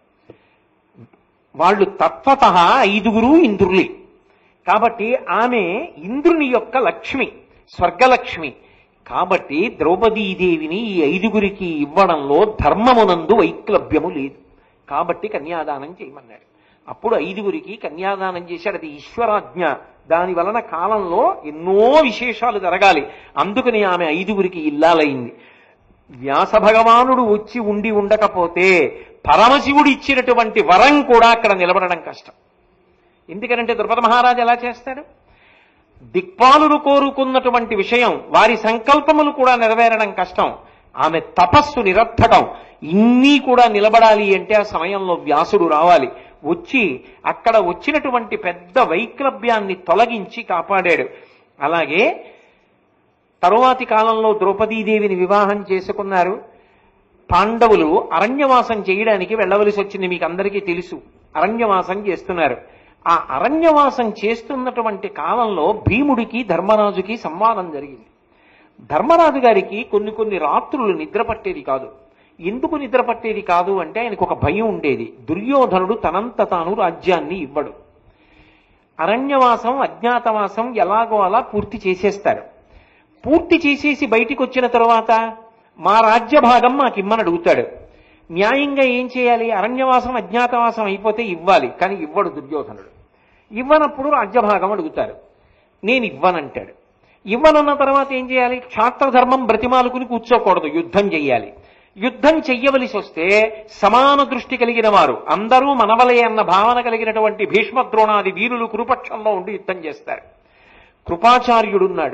వాళ్ళు తత్వత ఐదుగురు ఇంద్రులే కాబట్టి ఆమె ఇంద్రుని యొక్క లక్ష్మి స్వర్గలక్ష్మి కాబట్టి ద్రౌపదీదేవిని ఈ ఐదుగురికి ఇవ్వడంలో ధర్మమునందు వైక్లభ్యము లేదు కాబట్టి కన్యాదానం చేయమన్నాడు అప్పుడు ఐదుగురికి కన్యాదానం చేశాడు అది ఈశ్వరాజ్ఞ దాని వలన కాలంలో ఎన్నో విశేషాలు జరగాలి అందుకని ఆమె ఐదుగురికి ఇల్లాలైంది వ్యాస భగవానుడు వచ్చి ఉండి ఉండకపోతే పరమశివుడు ఇచ్చినటువంటి వరం కూడా అక్కడ నిలబడడం కష్టం ఎందుకనంటే ద్రుపద మహారాజు ఎలా చేస్తాడు దిక్పాలులు కోరుకున్నటువంటి విషయం వారి సంకల్పములు కూడా నెరవేరడం కష్టం ఆమె తపస్సు నిరర్థకం ఇన్ని కూడా నిలబడాలి అంటే ఆ సమయంలో వ్యాసుడు రావాలి వచ్చి అక్కడ వచ్చినటువంటి పెద్ద వైక్లభ్యాన్ని తొలగించి కాపాడాడు అలాగే తరువాతి కాలంలో ద్రౌపదీదేవిని వివాహం చేసుకున్నారు పాండవులు అరణ్యవాసం చేయడానికి వెళ్ళవలసి వచ్చింది మీకు అందరికీ తెలుసు అరణ్యవాసం చేస్తున్నారు ఆ అరణ్యవాసం చేస్తున్నటువంటి కాలంలో భీముడికి ధర్మరాజుకి సంవాదం జరిగింది ధర్మరాజు గారికి కొన్ని కొన్ని రాత్రులు నిద్ర పట్టేది కాదు ఎందుకు నిద్ర పట్టేది కాదు అంటే ఆయనకు ఒక భయం ఉండేది దుర్యోధనుడు తనంత తాను రాజ్యాన్ని ఇవ్వడు అరణ్యవాసం అజ్ఞాతవాసం ఎలాగో అలా పూర్తి చేసేస్తారు పూర్తి చేసేసి బయటికి వచ్చిన తర్వాత మా రాజ్య భాగం మాకు ఇమ్మని అడుగుతాడు న్యాయంగా ఏం చేయాలి అరణ్యవాసం అజ్ఞాతవాసం అయిపోతే ఇవ్వాలి కానీ ఇవ్వడు దుర్యోధనుడు ఇవ్వనప్పుడు రాజ్యభాగం అడుగుతారు నేను ఇవ్వనంటాడు ఇవ్వనన్న తర్వాత ఏం చేయాలి క్షాత్రధర్మం బ్రతిమాలుకుని కూర్చోకూడదు యుద్ధం చెయ్యాలి యుద్ధం చెయ్యవలసి వస్తే సమాన దృష్టి కలిగిన వారు అందరూ మనవలే అన్న భావన కలిగినటువంటి భీష్మ ద్రోణాది వీరులు కురుపక్షంలో ఉండి యుద్ధం చేస్తారు కృపాచార్యుడున్నాడు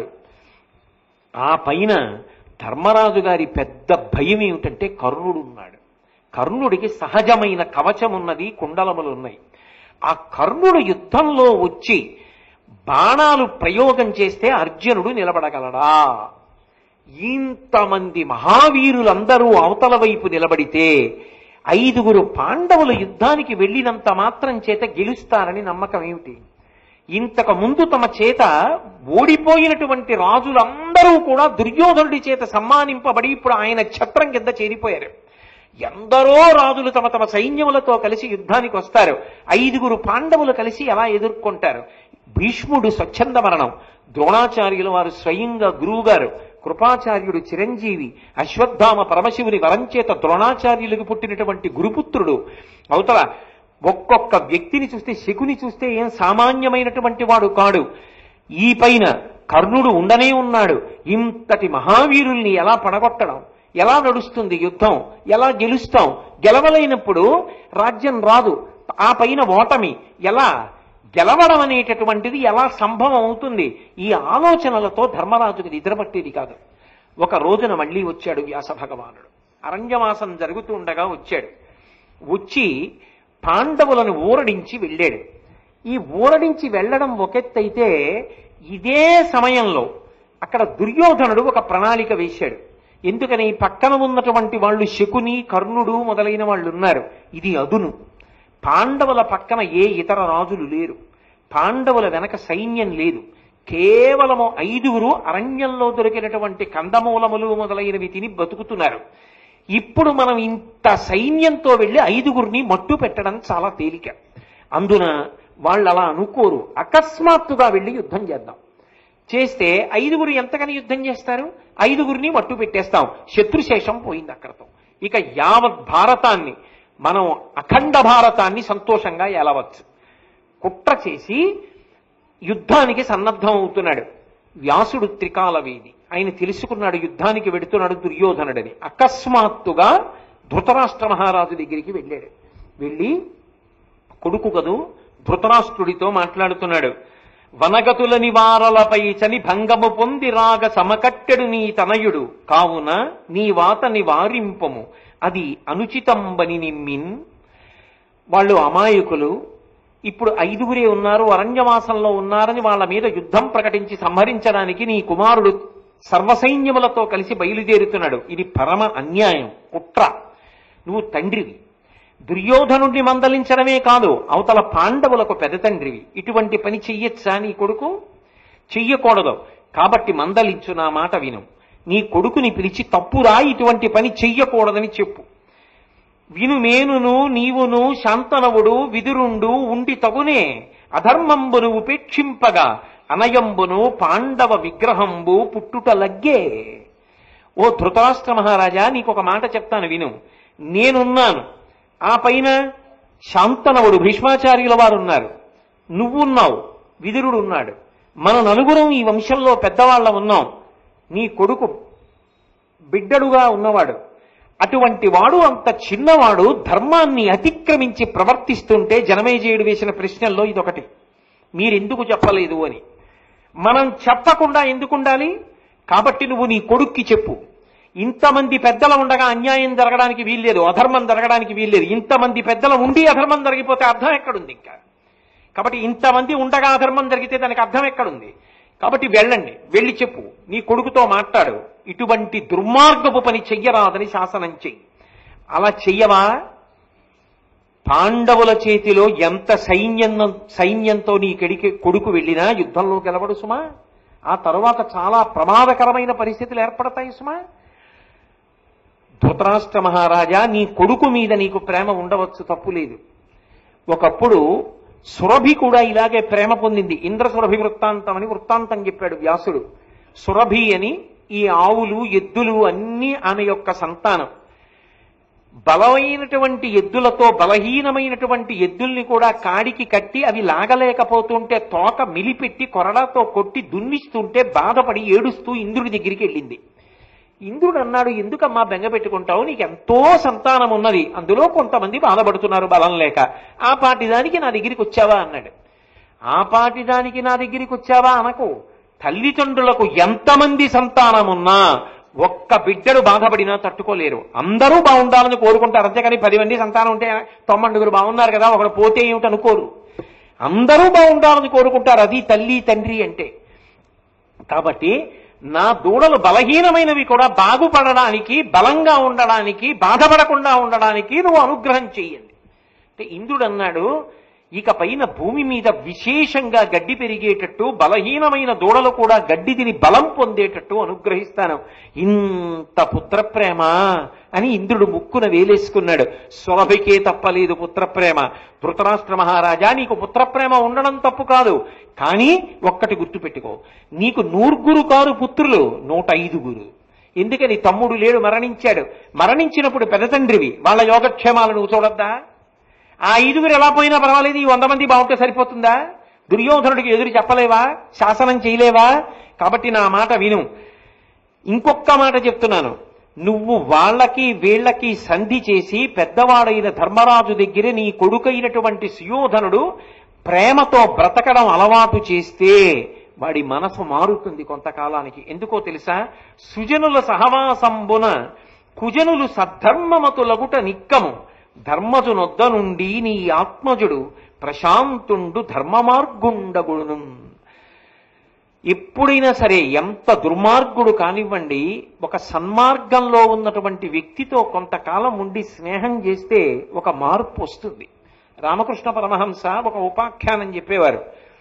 ఆ పైన ధర్మరాజు గారి పెద్ద భయం ఏమిటంటే కర్ణుడున్నాడు కర్ణుడికి సహజమైన కవచం ఉన్నది కుండలములు ఉన్నాయి ఆ కర్ణుడు యుద్ధంలో వచ్చి బాణాలు ప్రయోగం చేస్తే అర్జునుడు నిలబడగలడా ఇంతమంది మహావీరులందరూ అవతల వైపు నిలబడితే ఐదుగురు పాండవులు యుద్ధానికి వెళ్ళినంత మాత్రం చేత గెలుస్తారని నమ్మకం ఏమిటి ఇంతకు ముందు తమ చేత ఓడిపోయినటువంటి రాజులందరూ కూడా దుర్యోధనుడి చేత సమ్మానింపబడి ఇప్పుడు ఆయన ఛత్రం కింద చేరిపోయారు ఎందరో రాజులు తమ తమ సైన్యములతో కలిసి యుద్ధానికి వస్తారు ఐదుగురు పాండవులు కలిసి ఎలా ఎదుర్కొంటారు భీష్ముడు స్వచ్ఛంద మరణం ద్రోణాచార్యులు వారు స్వయంగా గురువుగారు కృపాచార్యుడు చిరంజీవి అశ్వత్థామ పరమశివుని వరంచేత ద్రోణాచార్యులకు పుట్టినటువంటి గురుపుత్రుడు అవతల ఒక్కొక్క వ్యక్తిని చూస్తే శకుని చూస్తే ఏం సామాన్యమైనటువంటి వాడు కాడు ఈ పైన కర్ణుడు ఉండనే ఉన్నాడు ఇంతటి మహావీరుల్ని ఎలా పడగొట్టడం ఎలా నడుస్తుంది యుద్ధం ఎలా గెలుస్తాం గెలవలేనప్పుడు రాజ్యం రాదు ఆ పైన ఓటమి ఎలా గెలవడం అనేటటువంటిది ఎలా సంభవం అవుతుంది ఈ ఆలోచనలతో ధర్మరాజుకి నిద్రపట్టేది కాదు ఒక రోజున మళ్ళీ వచ్చాడు వ్యాస భగవానుడు అరణ్యవాసం జరుగుతూ ఉండగా వచ్చాడు వచ్చి పాండవులను ఊరడించి వెళ్ళాడు ఈ ఊరడించి వెళ్ళడం ఒకెత్తైతే ఇదే సమయంలో అక్కడ దుర్యోధనుడు ఒక ప్రణాళిక వేశాడు ఎందుకని పక్కన ఉన్నటువంటి వాళ్ళు శకుని కర్ణుడు మొదలైన వాళ్ళు ఉన్నారు ఇది అదును పాండవుల పక్కన ఏ ఇతర రాజులు లేరు పాండవుల వెనక సైన్యం లేదు కేవలము ఐదుగురు అరణ్యంలో దొరికినటువంటి కందమూలములు మొదలైనవి తిని బతుకుతున్నారు ఇప్పుడు మనం ఇంత సైన్యంతో వెళ్ళి ఐదుగురిని మట్టు పెట్టడం చాలా తేలిక అందున వాళ్ళు అలా అనుకోరు అకస్మాత్తుగా వెళ్ళి యుద్ధం చేద్దాం చేస్తే ఐదుగురు ఎంతకని యుద్ధం చేస్తారు ఐదుగురిని మట్టు పెట్టేస్తాం శత్రుశేషం పోయింది అక్కడతో ఇక యావత్ భారతాన్ని మనం అఖండ భారతాన్ని సంతోషంగా ఏలవచ్చు కుట్ర చేసి యుద్ధానికి సన్నద్ధం అవుతున్నాడు వ్యాసుడు త్రికాలవేది ఆయన తెలుసుకున్నాడు యుద్ధానికి వెడుతున్నాడు దుర్యోధనుడని అకస్మాత్తుగా ధృతరాష్ట్ర మహారాజు దగ్గరికి వెళ్ళాడు వెళ్ళి కొడుకు కదూ ధృతరాష్ట్రుడితో మాట్లాడుతున్నాడు వనగతుల నివారలపై చని భంగము పొంది రాగ సమకట్టెడు నీ తనయుడు కావున నీ వాత నివారింపము అది అనుచితంబని నిమ్మిన్ వాళ్ళు అమాయకులు ఇప్పుడు ఐదుగురే ఉన్నారు అరణ్యవాసంలో ఉన్నారని వాళ్ళ మీద యుద్ధం ప్రకటించి సంహరించడానికి నీ కుమారుడు సర్వసైన్యములతో కలిసి బయలుదేరుతున్నాడు ఇది పరమ అన్యాయం కుట్ర నువ్వు తండ్రివి దుర్యోధనుడిని మందలించడమే కాదు అవతల పాండవులకు పెద్ద తండ్రివి ఇటువంటి పని చెయ్యొచ్చా నీ కొడుకు చెయ్యకూడదు కాబట్టి మందలించు నా మాట విను నీ కొడుకుని పిలిచి తప్పురా ఇటువంటి పని చెయ్యకూడదని చెప్పు వినుమేనును నీవును శాంతనవుడు విదురుండు ఉండి తగునే అధర్మంబును ఉపేక్షింపగా అనయంబును పాండవ విగ్రహంబు పుట్టుట లగ్గే ఓ ధృతరాష్ట్ర మహారాజా నీకు ఒక మాట చెప్తాను విను నేనున్నాను ఆ పైన శాంతనవుడు భీష్మాచార్యుల వారు ఉన్నారు నువ్వున్నావు విదురుడు ఉన్నాడు మన నలుగురం ఈ వంశంలో పెద్దవాళ్ళ ఉన్నాం నీ కొడుకు బిడ్డడుగా ఉన్నవాడు అటువంటి వాడు అంత చిన్నవాడు ధర్మాన్ని అతిక్రమించి ప్రవర్తిస్తుంటే జనమేజయుడు వేసిన ప్రశ్నల్లో ఇదొకటి మీరెందుకు చెప్పలేదు అని మనం చెప్పకుండా ఎందుకు ఉండాలి కాబట్టి నువ్వు నీ కొడుక్కి చెప్పు ఇంతమంది పెద్దల ఉండగా అన్యాయం జరగడానికి వీల్లేదు అధర్మం జరగడానికి వీల్లేదు ఇంతమంది పెద్దల ఉండి అధర్మం జరిగిపోతే అర్థం ఎక్కడుంది ఇంకా కాబట్టి ఇంతమంది ఉండగా అధర్మం జరిగితే దానికి అర్థం ఎక్కడుంది కాబట్టి వెళ్ళండి వెళ్ళి చెప్పు నీ కొడుకుతో మాట్లాడు ఇటువంటి దుర్మార్గపు పని చెయ్యరాదని శాసనం చెయ్యి అలా చెయ్యవా పాండవుల చేతిలో ఎంత సైన్యం సైన్యంతో నీ కెడికి కొడుకు వెళ్ళినా యుద్ధంలో గెలవడు సుమా ఆ తరువాత చాలా ప్రమాదకరమైన పరిస్థితులు ఏర్పడతాయి సుమా ధృతరాష్ట్ర మహారాజా నీ కొడుకు మీద నీకు ప్రేమ ఉండవచ్చు తప్పు లేదు ఒకప్పుడు సురభి కూడా ఇలాగే ప్రేమ పొందింది ఇంద్ర సురభి వృత్తాంతం అని వృత్తాంతం చెప్పాడు వ్యాసుడు సురభి అని ఈ ఆవులు ఎద్దులు అన్నీ ఆమె యొక్క సంతానం బలమైనటువంటి ఎద్దులతో బలహీనమైనటువంటి ఎద్దుల్ని కూడా కాడికి కట్టి అవి లాగలేకపోతుంటే తోక మిలిపెట్టి కొరడాతో కొట్టి దున్నిస్తుంటే బాధపడి ఏడుస్తూ ఇంద్రుడి దగ్గరికి వెళ్ళింది ఇంద్రుడు అన్నాడు ఎందుకమ్మా బెంగ పెట్టుకుంటావు నీకు ఎంతో సంతానం ఉన్నది అందులో కొంతమంది బాధపడుతున్నారు బలం లేక ఆ పాటి దానికి నా దగ్గరికి వచ్చావా అన్నాడు ఆ పాటి దానికి నా దగ్గరికి వచ్చావా అనకు తల్లిదండ్రులకు ఎంతమంది సంతానం ఉన్నా ఒక్క బిడ్డడు బాధపడినా తట్టుకోలేరు అందరూ బాగుండాలని కోరుకుంటారు అంతేకాని పది మంది సంతానం ఉంటే తొమ్మండుగురు బాగున్నారు కదా ఒకడు పోతే ఏమిటి అనుకోరు అందరూ బాగుండాలని కోరుకుంటారు అది తల్లి తండ్రి అంటే కాబట్టి నా దూడలు బలహీనమైనవి కూడా బాగుపడడానికి బలంగా ఉండడానికి బాధపడకుండా ఉండడానికి నువ్వు అనుగ్రహం చెయ్యండి అంటే ఇంద్రుడు అన్నాడు ఇక పైన భూమి మీద విశేషంగా గడ్డి పెరిగేటట్టు బలహీనమైన దూడలు కూడా గడ్డి తిని బలం పొందేటట్టు అనుగ్రహిస్తాను ఇంత పుత్రప్రేమ అని ఇంద్రుడు ముక్కున వేలేసుకున్నాడు సురభికే తప్పలేదు పుత్రప్రేమ ధృతరాష్ట్ర మహారాజా నీకు పుత్రప్రేమ ఉండడం తప్పు కాదు కానీ ఒక్కటి గుర్తుపెట్టుకో నీకు నూర్గురు కారు పుత్రులు నూట ఐదుగురు ఎందుకని తమ్ముడు లేడు మరణించాడు మరణించినప్పుడు పెద్ద తండ్రివి వాళ్ళ యోగక్షేమాలు నువ్వు చూడొద్దా ఆ ఐదుగురు ఎలా పోయినా పర్వాలేదు ఈ వంద మంది బాగుంటే సరిపోతుందా దుర్యోధనుడికి ఎదురు చెప్పలేవా శాసనం చేయలేవా కాబట్టి నా మాట విను ఇంకొక్క మాట చెప్తున్నాను నువ్వు వాళ్ళకి వీళ్ళకి సంధి చేసి పెద్దవాడైన ధర్మరాజు దగ్గర నీ కొడుకైనటువంటి సుయోధనుడు ప్రేమతో బ్రతకడం అలవాటు చేస్తే వాడి మనసు మారుతుంది కొంతకాలానికి ఎందుకో తెలుసా సుజనుల సహవాసంబున కుజనులు సద్ధర్మమతులగుట నిక్కము ధర్మజునొద్ద నుండి నీ ఆత్మజుడు ప్రశాంతుండు ధర్మమార్గుండగుడును ఎప్పుడైనా సరే ఎంత దుర్మార్గుడు కానివ్వండి ఒక సన్మార్గంలో ఉన్నటువంటి వ్యక్తితో కొంతకాలం ఉండి స్నేహం చేస్తే ఒక మార్పు వస్తుంది రామకృష్ణ పరమహంస ఒక ఉపాఖ్యానం చెప్పేవారు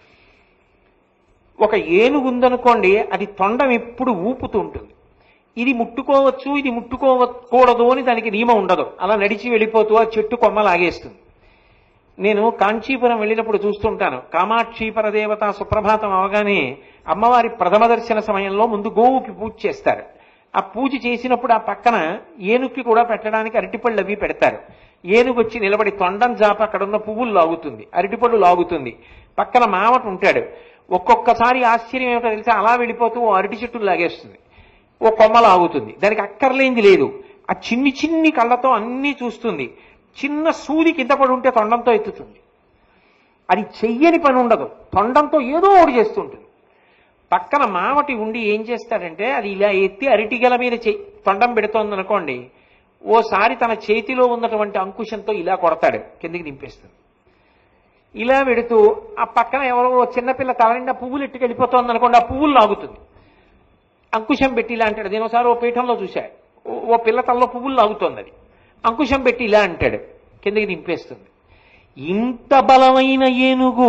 ఒక ఏనుగు ఉందనుకోండి అది తొండం ఎప్పుడు ఊపుతూ ఉంటుంది ఇది ముట్టుకోవచ్చు ఇది ముట్టుకోకూడదు అని దానికి నియమం ఉండదు అలా నడిచి వెళ్ళిపోతూ ఆ చెట్టు కొమ్మ లాగేస్తుంది నేను కాంచీపురం వెళ్ళినప్పుడు చూస్తుంటాను కామాక్షి పరదేవత సుప్రభాతం అవగానే అమ్మవారి ప్రథమ దర్శన సమయంలో ముందు గోవుకి పూజ చేస్తారు ఆ పూజ చేసినప్పుడు ఆ పక్కన ఏనుగుకి కూడా పెట్టడానికి అరటిపళ్ళు అవి పెడతారు ఏనుగు వచ్చి నిలబడి తొండం జాప అక్కడ ఉన్న పువ్వులు లాగుతుంది అరటిపళ్ళు లాగుతుంది పక్కన మామట ఉంటాడు ఒక్కొక్కసారి ఆశ్చర్యం ఏమిటో తెలిసి అలా వెళ్ళిపోతూ ఓ అరటి చెట్టులు లాగేస్తుంది ఓ కొమ్మ లాగుతుంది దానికి అక్కర్లేంది లేదు ఆ చిన్ని చిన్ని కళ్ళతో అన్నీ చూస్తుంది చిన్న సూది కింద పడి ఉంటే తొండంతో ఎత్తుతుంది అది చెయ్యని పని ఉండదు తొండంతో ఏదో ఒకటి చేస్తుంటుంది పక్కన మామటి ఉండి ఏం చేస్తాడంటే అది ఇలా ఎత్తి అరటిగల మీద చెయ్యి తొండం పెడుతోంది అనుకోండి ఓసారి తన చేతిలో ఉన్నటువంటి అంకుశంతో ఇలా కొడతాడు కిందికి దింపేస్తుంది ఇలా పెడుతూ ఆ పక్కన ఎవరో ఓ చిన్నపిల్ల తల నిండా పువ్వులు ఎట్టుకు వెళ్ళిపోతోంది అనుకోండి ఆ పువ్వులు లాగుతుంది అంకుశం పెట్టి ఇలా అంటాడు నేను ఒకసారి ఓ పీఠంలో చూశా ఓ- ఓ పిల్ల తలలో పువ్వులు లాగుతోంది అది అంకుశం పెట్టి ఇలా అంటాడు కిందకి దింపేస్తుంది ఇంత బలమైన ఏనుగు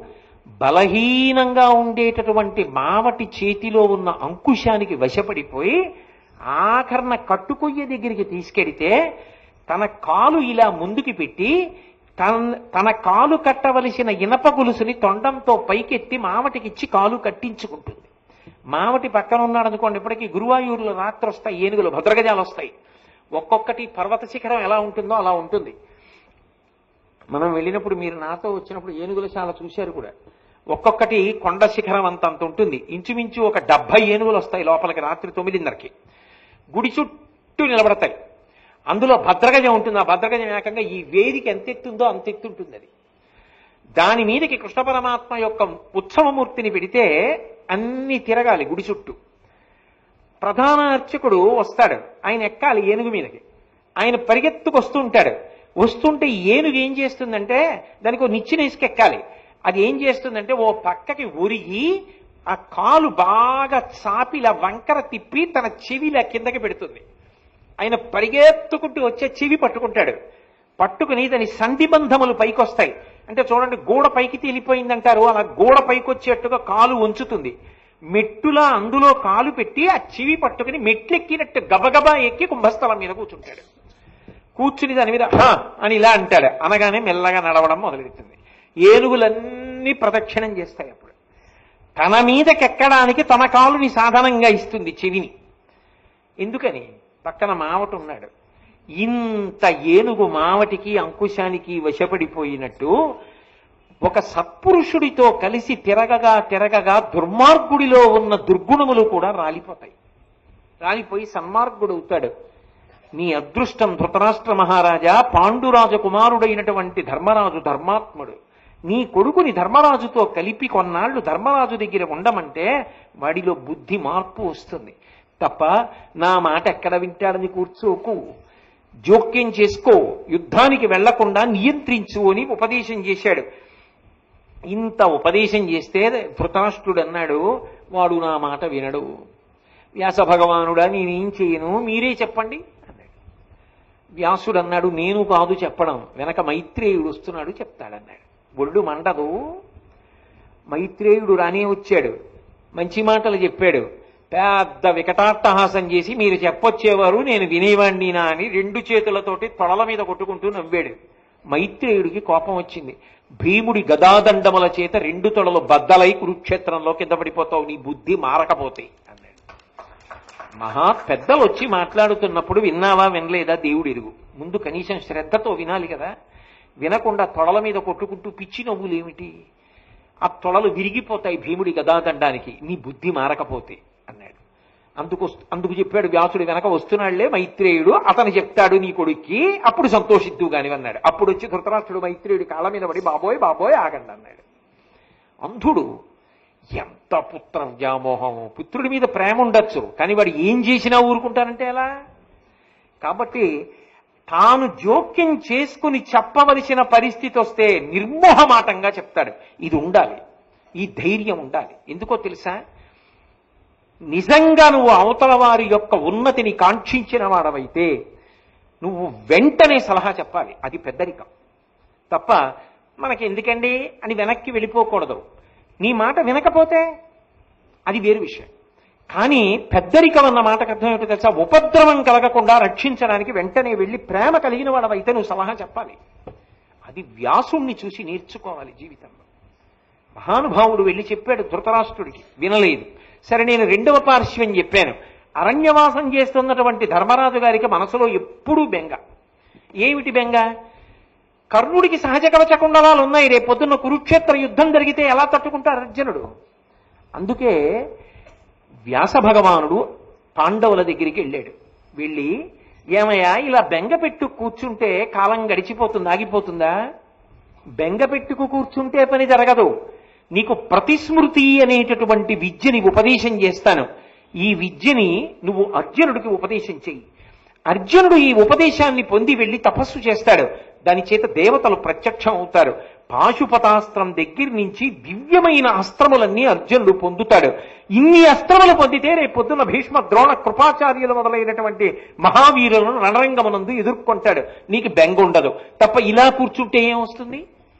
బలహీనంగా ఉండేటటువంటి మావటి చేతిలో ఉన్న అంకుశానికి వశపడిపోయి ఆఖరణ కట్టుకొయ్య దగ్గరికి తీసుకెడితే తన కాలు ఇలా ముందుకి పెట్టి తన తన కాలు కట్టవలసిన ఇనప గొలుసుని తొండంతో పైకెత్తి మావటికిచ్చి కాలు కట్టించుకుంటుంది మావటి పక్కన ఉన్నాడు అనుకోండి ఇప్పటికీ గురువాయూరులో రాత్రి వస్తాయి ఏనుగులు భద్రగజాలు వస్తాయి ఒక్కొక్కటి పర్వత శిఖరం ఎలా ఉంటుందో అలా ఉంటుంది మనం వెళ్ళినప్పుడు మీరు నాతో వచ్చినప్పుడు ఏనుగుల శాల చూశారు కూడా ఒక్కొక్కటి కొండ శిఖరం అంత అంత ఉంటుంది ఇంచుమించు ఒక డెబ్బై ఏనుగులు వస్తాయి లోపలికి రాత్రి తొమ్మిదిన్నరకి గుడి చుట్టూ నిలబడతాయి అందులో భద్రగజం ఉంటుంది ఆ భద్రగజం ఏకంగా ఈ వేదిక ఎంత ఎత్తుందో అంత ఎత్తుంటుంది అది దాని మీదకి కృష్ణ పరమాత్మ యొక్క ఉత్సవమూర్తిని పెడితే అన్ని తిరగాలి గుడి చుట్టూ ప్రధాన అర్చకుడు వస్తాడు ఆయన ఎక్కాలి ఏనుగు మీదకి ఆయన పరిగెత్తుకు వస్తుంటాడు వస్తుంటే ఈ ఏనుగు ఏం చేస్తుందంటే దానికి ఓ నిచ్చిన ఇసుకెక్కాలి అది ఏం చేస్తుందంటే ఓ పక్కకి ఒరిగి ఆ కాలు బాగా చాపి ఇలా వంకర తిప్పి తన చెవిలా కిందకి పెడుతుంది ఆయన పరిగెత్తుకుంటూ వచ్చే చెవి పట్టుకుంటాడు పట్టుకుని దాని సంధిబంధములు పైకొస్తాయి అంటే చూడండి గోడ పైకి తేలిపోయిందంటారు అలా గోడ పైకి వచ్చేట్టుగా కాలు వంచుతుంది మెట్టులా అందులో కాలు పెట్టి ఆ చెవి పట్టుకుని మెట్లెక్కినట్టు గబగబా ఎక్కి కుంభస్థలం మీద కూర్చుంటాడు కూర్చుని దాని మీద "హా" అని ఇలా అంటాడు అనగానే మెల్లగా నడవడం మొదలెడుతుంది ఏనుగులన్నీ ప్రదక్షిణం చేస్తాయి అప్పుడు తన మీదకెక్కడానికి తన కాలుని సాధనంగా ఇస్తుంది చెవిని ఎందుకని పక్కన మావట ఉన్నాడు ఇంత ఏనుగు మావటికి అంకుశానికి వశపడిపోయినట్టు ఒక సత్పురుషుడితో కలిసి తిరగగా తిరగగా దుర్మార్గుడిలో ఉన్న దుర్గుణములు కూడా రాలిపోతాయి రాలిపోయి సన్మార్గుడు అవుతాడు నీ అదృష్టం ధృతరాష్ట్ర మహారాజా పాండురాజు కుమారుడైనటువంటి ధర్మరాజు ధర్మాత్ముడు నీ కొడుకుని ధర్మరాజుతో కలిపి కొన్నాళ్ళు ధర్మరాజు దగ్గర ఉండమంటే వాడిలో బుద్ధి మార్పు వస్తుంది తప్ప నా మాట ఎక్కడ వింటాడని కూర్చోకు జోక్యం చేసుకో యుద్ధానికి వెళ్లకుండా నియంత్రించు అని ఉపదేశం చేశాడు ఇంత ఉపదేశం చేస్తే ధృతరాష్ట్రుడు అన్నాడు వాడు నా మాట వినడు వ్యాస భగవానుడా నేనేం చేయను మీరే చెప్పండి అన్నాడు వ్యాసుడు అన్నాడు నేను కాదు చెప్పడం వెనక మైత్రేయుడు వస్తున్నాడు చెప్తాడన్నాడు ఒళ్ళు మండదు మైత్రేయుడు రానే వచ్చాడు మంచి మాటలు చెప్పాడు పెద్ద వికటాట్టహాసం చేసి మీరు చెప్పొచ్చేవారు నేను వినేవాణ్ణినా అని రెండు చేతులతోటి తొడల మీద కొట్టుకుంటూ నవ్వాడు మైత్రేయుడికి కోపం వచ్చింది భీముడి గదాదండముల చేత రెండు తొడలు బద్దలై కురుక్షేత్రంలో కింద పడిపోతావు నీ బుద్ధి మారకపోతే అన్నాడు మహా పెద్దలు వచ్చి మాట్లాడుతున్నప్పుడు విన్నావా వినలేదా దేవుడు ఎరుగు ముందు కనీసం శ్రద్ధతో వినాలి కదా వినకుండా తొడల మీద కొట్టుకుంటూ పిచ్చి నవ్వులేమిటి ఆ తొడలు విరిగిపోతాయి భీముడి గదాదండానికి నీ బుద్ధి మారకపోతే అన్నాడు అందుకు అందుకు చెప్పాడు వ్యాసుడు వెనక వస్తున్నాడులే మైత్రేయుడు అతను చెప్తాడు నీ కొడుక్కి అప్పుడు సంతోషిద్దు గాని అన్నాడు అప్పుడు వచ్చి ధృతరాష్ట్రుడు మైత్రేయుడి కాళ్ళ మీద పడి బాబోయ్ బాబోయ్ ఆగండి అన్నాడు అంధుడు ఎంత పుత్ర వ్యామోహం పుత్రుడి మీద ప్రేమ ఉండొచ్చు కానీ వాడు ఏం చేసినా ఊరుకుంటానంటే ఎలా కాబట్టి తాను జోక్యం చేసుకుని చెప్పవలసిన పరిస్థితి వస్తే నిర్మోహమాటంగా చెప్తాడు ఇది ఉండాలి ఈ ధైర్యం ఉండాలి ఎందుకో తెలుసా నిజంగా నువ్వు అవతల వారి యొక్క ఉన్నతిని కాంక్షించిన వాడవైతే నువ్వు వెంటనే సలహా చెప్పాలి అది పెద్దరికం తప్ప మనకి ఎందుకండి అని వెనక్కి వెళ్ళిపోకూడదు నీ మాట వినకపోతే అది వేరు విషయం కానీ పెద్దరికం అన్న మాటకు అర్థం ఏంటో తెలుసా ఉపద్రవం కలగకుండా రక్షించడానికి వెంటనే వెళ్ళి ప్రేమ కలిగిన వాడవైతే నువ్వు సలహా చెప్పాలి అది వ్యాసుణ్ణి చూసి నేర్చుకోవాలి జీవితంలో మహానుభావుడు వెళ్ళి చెప్పాడు ధృతరాష్ట్రుడికి వినలేదు సరే నేను రెండవ పార్శ్వం చెప్పాను అరణ్యవాసం చేస్తున్నటువంటి ధర్మరాజు గారికి మనసులో ఎప్పుడూ బెంగ ఏమిటి బెంగ కర్ణుడికి సహజ కవచ కుండలాలు ఉన్నాయి రేపు పొద్దున్న కురుక్షేత్ర యుద్ధం జరిగితే ఎలా తట్టుకుంటారు అర్జునుడు అందుకే వ్యాస భగవానుడు పాండవుల దగ్గరికి వెళ్ళాడు వెళ్ళి ఏమయ్యా ఇలా బెంగ పెట్టు కూర్చుంటే కాలం గడిచిపోతుంది ఆగిపోతుందా బెంగ పెట్టుకు కూర్చుంటే పని జరగదు నీకు ప్రతిస్మృతి అనేటటువంటి విద్యని ఉపదేశం చేస్తాను ఈ విద్యని నువ్వు అర్జునుడికి ఉపదేశం చెయ్యి అర్జునుడు ఈ ఉపదేశాన్ని పొంది వెళ్లి తపస్సు చేస్తాడు దాని చేత దేవతలు ప్రత్యక్షం అవుతారు పాశుపతాస్త్రం దగ్గర నుంచి దివ్యమైన అస్త్రములన్నీ అర్జునుడు పొందుతాడు ఇన్ని అస్త్రములు పొందితే రేపు పొద్దున్న భీష్మ ద్రోణ కృపాచార్యులు మొదలైనటువంటి మహావీరులను రణరంగమునందు ఎదుర్కొంటాడు నీకు బెంగ ఉండదు తప్ప ఇలా కూర్చుంటే ఏమొస్తుంది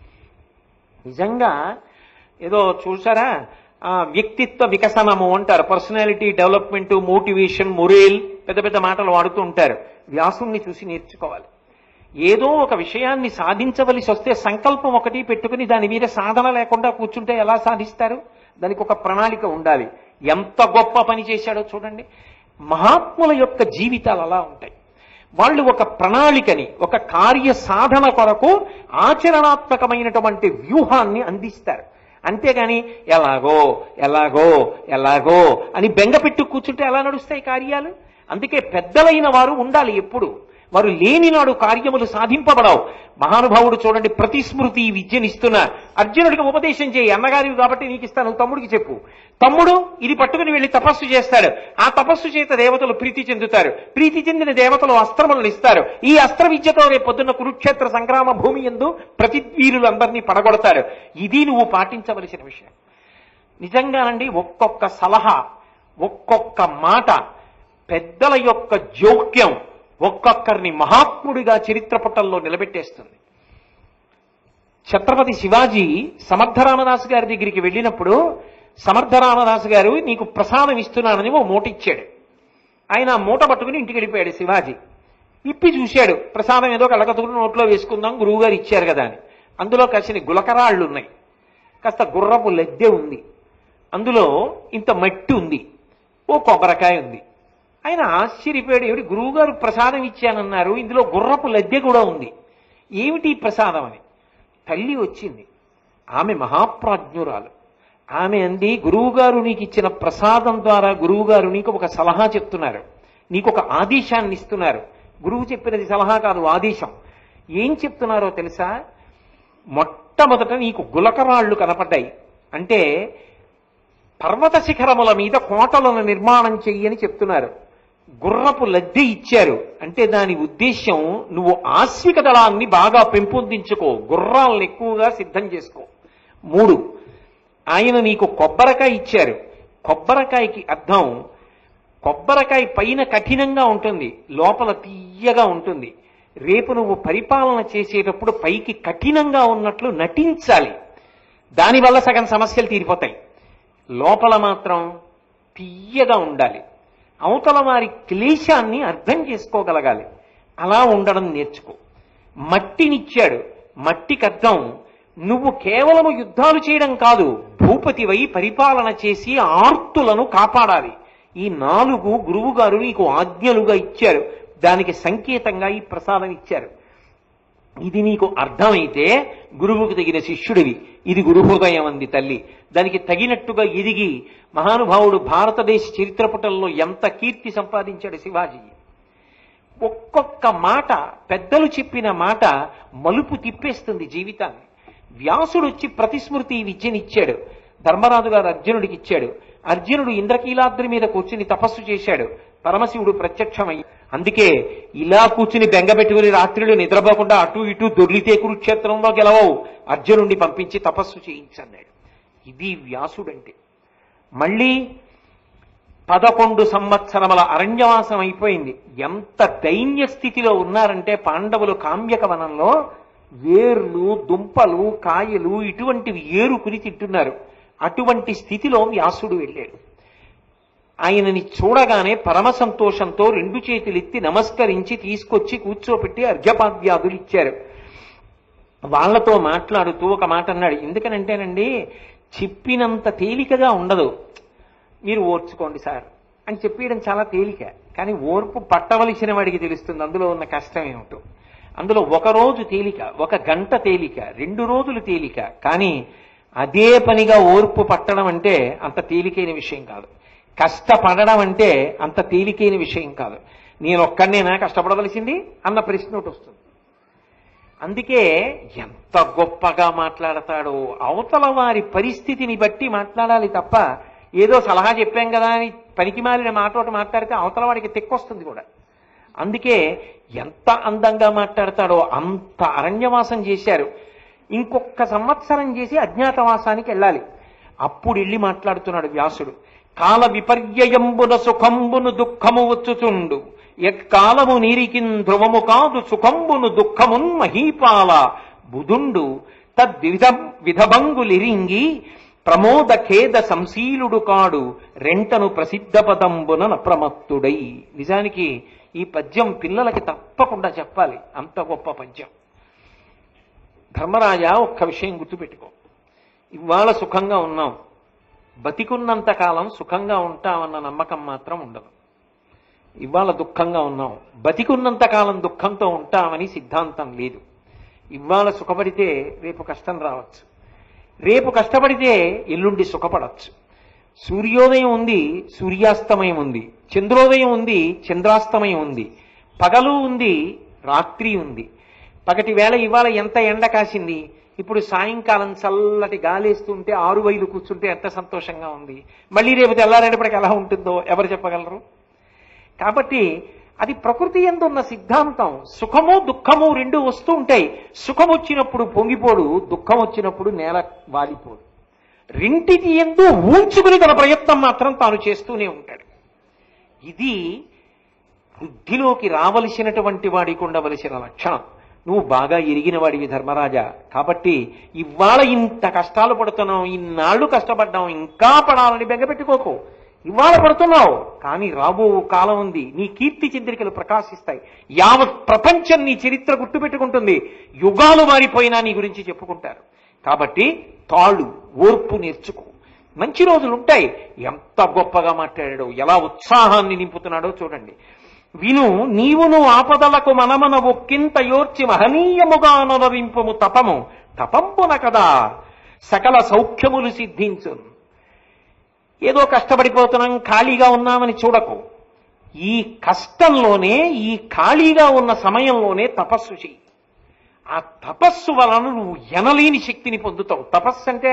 నిజంగా ఏదో చూసారా ఆ, వ్యక్తిత్వ వికసనము అంటారు పర్సనాలిటీ డెవలప్మెంట్ మోటివేషన్ మొరేల్ పెద్ద పెద్ద మాటలు వాడుతూ ఉంటారు వ్యాసుణ్ణి చూసి నేర్చుకోవాలి ఏదో ఒక విషయాన్ని సాధించవలసి వస్తే సంకల్పం ఒకటి పెట్టుకుని దాని మీద సాధన లేకుండా కూర్చుంటే ఎలా సాధిస్తారు దానికి ఒక ప్రణాళిక ఉండాలి ఎంత గొప్ప పని చేశాడో చూడండి మహాత్ముల యొక్క జీవితాలు అలా ఉంటాయి వాళ్ళు ఒక ప్రణాళికని ఒక కార్య సాధన కొరకు ఆచరణాత్మకమైనటువంటి వ్యూహాన్ని అందిస్తారు అంతేగాని ఎలాగో ఎలాగో ఎలాగో అని బెంగ పెట్టు కూర్చుంటే ఎలా నడుస్తాయి కార్యాలు అందుకే పెద్దలైన వారు ఉండాలి ఎప్పుడు వారు లేని నాడు కార్యములు సాధింపబడవు మహానుభావుడు చూడండి ప్రతిస్మృతి విద్యనిస్తున్న అర్జునుడికి ఉపదేశం చేయి అన్నగారివి కాబట్టి నీకు ఇస్తాను తమ్ముడికి చెప్పు తమ్ముడు ఇది పట్టుకుని వెళ్లి తపస్సు చేస్తాడు ఆ తపస్సు చేత దేవతలు ప్రీతి చెందుతారు ప్రీతి చెందిన దేవతలు అస్త్రములను ఇస్తారు ఈ అస్త్ర విద్యతో రేపు పొద్దున్న కురుక్షేత్ర సంగ్రామ భూమి ఎందు ప్రతి వీరులందరినీ పడగొడతారు ఇది నువ్వు పాటించవలసిన విషయం నిజంగానండి ఒక్కొక్క సలహా ఒక్కొక్క మాట పెద్దల యొక్క జోక్యం ఒక్కొక్కరిని మహాత్ముడిగా చరిత్ర పటంలో నిలబెట్టేస్తుంది ఛత్రపతి శివాజీ సమర్థరామదాసు గారి దగ్గరికి వెళ్ళినప్పుడు సమర్థరామదాసు గారు నీకు ప్రసాదం ఇస్తున్నానని ఓ మూట ఇచ్చాడు ఆయన ఆ మూట పట్టుకుని ఇంటికి వెళ్ళిపోయాడు శివాజీ ఇప్పి చూశాడు ప్రసాదం ఏదో కళ్ళకతుకుని నోట్లో వేసుకుందాం గురువు గారు ఇచ్చారు కదా అని అందులో కాసిన గులకరాళ్ళు ఉన్నాయి కాస్త గుర్రపు లద్దె ఉంది అందులో ఇంత మట్టి ఉంది ఓ కొబ్బరికాయ ఉంది ఆయన ఆశ్చర్యపోయాడు ఏమిటి గురువుగారు ప్రసాదం ఇచ్చానన్నారు ఇందులో గుర్రపు లద్దె కూడా ఉంది ఏమిటి ఈ ప్రసాదం అని తల్లి వచ్చింది ఆమె మహాప్రాజ్ఞురాలు ఆమె అంది గురువుగారు నీకు ఇచ్చిన ప్రసాదం ద్వారా గురువుగారు నీకు ఒక సలహా చెప్తున్నారు నీకు ఒక ఆదేశాన్ని ఇస్తున్నారు గురువు చెప్పినది సలహా కాదు ఆదేశం ఏం చెప్తున్నారో తెలుసా మొట్టమొదట నీకు గులకరాళ్ళు కనపడ్డాయి అంటే పర్వత శిఖరముల మీద కోటలను నిర్మాణం చెయ్యని చెప్తున్నారు గుర్రపు లద్దె ఇచ్చారు అంటే దాని ఉద్దేశ్యం నువ్వు ఆశ్విక దళాన్ని బాగా పెంపొందించుకో గుర్రాలను ఎక్కువగా సిద్ధం చేసుకో మూడు ఆయన నీకు కొబ్బరికాయ ఇచ్చారు కొబ్బరికాయకి అర్థం కొబ్బరికాయ పైన కఠినంగా ఉంటుంది లోపల తీయగా ఉంటుంది రేపు నువ్వు పరిపాలన చేసేటప్పుడు పైకి కఠినంగా ఉన్నట్లు నటించాలి దానివల్ల సగం సమస్యలు తీరిపోతాయి లోపల మాత్రం తీయగా ఉండాలి అవతల వారి క్లేశాన్ని అర్థం చేసుకోగలగాలి అలా ఉండడం నేర్చుకో మట్టినిచ్చాడు మట్టికి అర్థం నువ్వు కేవలము యుద్ధాలు చేయడం కాదు భూపతివై పరిపాలన చేసి ఆర్తులను కాపాడాలి ఈ నాలుగు గురువుగారు నీకు ఆజ్ఞలుగా ఇచ్చారు దానికి సంకేతంగా ఈ ప్రసాదం ఇచ్చారు ఇది నీకు అర్థమైతే గురువుకు తగిన శిష్యుడివి ఇది గురుహృదయం అంది తల్లి దానికి తగినట్టుగా ఎదిగి మహానుభావుడు భారతదేశ చరిత్ర పుటల్లో ఎంత కీర్తి సంపాదించాడు శివాజీ ఒక్కొక్క మాట పెద్దలు చెప్పిన మాట మలుపు తిప్పేస్తుంది జీవితాన్ని వ్యాసుడు వచ్చి ప్రతిస్మృతి విద్యనిచ్చాడు ధర్మరాజు గారు అర్జునుడికి ఇచ్చాడు అర్జునుడు ఇంద్రకీలాద్రి మీద కూర్చుని తపస్సు చేశాడు పరమశివుడు ప్రత్యక్షమై అందుకే ఇలా కూర్చుని బెంగ పెట్టుకుని రాత్రులు నిద్రపోకుండా అటు ఇటు దొర్లితే కురుక్షేత్రంలో గెలవవు అర్జునుడిని పంపించి తపస్సు చేయించన్నాడు ఇది వ్యాసుడంటే మళ్ళీ పదకొండు సంవత్సరముల అరణ్యవాసం అయిపోయింది ఎంత దైన్య స్థితిలో ఉన్నారంటే పాండవులు కామ్యక వనంలో వేర్లు దుంపలు కాయలు ఇటువంటివి ఏరుకుని తింటున్నారు అటువంటి స్థితిలో వ్యాసుడు వెళ్ళాడు ఆయనని చూడగానే పరమ సంతోషంతో రెండు చేతులెత్తి నమస్కరించి తీసుకొచ్చి కూర్చోపెట్టి అర్ఘ్యపాద్యాదులు ఇచ్చారు వాళ్లతో మాట్లాడుతూ ఒక మాట అన్నాడు ఎందుకనంటేనండి చెప్పినంత తేలికగా ఉండదు మీరు ఓర్చుకోండి సార్ అని చెప్పేయడం చాలా తేలిక కానీ ఓర్పు పట్టవలసిన వాడికి తెలుస్తుంది అందులో ఉన్న కష్టం ఏమిటో అందులో ఒక రోజు తేలిక ఒక గంట తేలిక రెండు రోజులు తేలిక కానీ అదే పనిగా ఓర్పు పట్టడం అంటే అంత తేలికైన విషయం కాదు కష్టపడడం అంటే అంత తేలికైన విషయం కాదు నేను ఒక్కడనేనా కష్టపడవలసింది అన్న ప్రశ్న ఒకటి వస్తుంది అందుకే ఎంత గొప్పగా మాట్లాడతాడో అవతల వారి పరిస్థితిని బట్టి మాట్లాడాలి తప్ప ఏదో సలహా చెప్పాం కదా అని పనికి మాలిన మాట ఒకటి మాట్లాడితే అవతల వాడికి తెక్కొస్తుంది కూడా అందుకే ఎంత అందంగా మాట్లాడతాడో అంత అరణ్యవాసం చేశారు ఇంకొక సంవత్సరం చేసి అజ్ఞాతవాసానికి వెళ్ళాలి అప్పుడు వెళ్ళి మాట్లాడుతున్నాడు వ్యాసుడు కాల విపర్యయంబున సుఖంబును దుఃఖము వచ్చుచుండు ఎత్కాలము నీరికిన్ ధ్రువము కాదు సుఖంబును దుఃఖమున్ మహీపాల బుధుండు తద్విధ విధభంగులిరింగి ప్రమోద ఖేద సంశీలుడు కాడు రెంటను ప్రసిద్ధ పదంబున నప్రమత్తుడై నిజానికి ఈ పద్యం పిల్లలకి తప్పకుండా చెప్పాలి అంత గొప్ప పద్యం ధర్మరాజా ఒక్క విషయం గుర్తుపెట్టుకో ఇవాళ సుఖంగా ఉన్నాం బతికున్నంత కాలం సుఖంగా ఉంటామన్న నమ్మకం మాత్రం ఉండదు ఇవాళ దుఃఖంగా ఉన్నాం బతికున్నంత కాలం దుఃఖంతో ఉంటామని సిద్ధాంతం లేదు ఇవాళ సుఖపడితే రేపు కష్టం రావచ్చు రేపు కష్టపడితే ఎల్లుండి సుఖపడచ్చు సూర్యోదయం ఉంది సూర్యాస్తమయం ఉంది చంద్రోదయం ఉంది చంద్రాస్తమయం ఉంది పగలు ఉంది రాత్రి ఉంది పగటి వేళ ఇవాళ ఎంత ఎండ కాసింది ఇప్పుడు సాయంకాలం చల్లటి గాలేస్తుంటే ఆరు వైలు కూర్చుంటే ఎంత సంతోషంగా ఉంది మళ్ళీ రేపు తెల్లారేటప్పటికి ఎలా ఉంటుందో ఎవరు చెప్పగలరు కాబట్టి అది ప్రకృతి ఎందున్న సిద్ధాంతం సుఖము దుఃఖము రెండు వస్తూ ఉంటాయి సుఖం వచ్చినప్పుడు పొంగిపోడు దుఃఖం వచ్చినప్పుడు నేల వాలిపోడు రెంటికి ఎందు ఊంచుకుని తన ప్రయత్నం మాత్రం తాను చేస్తూనే ఉంటాడు ఇది బుద్ధిలోకి రావలసినటువంటి వాడికి ఉండవలసిన లక్షణం నువ్వు బాగా ఎరిగిన వాడివి ధర్మరాజా కాబట్టి ఇవాళ ఇంత కష్టాలు పడుతున్నావు ఇన్నాళ్ళు కష్టపడ్డావు ఇంకా పడాలని బెంగపెట్టుకోకు ఇవాళ పడుతున్నావు కానీ రాబో కాలం ఉంది నీ కీర్తి చంద్రికలు ప్రకాశిస్తాయి యావత్ ప్రపంచం నీ చరిత్ర గుర్తుపెట్టుకుంటుంది యుగాలు మారిపోయినా నీ గురించి చెప్పుకుంటారు కాబట్టి తాళ్ళు ఓర్పు నేర్చుకో మంచి రోజులు ఉంటాయి ఎంత గొప్పగా మాట్లాడాడో ఎలా ఉత్సాహాన్ని నింపుతున్నాడో చూడండి విను నీవును ఆపదలకు మనమన ఒక్కింత యోర్చి మహనీయముగా నొనరింపుము తపము తపంపున కదా సకల సౌఖ్యములు సిద్ధించును ఏదో కష్టపడిపోతున్నాం ఖాళీగా ఉన్నామని చూడకు ఈ కష్టంలోనే ఈ ఖాళీగా ఉన్న సమయంలోనే తపస్సు చెయ్యి ఆ తపస్సు వలన నువ్వు ఎనలేని శక్తిని పొందుతావు తపస్సు అంటే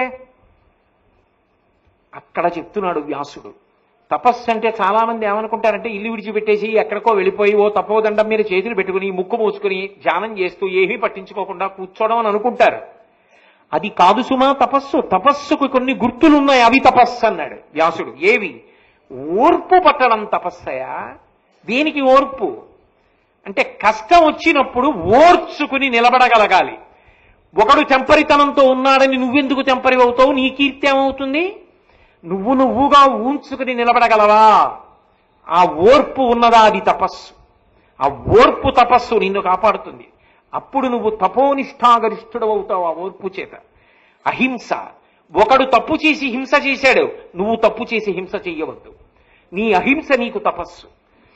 అక్కడ చెప్తున్నాడు వ్యాసుడు తపస్సు అంటే చాలా మంది ఏమనుకుంటారంటే ఇల్లు విడిచిపెట్టేసి ఎక్కడికో వెళ్ళిపోయి ఓ తపోదండం మీద చేతులు పెట్టుకుని ముక్కు మూసుకుని ధ్యానం చేస్తూ ఏమీ పట్టించుకోకుండా కూర్చోవడం అని అనుకుంటారు అది కాదు సుమా తపస్సు తపస్సుకు కొన్ని గుర్తులున్నాయి అవి తపస్సు అన్నాడు వ్యాసుడు ఏవి ఓర్పు పట్టడం తపస్సయా దేనికి ఓర్పు అంటే కష్టం వచ్చినప్పుడు ఓర్చుకుని నిలబడగలగాలి ఒకడు తెంపరితనంతో ఉన్నాడని నువ్వెందుకు తెంపరి అవుతావు నీ కీర్తి ఏమవుతుంది నువ్వు నువ్వుగా ఊంచుకుని నిలబడగలవా ఆ ఓర్పు ఉన్నదా అది తపస్సు ఆ ఓర్పు తపస్సు నిన్ను కాపాడుతుంది అప్పుడు నువ్వు తపోనిష్టాగరిష్ఠుడు అవుతావు ఆ ఓర్పు చేత అహింస ఒకడు తప్పు చేసి హింస చేశాడు నువ్వు తప్పు చేసి హింస చెయ్యవద్దు నీ అహింస నీకు తపస్సు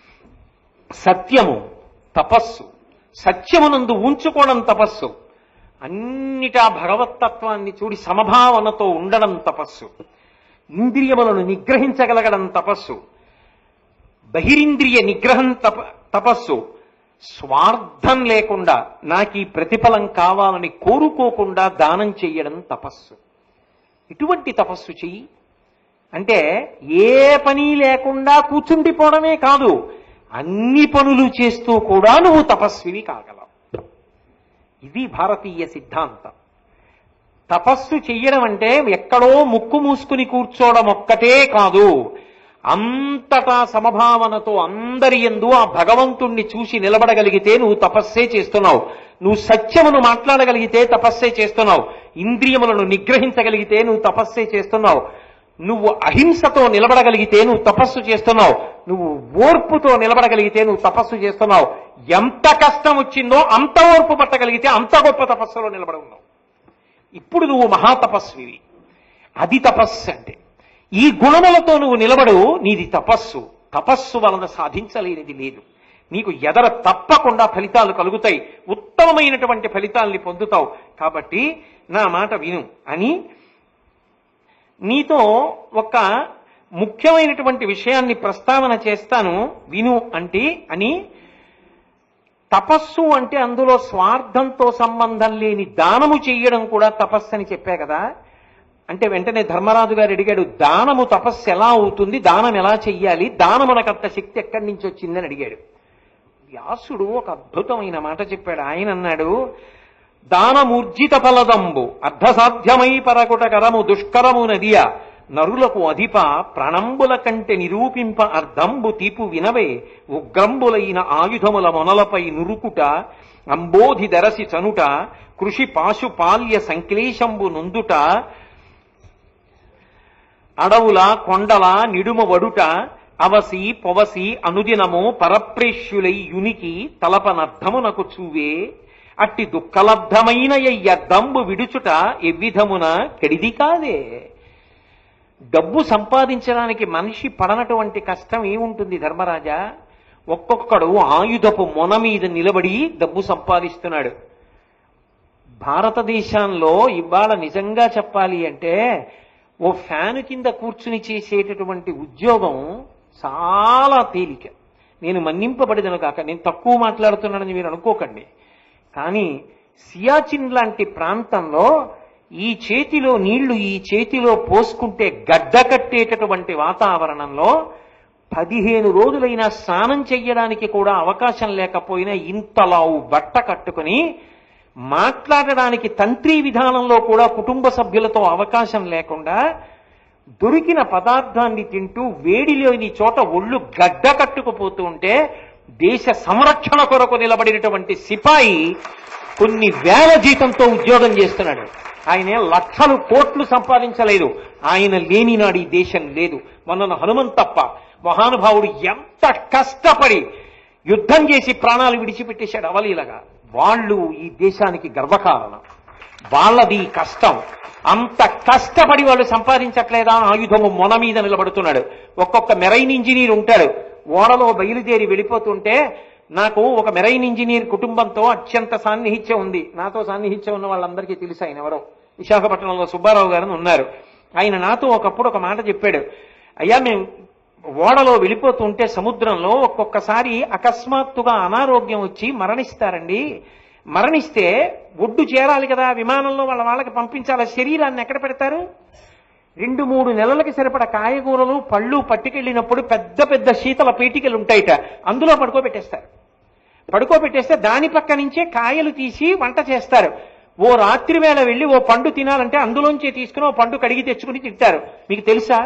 సత్యము తపస్సు సత్యమునందు ఉంచుకోవడం తపస్సు అన్నిటా భగవత్తత్వాన్ని చూడి సమభావనతో ఉండడం తపస్సు ఇంద్రియములను నిగ్రహించగలగడం తపస్సు బహిరింద్రియ నిగ్రహం తప తపస్సు స్వార్థం లేకుండా నాకు ఈ ప్రతిఫలం కావాలని కోరుకోకుండా దానం చెయ్యడం తపస్సు ఇటువంటి తపస్సు చెయ్యి అంటే ఏ పని లేకుండా కూర్చుండిపోవడమే కాదు అన్ని పనులు చేస్తూ కూడా నువ్వు తపస్విని కాగలవు ఇది భారతీయ సిద్ధాంతం తపస్సు చెయ్యడం అంటే ఎక్కడో ముక్కు మూసుకుని కూర్చోవడం ఒక్కటే కాదు అంతటా సమభావనతో అందరి ఎందు ఆ భగవంతుణ్ణి చూసి నిలబడగలిగితే నువ్వు తపస్సే చేస్తున్నావు నువ్వు సత్యమును మాట్లాడగలిగితే తపస్సే చేస్తున్నావు ఇంద్రియములను నిగ్రహించగలిగితే నువ్వు తపస్సే చేస్తున్నావు నువ్వు అహింసతో నిలబడగలిగితే నువ్వు తపస్సు చేస్తున్నావు నువ్వు ఓర్పుతో నిలబడగలిగితే నువ్వు తపస్సు చేస్తున్నావు ఎంత కష్టం వచ్చిందో అంత ఓర్పు పట్టగలిగితే అంత గొప్ప తపస్సులో నిలబడి ఉన్నావు ఇప్పుడు నువ్వు మహాతపస్వివి అది తపస్సు అంటే ఈ గుణములతో నువ్వు నిలబడు నీది తపస్సు తపస్సు వలన సాధించలేనిది లేదు నీకు ఎదర తప్పకుండా ఫలితాలు కలుగుతాయి ఉత్తమమైనటువంటి ఫలితాల్ని పొందుతావు కాబట్టి నా మాట విను అని నీతో ఒక ముఖ్యమైనటువంటి విషయాన్ని ప్రస్తావన చేస్తాను విను అంటే అని తపస్సు అంటే అందులో స్వార్థంతో సంబంధం లేని దానము చెయ్యడం కూడా తపస్సు అని చెప్పా కదా అంటే వెంటనే ధర్మరాజు గారు అడిగాడు దానము తపస్సు ఎలా అవుతుంది దానం ఎలా చెయ్యాలి దానమునకంత శక్తి ఎక్కడి నుంచి వచ్చిందని అడిగాడు వ్యాసుడు ఒక అద్భుతమైన మాట చెప్పాడు ఆయన అన్నాడు దానమూర్జిత ఫలదంబు అర్ధసాధ్యమై పరకుట కరము దుష్కరము నదియ నరులకు అధిప ప్రణంబుల కంటే నిరూపింప అర్ధంబు తీపు వినవే ఉగ్రంబులైన ఆయుధముల మొనలపై నురుకుట అంబోధి దరసి చనుట కృషి పాశుపాల్య సంక్లేశంబు నొందుట అడవుల కొండల నిడుమ వడుట అవసి పొవసి అనుదినము పరప్రేష్యులై యునికి తలపనర్థమునకు చూవే అట్టి దుఃఖలబ్ధమైన ఎయ్యద్దంబు విడుచుట ఎవ్విధమున కెడిది కాదే డబ్బు సంపాదించడానికి మనిషి పడనటువంటి కష్టం ఏముంటుంది ధర్మరాజా ఒక్కొక్కడు ఆయుధపు మొన మీద నిలబడి డబ్బు సంపాదిస్తున్నాడు భారతదేశంలో ఇవాళ నిజంగా చెప్పాలి అంటే ఓ ఫ్యాను కింద కూర్చుని చేసేటటువంటి ఉద్యోగం చాలా తేలిక నేను మన్నింపబడిదను కాక నేను తక్కువ మాట్లాడుతున్నానని మీరు అనుకోకండి కానీ సియాచిన్ లాంటి ప్రాంతంలో ఈ చేతిలో నీళ్లు ఈ చేతిలో పోసుకుంటే గడ్డ కట్టేటటువంటి వాతావరణంలో పదిహేను రోజులైనా స్నానం చెయ్యడానికి కూడా అవకాశం లేకపోయినా ఇంతలావు బట్ట కట్టుకుని మాట్లాడడానికి తంత్రి విధానంలో కూడా కుటుంబ సభ్యులతో అవకాశం లేకుండా దొరికిన పదార్థాన్ని తింటూ వేడిలోని చోట ఒళ్ళు గడ్డ కట్టుకుపోతూ ఉంటే దేశ సంరక్షణ కొరకు నిలబడినటువంటి సిపాయి కొన్ని వేల జీతంతో ఉద్యోగం చేస్తున్నాడు ఆయన లక్షలు కోట్లు సంపాదించలేదు ఆయన లేని నాడు ఈ దేశం లేదు మొన్న హనుమంతప్ప మహానుభావుడు ఎంత కష్టపడి యుద్ధం చేసి ప్రాణాలు విడిచిపెట్టేశాడు అవలీలగా వాళ్ళు ఈ దేశానికి గర్వకారణం వాళ్ళది ఈ కష్టం అంత కష్టపడి వాళ్ళు సంపాదించట్లేదా ఆయుధము మొన మీద నిలబడుతున్నాడు ఒక్కొక్క మెరైన్ ఇంజనీర్ ఉంటాడు ఓడలో బయలుదేరి వెళ్ళిపోతుంటే నాకు ఒక మెరైన్ ఇంజనీర్ కుటుంబంతో అత్యంత సాన్నిహిత్యం ఉంది నాతో సాన్నిహిత్యం ఉన్న వాళ్ళందరికీ తెలుసు ఆయన ఎవరో విశాఖపట్నంలో సుబ్బారావు గారు ఉన్నారు ఆయన నాతో ఒకప్పుడు ఒక మాట చెప్పాడు అయ్యా మేము ఓడలో వెళ్ళిపోతుంటే సముద్రంలో ఒక్కొక్కసారి అకస్మాత్తుగా అనారోగ్యం వచ్చి మరణిస్తారండి మరణిస్తే ఒడ్డు చేరాలి కదా విమానంలో వాళ్ళ వాళ్ళకి పంపించాలి శరీరాన్ని ఎక్కడ పెడతారు రెండు మూడు నెలలకి సరిపడ కాయగూరలు పళ్ళు పట్టుకెళ్ళినప్పుడు పెద్ద పెద్ద శీతల పీటికలు ఉంటాయిట అందులో పడుకోబెట్టేస్తారు పడుకోబెట్టేస్తే దాని పక్క నుంచే కాయలు తీసి వంట చేస్తారు ఓ రాత్రి వేళ వెళ్ళి ఓ పండు తినాలంటే అందులోంచే తీసుకుని ఓ పండు కడిగి తెచ్చుకుని తింటారు మీకు తెలుసా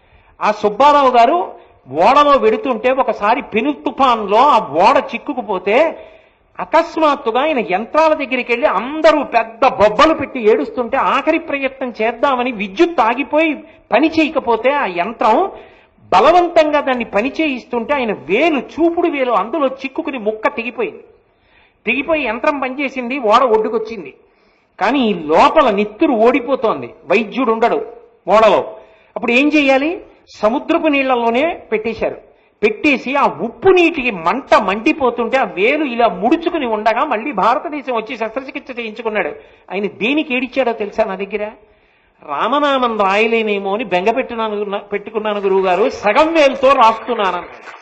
ఆ సుబ్బారావు గారు ఓడలో వెడుతుంటే ఒకసారి పెను తుఫాన్లో ఆ ఓడ చిక్కుకుపోతే అకస్మాత్తుగా ఆయన యంత్రాల దగ్గరికి వెళ్ళి అందరూ పెద్ద బొబ్బలు పెట్టి ఏడుస్తుంటే ఆఖరి ప్రయత్నం చేద్దామని విద్యుత్ ఆగిపోయి పని చేయకపోతే ఆ యంత్రం బలవంతంగా దాన్ని పని చేయిస్తుంటే ఆయన వేలు చూపుడు వేలు అందులో చిక్కుకుని ముక్క తెగిపోయింది తెగిపోయి యంత్రం పనిచేసింది ఓడ ఒడ్డుకొచ్చింది కానీ ఈ లోపల నిత్తురు ఓడిపోతోంది వైద్యుడు ఉండడు ఓడలో అప్పుడు ఏం చేయాలి సముద్రపు నీళ్లలోనే పెట్టేశారు పెట్టేసి ఆ ఉప్పు నీటికి మంట మండిపోతుంటే ఆ వేలు ఇలా ముడుచుకుని ఉండగా మళ్ళీ భారతదేశం వచ్చి శస్త్రచికిత్స చేయించుకున్నాడు ఆయన దేనికి ఏడిచాడో తెలుసా నా దగ్గర రామనామం రాయలేనేమో అని బెంగ పెట్టున్నాను పెట్టుకున్నాను గురువు గారు సగం వేలుతో రాస్తున్నాను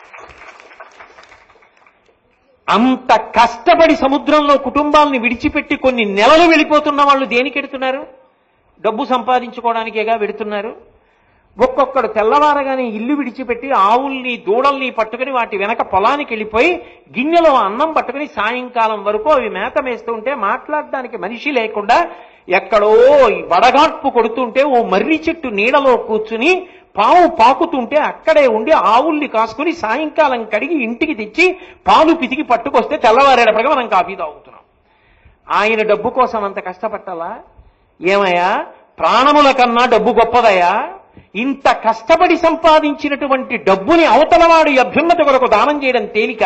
అంత కష్టపడి సముద్రంలో కుటుంబాలని విడిచిపెట్టి కొన్ని నెలలు వెళ్ళిపోతున్న వాళ్ళు దేనికి ఎడుతున్నారు డబ్బు సంపాదించుకోవడానికేగా వెడుతున్నారు ఒక్కొక్కడు తెల్లవారగానే ఇల్లు విడిచిపెట్టి ఆవుల్ని దూడల్ని పట్టుకుని వాటి వెనక పొలానికి వెళ్ళిపోయి గిన్నెలో అన్నం పట్టుకుని సాయంకాలం వరకు అవి మేత మేస్తుంటే మాట్లాడడానికి మనిషి లేకుండా ఎక్కడో ఈ వడగాట్పు కొడుతుంటే ఓ మర్రి చెట్టు నీడలో కూర్చుని పావు పాకుతుంటే అక్కడే ఉండి ఆవుల్ని కాసుకుని సాయంకాలం కడిగి ఇంటికి తెచ్చి పాలు పితికి పట్టుకొస్తే తెల్లవారేటప్పటిగా మనం కాఫీ తాగుతున్నాం ఆయన డబ్బు కోసం అంత కష్టపట్టాలా ఏమయ్యా ప్రాణముల కన్నా డబ్బు గొప్పదయ్యా ఇంత కష్టపడి సంపాదించినటువంటి డబ్బుని అవతలవాడు అభ్యున్నత కొరకు దానం చేయడం తేలిక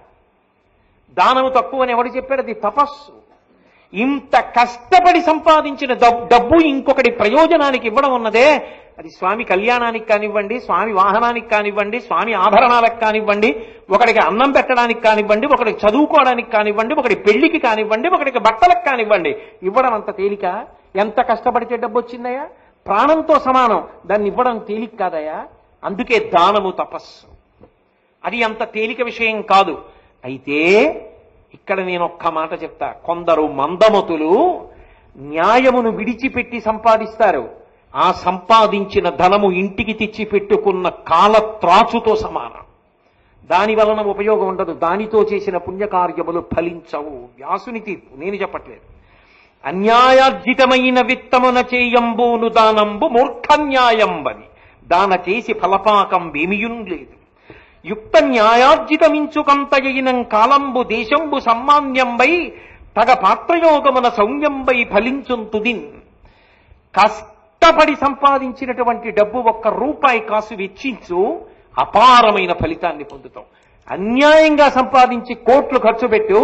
దానము తక్కువని ఎవడు చెప్పాడు అది తపస్సు ఇంత కష్టపడి సంపాదించిన దబ్- డబ్బు ఇంకొకటి ప్రయోజనానికి ఇవ్వడం ఉన్నదే అది స్వామి కళ్యాణానికి కానివ్వండి స్వామి వాహనానికి కానివ్వండి స్వామి ఆభరణాలకు కానివ్వండి ఒకడికి అన్నం పెట్టడానికి కానివ్వండి ఒకడికి చదువుకోవడానికి కానివ్వండి ఒకటి పెళ్లికి కానివ్వండి ఒకడికి బట్టలకు కానివ్వండి ఇవ్వడం అంత తేలిక ఎంత కష్టపడితే డబ్బు వచ్చిందయ్యా ప్రాణంతో సమానం దాన్ని ఇవ్వడం తేలిక కాదయ్యా అందుకే దానము తపస్సు అది అంత తేలిక విషయం కాదు అయితే ఇక్కడ నేను ఒక్క మాట చెప్తా కొందరు మందమతులు న్యాయమును విడిచిపెట్టి సంపాదిస్తారు ఆ సంపాదించిన ధనము ఇంటికి తెచ్చి పెట్టుకున్న కాల త్రాచుతో సమానం దాని వలన ఉపయోగం ఉండదు దానితో చేసిన పుణ్యకార్యములు ఫలించవు వ్యాసుని తీర్పు నేను చెప్పట్లేదు అన్యాయార్జితమైన విత్తమున చేయంబును దానంబు మూర్ఖన్యాయంబని దాన చేసి ఫలపాకం వేమియున్ లేదు యుక్త న్యాయార్జితమించుకంతయైనం కాలంబు దేశంబు సమ్మాన్యంబై తగ పాత్రయోగమున సౌమ్యంబై ఫలించుంతుదిన్ కష్టపడి సంపాదించినటువంటి డబ్బు ఒక్క రూపాయి కాసు వెచ్చించు అపారమైన ఫలితాన్ని పొందుతాం అన్యాయంగా సంపాదించి కోట్లు ఖర్చు పెట్టు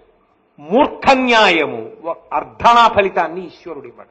మూర్ఖన్యాయము అర్ధనా ఫలితాన్ని ఈశ్వరుడు ఇవ్వడు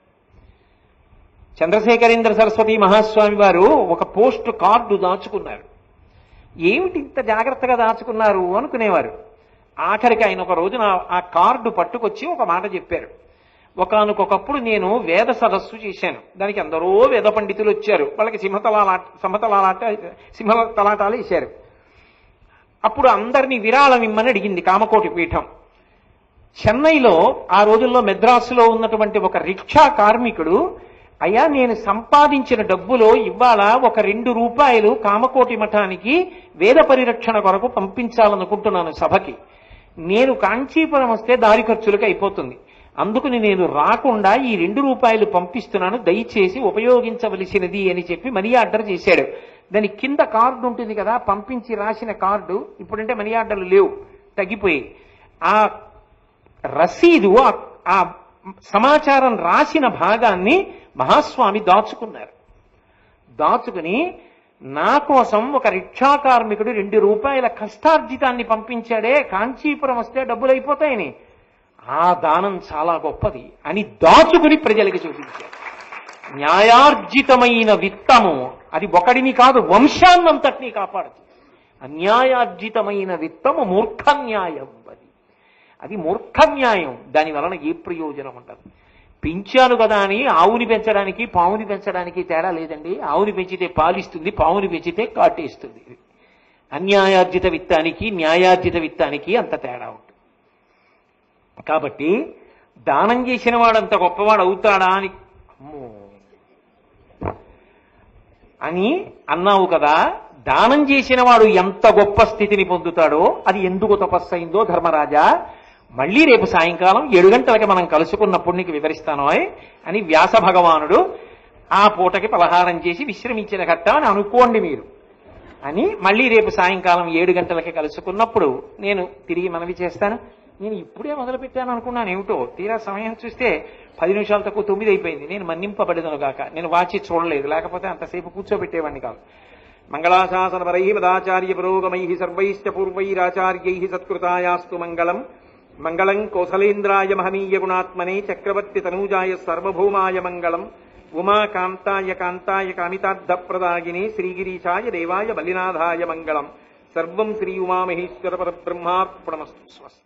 చంద్రశేఖరేంద్ర సరస్వతి మహాస్వామి వారు ఒక పోస్ట్ కార్డు దాచుకున్నారు ఏమిటి ఇంత జాగ్రత్తగా దాచుకున్నారు అనుకునేవారు ఆఖరికి ఆయన ఒక రోజున ఆ కార్డు పట్టుకొచ్చి ఒక మాట చెప్పారు ఒకనకొకప్పుడు నేను వేద సదస్సు చేశాను దానికి ఎందరో వేద పండితులు వచ్చారు వాళ్ళకి సింహతలాట సింహతలాట సింహ తలాటాలు వేశారు అప్పుడు అందరినీ విరాళం ఇమ్మని అడిగింది కామకోటి పీఠం చెన్నైలో ఆ రోజుల్లో మెద్రాసులో ఉన్నటువంటి ఒక రిక్షా కార్మికుడు అయ్యా నేను సంపాదించిన డబ్బులో ఇవాళ ఒక రెండు రూపాయలు కామకోటి మఠానికి వేద పరిరక్షణ కొరకు పంపించాలనుకుంటున్నాను సభకి నేను కాంచీపురం వస్తే దారి ఖర్చులకు అయిపోతుంది అందుకని నేను రాకుండా ఈ రెండు రూపాయలు పంపిస్తున్నాను దయచేసి ఉపయోగించవలసినది అని చెప్పి మనీ ఆర్డర్ చేశాడు దాని కింద కార్డు ఉంటుంది కదా పంపించి రాసిన కార్డు ఇప్పుడంటే మనీ ఆర్డర్లు లేవు తగ్గిపోయి ఆ రసీదు ఆ- ఆ సమాచారం రాసిన భాగాన్ని మహాస్వామి దాచుకున్నారు దాచుకుని నా కోసం ఒక రిక్షా కార్మికుడు రెండు రూపాయల కష్టార్జితాన్ని పంపించాడే కాంచీపురం వస్తే డబ్బులు అయిపోతాయని ఆ దానం చాలా గొప్పది అని దాచుకుని ప్రజలకి చూపించారు న్యాయార్జితమైన విత్తము అది ఒకడిని కాదు వంశాన్నంతటినీ కాపాడుతుంది అన్యాయార్జితమైన విత్తము మూర్ఖన్యాయం అది అది మూర్ఖన్యాయం దాని వలన ఏ ప్రయోజనం ఉండదు పెంచాను కదా అని ఆవుని పెంచడానికి పావుని పెంచడానికి తేడా లేదండి ఆవుని పెంచితే పాలిస్తుంది పావుని పెంచితే కాటేస్తుంది అన్యాయార్జిత విత్తానికి న్యాయార్జిత విత్తానికి అంత తేడా ఉంటుంది కాబట్టి దానం చేసిన వాడంత గొప్పవాడు అవుతాడా అని అమ్మో అని అన్నావు కదా దానం చేసిన వాడు ఎంత గొప్ప స్థితిని పొందుతాడో అది ఎందుకు తపస్సైందో ధర్మరాజా మళ్ళీ రేపు సాయంకాలం ఏడు గంటలకి మనం కలుసుకున్నప్పుడు నీకు వివరిస్తాను అని వ్యాస భగవానుడు ఆ పూటకి పలహారం చేసి విశ్రమించిన ఘట్ట అని అనుకోండి మీరు అని మళ్ళీ రేపు సాయంకాలం ఏడు గంటలకి కలుసుకున్నప్పుడు నేను తిరిగి మనవి చేస్తాను నేను ఇప్పుడే మొదలు పెట్టాను అనుకున్నాను ఏమిటో తీరా సమయం చూస్తే పది నిమిషాలు తక్కువ తొమ్మిది అయిపోయింది నేను మన్నింపబడదను గాక నేను వాచి చూడలేదు లేకపోతే అంతసేపు కూర్చోబెట్టేవాడిని కాదు మంగళాశాసనపరై మదాచార్య పురోగమై సర్వైశ్చ పూర్వైరాచార్యై సత్కృతాయాస్తు మంగళం మంగళం కోసలేంద్రాయ మహనీయ గుణాత్మనే చక్రవర్తి తనూజాయ సర్వభౌమాయ మంగళం ఉమాకాంతాయ కాంతాయ కామితార్థప్రదాగిని శ్రీగిరీశాయ దేవాయ బలినాథాయ మంగళం సర్వం శ్రీ ఉమామహేశ్వర పరబ్రహ్మార్పణమస్తు స్వస్తి